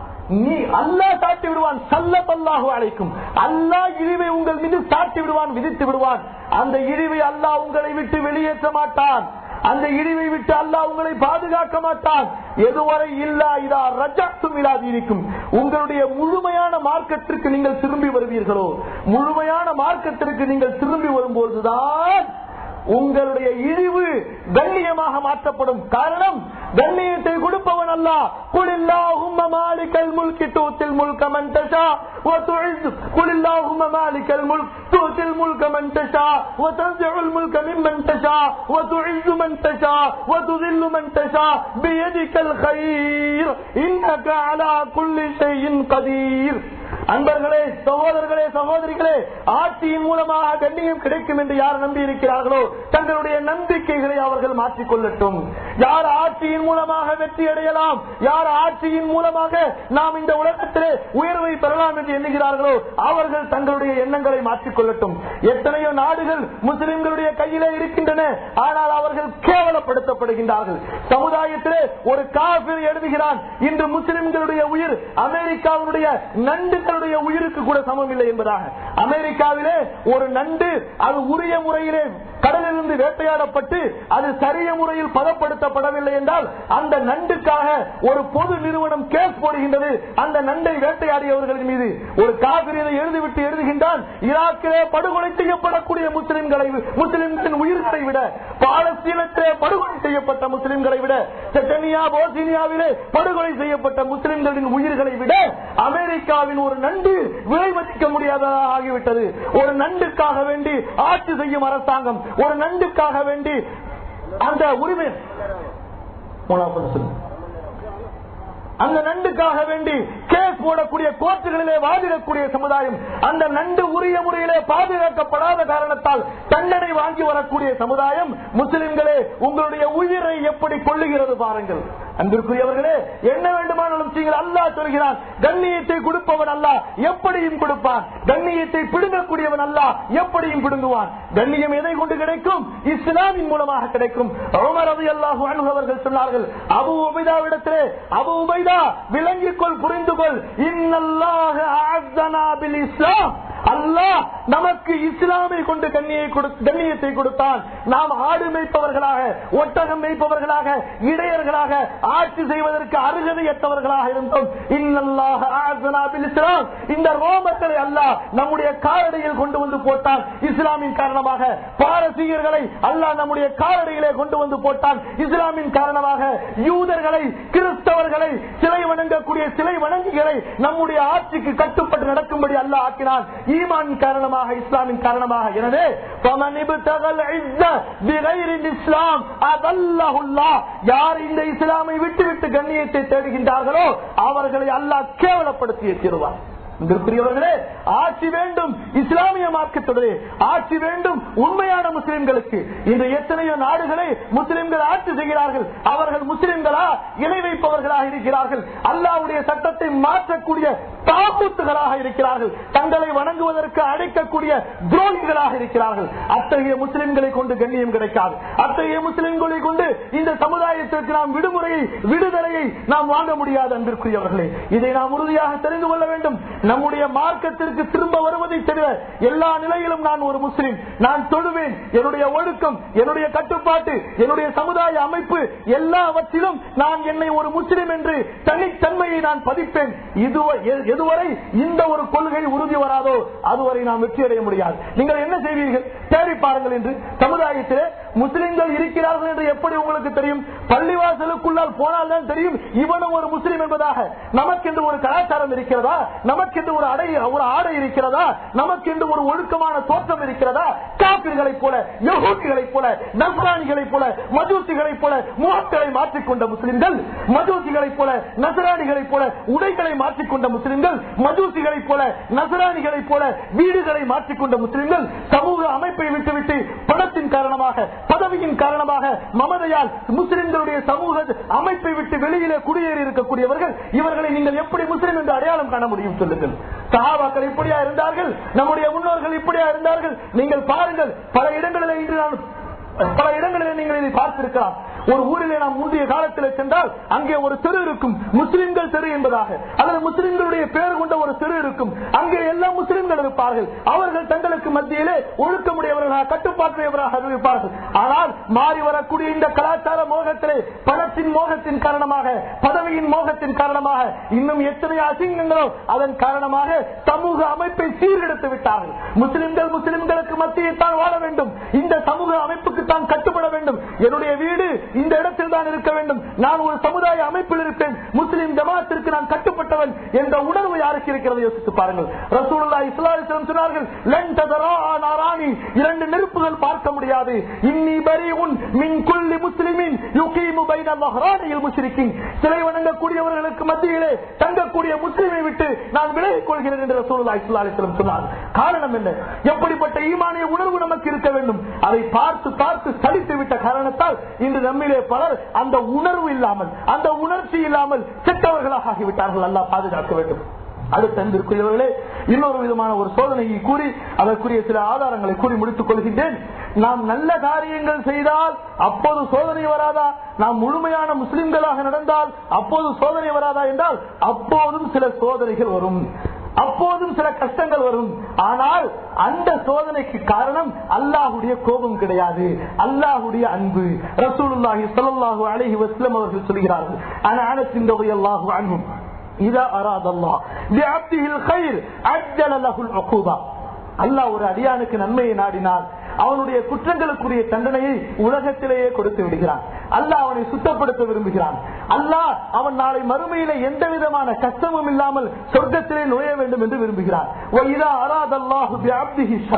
நீ அல்லாஹ் சாட்டி விடுவான் சல்லல்லாஹு அழைக்கும் அல்லாஹ் இழிவை உங்கள் மீது சாட்டி விடுவான் விதித்து விடுவான் அந்த இழிவை அல்லாஹ் உங்களை விட்டு வெளியேற்ற மாட்டான் அந்த இழிவை விட்டு அல்லாஹ் உங்களை பாதுகாக்க மாட்டான் எதுவரை இல்லா இதா ரஜாத்தும் இல்லாதிருக்கும் உங்களுடைய முழுமையான மார்க்கத்திற்கு நீங்கள் திரும்பி வருவீர்களோ முழுமையான மார்க்கத்திற்கு நீங்கள் திரும்பி வரும்போதுதான் உங்களுடைய இழிவு கண்ணியமாக மாற்றப்படும் காரணம் கண்ணியத்தை கொடுப்பவன் அல்ல குலில்லாஹும்ம மாலிகல் முல்கி தூத்தில் முல்க மன் தஷா وتعز قل اللهم مالك الملك تؤتي الملك من تشاء وتنزع الملك ممن تشاء وتعز من تشاء وتذل من تشاء بيدك الخير انك على كل شيء قدير அன்பர்களே சகோதரர்களே சகோதரிகளே ஆட்சியின் மூலமாக கண்ணியம் கிடைக்கும் என்று யார் நம்பி இருக்கிறார்களோ தங்களுடைய நம்பிக்கைகளை அவர்கள் மாற்றிக் கொள்ளட்டும் யார் ஆட்சியின் மூலமாக வெற்றி அடையலாம் யார் ஆட்சியின் மூலமாக நாம் இந்த உலகத்திலே உயர்வை பெறலாம் என்று எண்ணுகிறார்களோ அவர்கள் தங்களுடைய எண்ணங்களை மாற்றிக் கொள்ளட்டும் எத்தனையோ நாடுகள் முஸ்லிம்களுடைய கையிலே இருக்கின்றன ஆனால் அவர்கள் கேவலப்படுத்தப்படுகின்றார்கள் சமுதாயத்திலே ஒரு காபிர் எழுதுகிறான் இன்று முஸ்லிம்களுடைய உயிர் அமெரிக்காவுடைய நண்டுகளுடைய உயிருக்கு கூட சமம் இல்லை என்பதாக அமெரிக்காவிலே ஒரு நண்டு அது உரிய முறையிலே கடலிலிருந்து வேட்டையாடப்பட்டு அது சரிய முறையில் பதப்படுத்தப்படவில்லை என்றால் அந்த நண்டுக்காக ஒரு பொது நிறுவனம் கேஸ் போடுகின்றது அந்த நண்டை வேட்டையாடியவர்களின் மீது ஒரு காவிரியை எழுதிவிட்டு எழுதுகின்றான் ஈராக்கிலே படுகொலை செய்யப்படக்கூடிய முஸ்லிம்களை முஸ்லிம்களின் உயிர்களை விட பாலஸ்தீனத்திலே படுகொலை செய்யப்பட்ட முஸ்லிம்களை விட செட்டனியா போசினியாவிலே படுகொலை செய்யப்பட்ட முஸ்லிம்களின் உயிர்களை விட அமெரிக்காவின் ஒரு நண்டு விலை மதிக்க முடியாததாக ஆகிவிட்டது ஒரு நண்டுக்காக வேண்டி ஆட்சி செய்யும் அரசாங்கம் ஒரு நண்டுக்காக வேண்டி அந்த உரிமை அந்த நண்டுக்காக வேண்டி கேஸ் போடக்கூடிய கோர்ட்டுகளிலே வாதிடக்கூடிய சமுதாயம் அந்த நண்டு உரிய முறையிலே பாதுகாக்கப்படாத காரணத்தால் தண்டனை வாங்கி வரக்கூடிய சமுதாயம் முஸ்லிம்களே உங்களுடைய உயிரை எப்படி கொள்ளுகிறது பாருங்கள் அன்பிற்குரியவர்களே என்ன வேண்டுமானாலும் செய்யுங்கள் அல்லாஹ் சொல்கிறான் கண்ணியத்தை கொடுப்பவன் அல்ல எப்படியும் கொடுப்பான் கண்ணியத்தை பிடுங்கக்கூடியவன் அல்ல எப்படியும் பிடுங்குவான் கண்ணியம் எதை கொண்டு கிடைக்கும் இஸ்லாமின் மூலமாக கிடைக்கும் உமர் ரலியல்லாஹு அன்ஹு அவர்கள் சொன்னார்கள் அபு உபைதாவிடத்திலே அபு உபைதா விளங்கிக் கொள் புரிந்து கொள் இன்னல்லாஹ அஅஸ்ஸனா பில் இஸ்லாம் அல்லாஹ் நமக்கு இஸ்லாமை கொண்டு கண்ணியை கொடு- கண்ணியத்தை கொடுத்தான் நாம் ஆடு மேய்ப்பவர்களாக ஒட்டகம் மேய்ப்பவர்களாக இடையர்களாக ஆட்சி செய்வதற்கு அருகதையற்றவர்களாக இருந்தோம் இன்னல்லாஹ அஅஸ்ஸனா பில் இஸ்லாம் இந்த ரோமர்களை அல்லாஹ் நம்முடைய காலடியில் கொண்டு வந்து போட்டான் இஸ்லாமின் காரணமாக பாரசீகர்களை அல்லாஹ் நம்முடைய காலடியிலே கொண்டு வந்து போட்டான் இஸ்லாமின் காரணமாக யூதர்களை கிறிஸ்தவர்களை சிலை வணங்கக்கூடிய சிலை வணங்கிகளை நம்முடைய ஆட்சிக்கு கட்டுப்பட்டு நடக்கும்படி அல்லாஹ் ஆக்கினான் ஈமான் காரணமாக இஸ்லாமின் காரணமாக எனவே فَمَنِ ابْتَغَى الْعِزَّ بِغَيْرِ الْإِسْلَامِ أَذَلَّهُ اللَّهُ. யார் இந்த இஸ்லாமை விட்டு விட்டு கண்ணியத்தை தேடுகின்றார்களோ அவர்களை அல்லாஹ் கேவலப்படுத்தி தருவார் அன்பிற்குரியவர்களே ஆட்சி வேண்டும் இஸ்லாமிய மார்க்கத்துடைய ஆட்சி வேண்டும் உண்மையான முஸ்லிம்களுக்கு இன்று எத்தனையோ நாடுகளை முஸ்லிம்கள் ஆட்சி செய்கிறார்கள் அவர்கள் முஸ்லிம்களா இணை வைப்பவர்களாக இருக்கிறார்கள் அல்லாவுடைய சட்டத்தை மாற்றக்கூடிய தாக்கூத்துகளாக இருக்கிறார்கள் தங்களை வணங்குவதற்கு அழைக்கக்கூடிய துரோகிகளாக இருக்கிறார்கள் அத்தகைய முஸ்லிம்களை கொண்டு கண்ணியம் கிடைக்காது அத்தகைய முஸ்லிம்களை கொண்டு இந்த சமுதாயத்திற்கு நாம் விடுமுறையை விடுதலையை நாம் வாங்க முடியாது அன்பிற்குரியவர்களே இதை நாம் உறுதியாக தெரிந்து கொள்ள வேண்டும் நம்முடைய மார்க்கத்திற்கு திரும்ப வருவதை தவிர எல்லா நிலையிலும் நான் ஒரு முஸ்லிம் நான் தொழுவேன் என்னுடைய ஒழுக்கம் என்னுடைய கட்டுப்பாட்டு என்னுடைய சமுதாய அமைப்பு எல்லாவற்றிலும் நான் என்னை ஒரு முஸ்லிம் என்று தனித்தன்மையை நான் பதிப்பேன் இதுவ- எ- எதுவரை இந்த ஒரு கொள்கை உறுதி வராதோ அதுவரை நாம் வெற்றி அடைய முடியாது நீங்கள் என்ன செய்வீர்கள் தேடி பாருங்கள் என்று சமுதாயத்திலே முஸ்லிம்கள் இருக்கிறார்கள் என்று எப்படி உங்களுக்கு தெரியும் பள்ளிவாசலுக்குள்ளால் போனால் தான் தெரியும் இவனும் ஒரு முஸ்லிம் என்பதாக நமக்கென்று ஒரு கலாச்சாரம் இருக்கிறதா நமக்கென்று ஒரு அடை ஒரு ஆடை இருக்கிறதா நமக்கென்று ஒரு ஒழுக்கமான தோற்றம் இருக்கிறதா காப்பிர்களைப் போல யகூதிகளைப் போல நஸ்ரானிகளைப் போல மஜூசிகளைப் போல முகங்களை மாற்றிக்கொண்ட முஸ்லிம்கள் மஜூசிகளைப் போல நசராணிகளைப் போல உடைகளை மாற்றிக்கொண்ட முஸ்லிம்கள் மஜூசிகளைப் போல நசராணிகளைப் போல வீடுகளை மாற்றிக்கொண்ட முஸ்லிம்கள் சமூக அமைப்பை விட்டுவிட்டு பணத்தின் காரணமாக பதவியின் காரணமாக மமதையால் முஸ்லிம்களுடைய சமூக அமைப்பை விட்டு வெளியிலே குடியேறி இருக்கக்கூடியவர்கள் இவர்களை நீங்கள் எப்படி முஸ்லிம் என்று அடையாளம் காண முடியும் சொல்லுங்கள் சஹாபாக்கள் இப்படியா இருந்தார்கள் நம்முடைய முன்னோர்கள் இப்படியா இருந்தார்கள் நீங்கள் பாருங்கள் பல இடங்களில் இன்று நான் பல இடங்களில் நீங்கள் இதை பார்த்திருக்கலாம் ஒரு ஊரிலே நாம் முந்தைய காலத்தில் சென்றால் அங்கே ஒரு தெரு இருக்கும் முஸ்லிம்கள் தெரு என்பதாக அல்லது முஸ்லிம்களுடைய பெயர் கொண்ட ஒரு தெரு இருக்கும் அங்கே எல்லா முஸ்லிம்கள் இருப்பார்கள் அவர்கள் தங்களுக்கு மத்தியிலே ஒழுக்கமுடையவர்களாக கட்டுப்பாட்டுடையவராக அறிவிப்பார்கள் ஆனால் மாறி வரக்கூடிய இந்த கலாச்சார மோகத்திலே பணத்தின் மோகத்தின் காரணமாக பதவியின் மோகத்தின் காரணமாக இன்னும் எத்தனை அசிங்கங்களோ அதன் காரணமாக சமூக அமைப்பை சீர்கெடுத்து விட்டார்கள் முஸ்லிம்கள் முஸ்லிம்களுக்கு மத்தியில் தான் வாழ வேண்டும் இந்த சமூக அமைப்புக்கு தான் கட்டுப்பட வேண்டும் என்னுடைய வீடு இந்த இடத்தில் தான் இருக்க வேண்டும் நான் ஒரு சமுதாய அமைப்பில் இருப்பேன் முஸ்லிம் ஜமாத்திற்கு நான் கட்டுப்பட்டவன் என்ற உணர்வு யாருக்கு இருக்கிறது யோசித்து பாருங்கள் ரசூலுல்லாஹி ஸல்லல்லாஹு அலைஹி வஸல்லம் சொன்னார்கள் லன் ததரா நாரானி இரண்டு நெருப்புகள் பார்க்க முடியாது இன்னி பரீஉன் மின் குல்லி முஸ்லிமின் யுகீமு பைன மஹ்ரானில் முஷ்ரிக்கின் சிலை வணங்கக்கூடியவர்களுக்கு மத்தியிலே தங்கக்கூடிய முஸ்லிமை விட்டு நான் விலகிக் கொள்கிறேன் என்று ரசூலுல்லாஹி ஸல்லல்லாஹு அலைஹி வஸல்லம் சொன்னார்கள் காரணம் என்ன எப்படிப்பட்ட ஈமானிய உணர்வு நமக்கு இருக்க வேண்டும் அதை பார்த்து பார்த்து சலித்து விட்ட காரணத்தால் இன்று நம்மிலே பலர் அந்த உணர்வு இல்லாமல் அந்த உணர்ச்சி இல்லாமல் செத்தவர்களாக ஆகிவிட்டார்கள் அல்லாஹ் பாதுகாக்க வேண்டும் அடுத்த அன்பிற்குரியவர்களே இன்னொரு விதமான ஒரு சோதனையை கூறி அதற்குரிய சில ஆதாரங்களை கூறி முடித்துக் கொள்கின்றேன் நாம் நல்ல காரியங்கள் செய்தால் அப்போது சோதனை வராதா நாம் முழுமையான முஸ்லிம்களாக நடந்தால் அப்போது சோதனை வராதா என்றால் அப்போதும் சில சோதனைகள் வரும் அப்போதும் சில கஷ்டங்கள் வரும் ஆனால் அந்த சோதனைக்கு காரணம் அல்லாஹுடைய கோபம் கிடையாது அல்லாஹுடைய அன்பு ரசூலுல்லாஹி ஸல்லல்லாஹு அலைஹி வஸல்லம் அவர்கள் சொல்கிறார்கள் ஆனா அனஸ் ரலியல்லாஹு அன்ஹு இதா அராத அல்லாஹ் பிஅப்திஹி الخير அஜ்ஜல லஹு العقوبة அல்லாஹ் ஒரு அடியானுக்கு நன்மையை நாடினால் அவனுடைய குற்றங்களுக்குரிய தண்டனையை உலகத்திலேயே கொடுத்து விடுகிறான் அல்லாஹ் அவனை சுத்தப்படுத்த விரும்புகிறான் அல்லாஹ் அவன் நாளை மறுமையில எந்த விதமான கஷ்டமும் இல்லாமல் சொர்க்கத்திலே நுழைய வேண்டும் என்று விரும்புகிறான் وَإِذَا أَرَادَ اللَّهُ بِعَبْدِهِ الشَّرَّ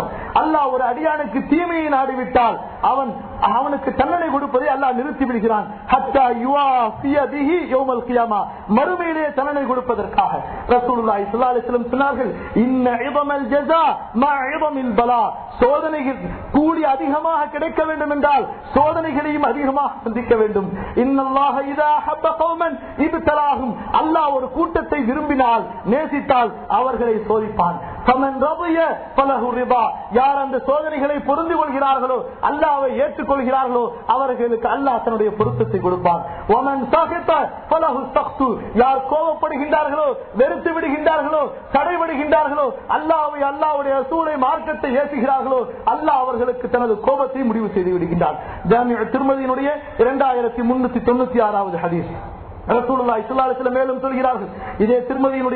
அல்லாஹ் ஒரு அடியானுக்கு தீமையை நாடிவிட்டால் அவன் அவனுக்கு தண்டனை கொடுப்பதை அல்லாஹ் நிறுத்தி விடுகிறான் ஹத்தா யுவாஃபிய பிஹி யௌமல் கியாமா. மறுமையிலே தண்டனை கொடுப்பதற்காக ரசூலுல்லாஹி ஸல்லல்லாஹு அலைஹி வஸல்லம் சொன்னார்கள் இன்ன இபமல் ஜஸா மா இபமில் பலா சோதனைகள் கூடி அதிகமாக கிடைக்க வேண்டும் என்றால் சோதனைகளையும் அதிகமாக சந்திக்க வேண்டும் இன்னல்லாஹ இதா ஹப்ப கௌமன் இப்தலாஹும் அல்லாஹ் ஒரு கூட்டத்தை விரும்பினால் நேசித்தால் அவர்களை சோதிப்பான் ஃபமன் ரபிய ஃபலஹு ரிபா யார் அந்த சோதனைகளை பொருந்து கொள்கிறார்களோ அல்லாஹ்வை ஏற்றுக்கொள்கிறார்களோ அவர்களுக்கு அல்லாஹ் தன்னுடைய பொருத்தத்தை கொடுப்பான் ஒமன் சகித ஃபலஹு சக்து யார் கோபப்படுகின்றார்களோ வெறுத்து விடுகின்றார்களோ தடைபடுகின்றார்களோ அல்லாஹ்வை அல்லாஹ்வுடைய ரசூலை மார்க்கத்தை ஏற்றுகிறார்களோ அல்லாஹ் அவர்களுக்கு தனது கோபத்தை முடிவு செய்து விடுகின்றார் ஜாமிய திருமதியினுடைய இரண்டாயிரத்தி முன்னூத்தி தொண்ணூத்தி ஆறாவது ஹதீஸ் ரசூலுல்லாஹி ஸல்லல்லாஹு அலைஹி வஸல்லம் மேலும் சொல்கிறார்கள் இதே திருமதியினுடைய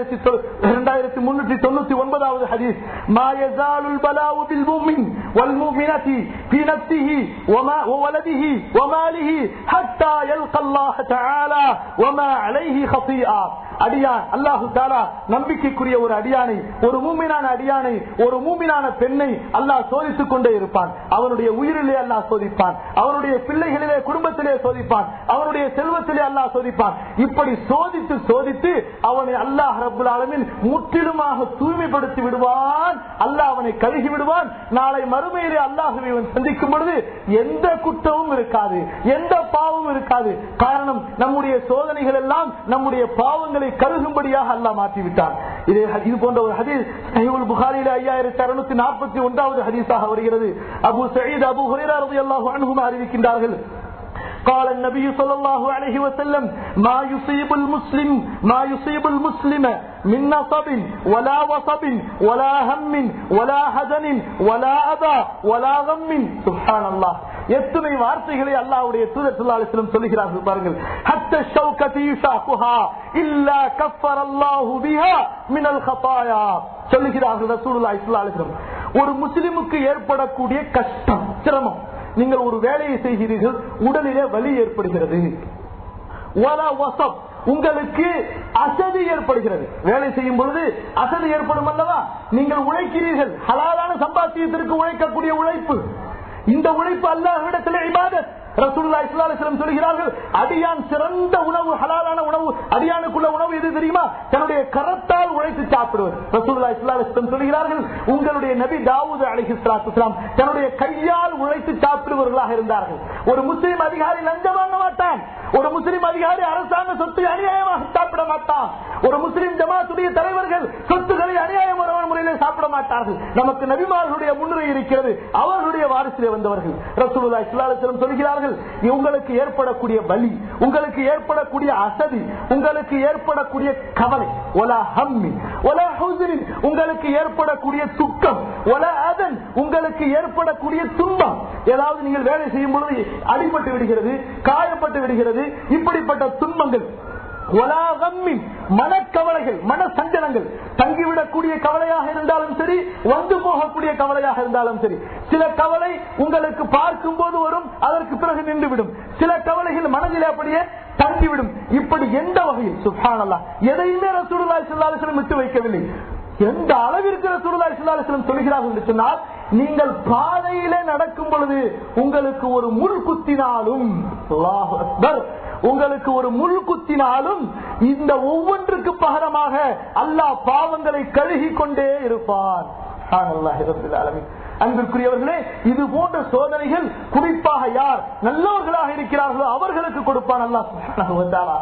2000 2399வது ஹதீஸ் மா யஸாலுல் பலாஉ பில் முஃமின் வல் முஃமினதி ஃபீ நஃப்ஸிஹி வமா வவலதிஹி வமாலிஹி ஹத்தா யல்கா அல்லாஹ் தஆலா வமா அலைஹி ஹஸீஆ அடியான் அல்லாஹு தாலா நம்பிக்கைக்குரிய ஒரு அடியானை ஒரு மூமினான அடியானை ஒரு மூமினான பெண்ணை அல்லாஹ் சோதித்துக் கொண்டே இருப்பான் அவனுடைய உயிரிலே அல்லாஹ் சோதிப்பான் அவனுடைய பிள்ளைகளிலே குடும்பத்திலே சோதிப்பான் அவனுடைய செல்வத்திலே அல்லாஹ் சோதிப்பான் இப்படி சோதித்து சோதித்து அவனை அல்லாஹ் ரபுல் ஆலமின் முற்றிலுமாக தூய்மைப்படுத்தி விடுவான் அல்லாஹ் அவனை கழுகி விடுவான் நாளை மறுமையிலே அல்லாஹுவை அவன் சந்திக்கும் பொழுது எந்த குற்றமும் இருக்காது எந்த பாவமும் இருக்காது காரணம் நம்முடைய சோதனைகள் எல்லாம் நம்முடைய பாவங்களை கருகும்படியாக அல்லாஹ் மாற்றிவிட்டான் இது இது போன்ற ஒரு ஹதீஸ் சஹீஹுல் புகாரியில ஐயாயிரத்தி அறுநூத்தி நாற்பத்தி ஒன்றாவது ஹதீஸாக வருகிறது அபு சயீத் அபு ஹுரைரா ரலியல்லாஹு அன்ஹுமா அறிவிக்கின்றார்கள் قال النبي صلى الله عليه وسلم ما يصيب المسلم ما يصيب المسلم من نصب ولا وصب ولا هم ولا حزن ولا أذى ولا غم سبحان الله எத்தனை வார்த்தைகளை அல்லாஹ்வுடைய தூதர் ஸல்லல்லாஹு அலைஹி வஸல்லம் சொல்லுகிறார்கள் பாருங்கள் ஹத்த ஷௌகதி யுஷாகுஹா இல்லா கஃபர அல்லாஹு பிஹா மினல் கதாயா சொல்லுகிறார்கள் ரசூலுல்லாஹி ஸல்லல்லாஹு அலைஹி வஸல்லம் ஒரு முஸ்லிமுக்கு ஏற்படக்கூடிய கஷ்டம் சிரமம் நீங்கள் ஒரு வேலையை செய்கிறீர்கள் உடலிலே வலி ஏற்படுகிறது வலா வசப் உங்களுக்கு அசதி ஏற்படுகிறது வேலை செய்யும் பொழுது அசதி ஏற்படும் அல்லவா நீங்கள் உழைக்கிறீர்கள் ஹலாலான சம்பாத்தியத்திற்கு உழைக்கக்கூடிய உழைப்பு இந்த உழைப்பு அல்லாஹ்விடத்தில் இபாதத் ரசூலுல்லாஹி ஸல்லல்லாஹு அலைஹி வஸல்லம் சொல்கிறார்கள் அடியான் சிறந்த உணவு ஹலாலான உணவு அடியானுக்குள்ள உணவு எது தெரியுமா தன்னுடைய கரத்தால் உழைத்து சாப்பிடுவது ரசூலுல்லாஹி ஸல்லல்லாஹு அலைஹி வஸல்லம் சொல்கிறார்கள் உங்களுடைய நபி தாவூத் அலைஹிஸ்ஸலாத்து வஸலாம் தன்னுடைய கையால் உழைத்து சாப்பிடுபவர்களாக இருந்தார்கள் ஒரு முஸ்லிம் அதிகாரி லஞ்சம் வாங்க மாட்டான் ஒரு முஸ்லிம் அதிகாரி அரசாங்க சொத்து அநியாயமாக சாப்பிட மாட்டான் ஒரு முஸ்லிம் ஜமாத்துடைய தலைவர்கள் சொத்துக்களை அநியாயமான முறையில் சாப்பிட மாட்டார்கள் நமக்கு நபிமார்களுடைய முன்னுரை இருக்கிறது அவர்களுடைய வாரிசிலே வந்தவர்கள் ரசூலுல்லாஹி ஸல்லல்லாஹு அலைஹி வஸல்லம் சொல்கிறார்கள் உங்களுக்கு ஏற்படக்கூடிய வலி உங்களுக்கு ஏற்படக்கூடிய அசதி உங்களுக்கு ஏற்படக்கூடிய கவலை ஒலா ஹம்மி ஒலா ஹுஸ்னின் உங்களுக்கு ஏற்படக்கூடிய துக்கம் ஒலா அதன் உங்களுக்கு ஏற்படக்கூடிய துன்பம் ஏதாவது நீங்கள் வேலை செய்யும் பொழுது அடிபட்டு விடுகிறது காயப்பட்டு விடுகிறது இப்படிப்பட்ட துன்பங்கள் ஒலாகம்மின் மனக்கவலைகள் மன சஞ்சலங்கள் தங்கிவிடக்கூடிய கவலையாக இருந்தாலும் சரி வந்து போகக்கூடிய கவலையாக இருந்தாலும் சரி சில கவலை உங்களுக்கு பார்க்கும் போது வரும் அதற்கு பிறகு நின்றுவிடும் சில கவலைகள் மனதில் அப்படியே தங்கிவிடும் இப்படி எந்த வகையில் சுஹானல்லா எதையுமே ரசூலுல்லாஹி ஸல்லல்லாஹு அலைஹி வஸல்லம் விட்டு வைக்கவில்லை எந்த அளவிற்கு ரசூலுல்லாஹி ஸல்லல்லாஹு அலைஹி வஸல்லம் சொல்கிறார்கள் என்று சொன்னால் நீங்கள் பாதையிலே நடக்கும் பொழுது உங்களுக்கு ஒரு முள் குத்தினாலும் அல்லாஹு அக்பர் உங்களுக்கு ஒரு முள் குத்தினாலும் இந்த ஒவ்வொன்றுக்கு பகரமாக அல்லாஹ் பாவங்களை கழுகி கொண்டே இருப்பான் அன்பிற்குரியவர்களே இது போன்ற சோதனைகள் குறிப்பாக யார் நல்லவர்களாக இருக்கிறார்களோ அவர்களுக்கு கொடுப்பான் அல்லாஹ்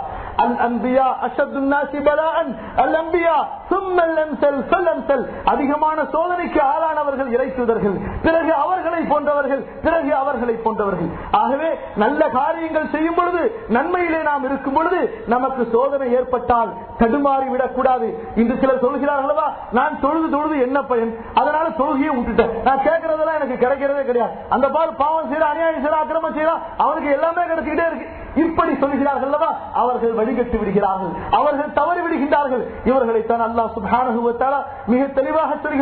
அதிகமான சோதனைக்கு ஆளானவர்கள் இறைத்துதர்கள் பிறகு அவர்களை போன்றவர்கள் பிறகு அவர்களை போன்றவர்கள் ஆகவே நல்ல காரியங்கள் செய்யும் பொழுது நன்மையிலே நாம் இருக்கும் பொழுது நமக்கு சோதனை ஏற்பட்டால் தடுமாறி விடக்கூடாது இன்று சிலர் சொல்கிறார்களா நான் தொழுது தொழுது என்ன பயன் அதனால தொழுகையை விட்டுட்டேன் நான் கேட்கறதெல்லாம் எனக்கு கிடைக்கிறதே கிடையாது அந்த பால் பாவம் செய்யற அநியாயம் செய்யற அக்கிரமம் செய்யற அவனுக்கு எல்லாமே கிடைச்சுக்கிட்டே இருக்கு இப்படி சொல்கிறார்கள் அல்லவா அவர்கள் வழிகட்டு விடுகிறார்கள் அவர்கள் தவறி விடுகின்றார்கள் இவர்களை தான் அல்லாஹ் சுபானுவத்தால மிக தெளிவாக சொல்கிறான்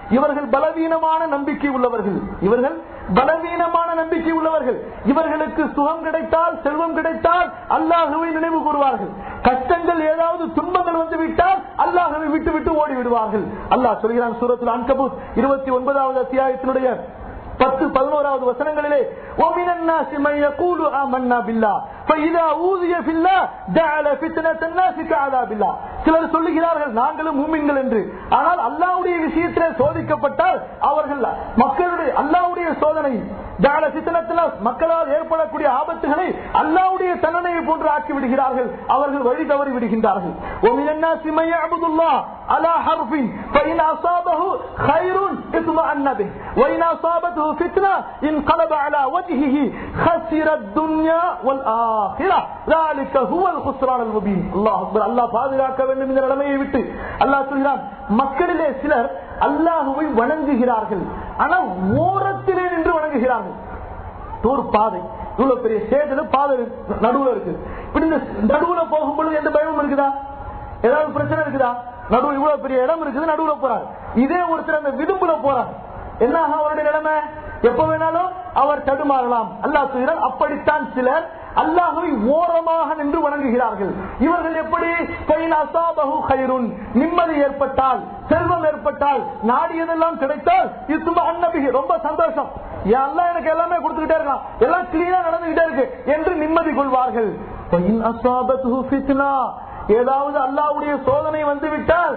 இவர்கள் பலவீனமான நம்பிக்கை உள்ளவர்கள் இவர்கள் பலவீனமான நம்பிக்கை உள்ளவர்கள் இவர்களுக்கு சுகம் கிடைத்தால் செல்வம் கிடைத்தால் அல்லாஹுவை நினைவு கூறுவார்கள் கஷ்டங்கள் ஏதாவது துன்பங்கள் வந்து விட்டால் அல்லாஹுவை விட்டு விட்டு ஓடி விடுவார்கள் அல்லாஹ் சொல்கிறான் சூரத்தில் அன்கபூத் இருபத்தி ஒன்பதாவது அத்தியாயத்தினுடைய பத்து பதினோராவது வசனங்களிலே وَمِنَ النَّاسِ مَن يَقُولُ آمَنَّا بِاللَّهِ فَإِذَا أُوذِيَ فِي اللَّهِ جَعَلَ فِتْنَةَ النَّاسِ كَعَذَابِ اللَّهِ சிலர் சொல்லுகிறார்கள் நாங்களும் மூமின்கள் என்று ஆனால் அல்லாஹ்வுடைய விஷயத்திலே சோதிக்கப்பட்டால் அவர்கள் மக்களுடைய அல்லாஹ்வுடைய சோதனை ஜஅல ஃபித்னத்துல் நாஸ், மக்களால் ஏற்படக்கூடிய ஆபத்துகளை அல்லாஹ்வுடைய தண்டனையை போன்று ஆக்கி விடுகிறார்கள் அவர்கள் வழி தவறி விடுகின்றார்கள் وَمِنَ النَّاسِ مَن يَعْبُدُ اللَّهَ عَلَى حَرْفٍ فَإِنْ أَصَابَهُ خَيْرٌ اطْمَأَنَّ بِهِ وَإِنْ أَصَابَتْهُ فِتْنَةٌ انقلب على وجهه خسر الدنيا والآخرة ذلك هو الخسران المبين الله أكبر الله பாதுகாக்க வேண்டும் இந்த நிலைமையை விட்டு அல்லாஹ் சொல்கிறான் மக்களிலே சிலர் அல்லாஹுவை வணங்குகிறார்கள் ஆனால் ஓரத்திலே நின்று வணங்குகிறார்கள் ஒரு பாதை இவ்வளவு பெரிய ஸ்டேஜ்ல பாதை நடுவுல இருக்கு இப்படி இந்த நடுவுல போகும்பொழுது எந்த பயமும் இருக்குதா ஏதாவது பிரச்சனை இருக்குதா நடுவு இவ்வளவு பெரிய இடம் இருக்குது நடுவுல போறாங்க இதே ஒருத்தர் அந்த விதும்புல போறாங்க என்ன ஆகும் அவருடைய நிலைமை எப்ப வேணாலும் அவர் தடுமாறலாம் அல்லாஹ் சொல்கிறார் அப்படித்தான் சிலர் அல்லாஹுவை ஓரமாக நின்று வணங்குகிறார்கள் இவர்கள் எப்படி ஃபைன் அஸாபஹு கைருன் நிம்மதி ஏற்பட்டால் செல்வம் ஏற்பட்டால் நாடியதெல்லாம் கிடைத்தால் இசும அன்னபிகி ரொம்ப சந்தோஷம் என் அல்லாஹ் எனக்கு எல்லாமே கொடுத்துக்கிட்டே இருக்கான் எல்லாம் கிளீனா நடந்துகிட்டே இருக்கு என்று நிம்மதி கொள்வார்கள் ஃபைன் அஸாபத்துஹு ஃபித்னா ஏதாவது அல்லாவுடைய சோதனை வந்து விட்டால்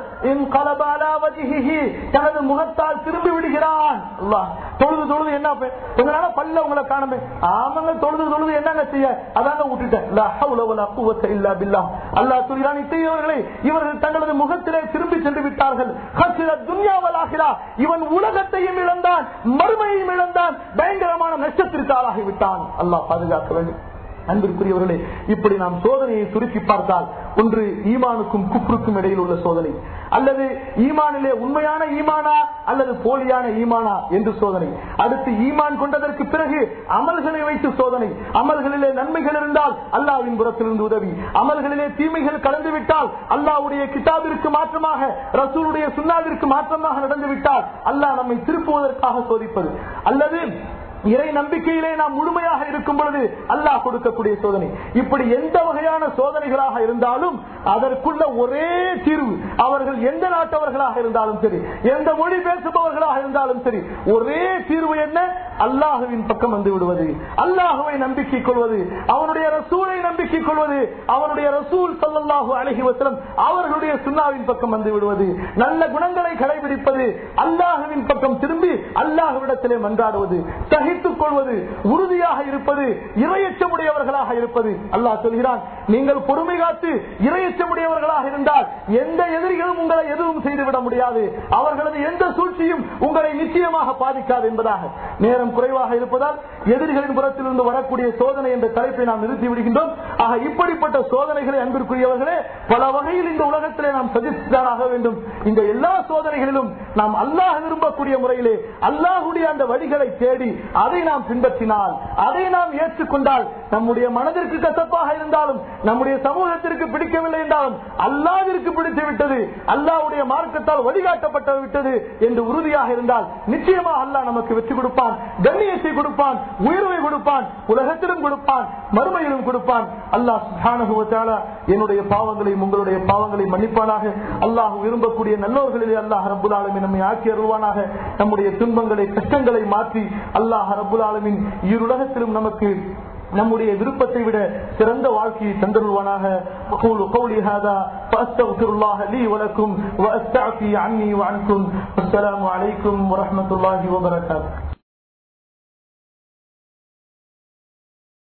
தனது முகத்தால் திரும்பி விடுகிறான் அல்லாஹ் தொழுது தொழுது என்ன பே- கொஞ்ச நாளா பல்ல உங்களை காணமே ஆமாங்க தொழுது தொழுது என்னங்க செய்ய அதாங்க விட்டுட்டேன் லா ஹவ்ல வலா குவத்த இல்லா பில்லாஹ். அல்லாஹ் சொல்கிறான் இத்தகையவர்களை இவர்கள் தங்களது முகத்திலே திரும்பி சென்று விட்டார்கள் ஹசிர துன்யாவல் ஆகிறா இவன் உலகத்தையும் இழந்தான் மறுமையையும் இழந்தான் பயங்கரமான நஷ்டத்திற்கு ஆளாகி விட்டான் அல்லாஹ் பாதுகாக்க வேண்டும் அன்பிற்குரியவர்களே இப்படி நாம் சோதனையை சுருக்கி பார்த்தால் ஒன்று ஈமானுக்கும் குப்ருக்கும் இடையில் உள்ள சோதனை அல்லது ஈமானிலே உண்மையான ஈமானா அல்லது போலியான ஈமானா என்று சோதனை அடுத்து ஈமான் கொண்டதற்கு பிறகு அமல்களை வைத்து சோதனை அமல்களிலே நன்மைகள் இருந்தால் அல்லாவின் புறத்திலிருந்து உதவி அமல்களிலே தீமைகள் கலந்து விட்டால் அல்லாவுடைய கிதாபிற்கு மாற்றமாக ரசூலுடைய சுண்ணாவிற்கு மாற்றமாக நடந்து விட்டால் அல்லாஹ் நம்மை திருப்புவதற்காக சோதிப்பது அல்லது இறை நம்பிக்கையிலே நாம் முழுமையாக இருக்கும் பொழுது அல்லாஹ் கொடுக்கக்கூடிய சோதனை இப்படி எந்த வகையான சோதனைகளாக இருந்தாலும் அதற்குள்ள ஒரே தீர்வு அவர்கள் எந்த நாட்டவர்களாக இருந்தாலும் சரி எந்த மொழி பேசுபவர்களாக இருந்தாலும் சரி ஒரே தீர்வு என்ன அல்லாஹுவின் பக்கம் வந்து விடுவது அல்லாஹுவை நம்பிக்கை கொள்வது அவனுடைய ரசூலை நம்பிக்கை கொள்வது அவனுடைய ரசூல் சல்லல்லாஹு அலைஹி வஸல்லம் அவர்களுடைய சுண்ணாவின் பக்கம் வந்து விடுவது நல்ல குணங்களை கடைபிடிப்பது அல்லாஹுவின் பக்கம் திரும்பி அல்லாஹுவிடத்திலே மன்றாடுவது சகித்துக் கொள்வது உறுதியாக இருப்பது இரையச்சமுடையவர்களாக இருப்பது அல்லாஹ் சொல்கிறான் நீங்கள் பொறுமை காத்து இரையச்சமுடையவர்களாக இருந்தால் எந்த எதிரிகளும் உங்களை எதுவும் செய்துவிட முடியாது அவர்களது எந்த சூழ்ச்சியும் உங்களை நிச்சயமாக பாதிக்காது என்பதாக நேரம் குறைவாக இருப்பதால் எதிரிகளின் புறத்திலிருந்து வரக்கூடிய சோதனை என்ற தலைப்பை நாம் நிறுத்தி விடுகின்றோம் ஆக இப்படிப்பட்ட சோதனைகளை அன்பிற்குரியவர்களே பல வகையில் இந்த உலகத்திலே நாம் சதித்தாக வேண்டும் இந்த எல்லா சோதனைகளிலும் நாம் அல்லாஹ் விரும்பக்கூடிய முறையிலே அல்லாஹுடைய அந்த வழிகளை தேடி அதை நாம் பின்பற்றினால் அதை நாம் ஏற்றுக்கொண்டால் நம்முடைய மனதிற்கு கசப்பாக இருந்தாலும் நம்முடைய சமூகத்திற்கு பிடிக்கவில்லை என்றாலும் அல்லாவிற்கு பிடித்து விட்டது அல்லாவுடைய மார்க்கத்தால் வழிகாட்டப்பட்டு விட்டது என்று உறுதியாக இருந்தால் நிச்சயமாக அல்லாஹ் நமக்கு வெற்றி கொடுப்பான் கண்ணியத்தை கொடுப்பான் உயர்வை கொடுப்பான் உலகத்திலும் கொடுப்பான் மறுமையிலும் கொடுப்பான் அல்லாஹ் சுப்ஹானஹு வ தஆலா என்னுடைய பாவங்களையும் உங்களுடைய பாவங்களை மன்னிப்பானாக அல்லாஹ் விரும்பக்கூடிய நல்லோர்களிலே அல்லாஹ் ரப்புல் ஆலமீன் நம்மை ஆக்கி அருள்வானாக நம்முடைய துன்பங்களை கஷ்டங்களை மாற்றி அல்லாஹ் ரப்புல் ஆலமீன் இருலகத்திலும் நமக்கு நம்முடைய விருப்பத்தை விட சிறந்த வாழ்க்கையை தந்தருள்வானாக أقول قولي هذا فأستغفر الله لي ولكم وأستعفي عني وعنكم والسلام عليكم ورحمة الله وبركاته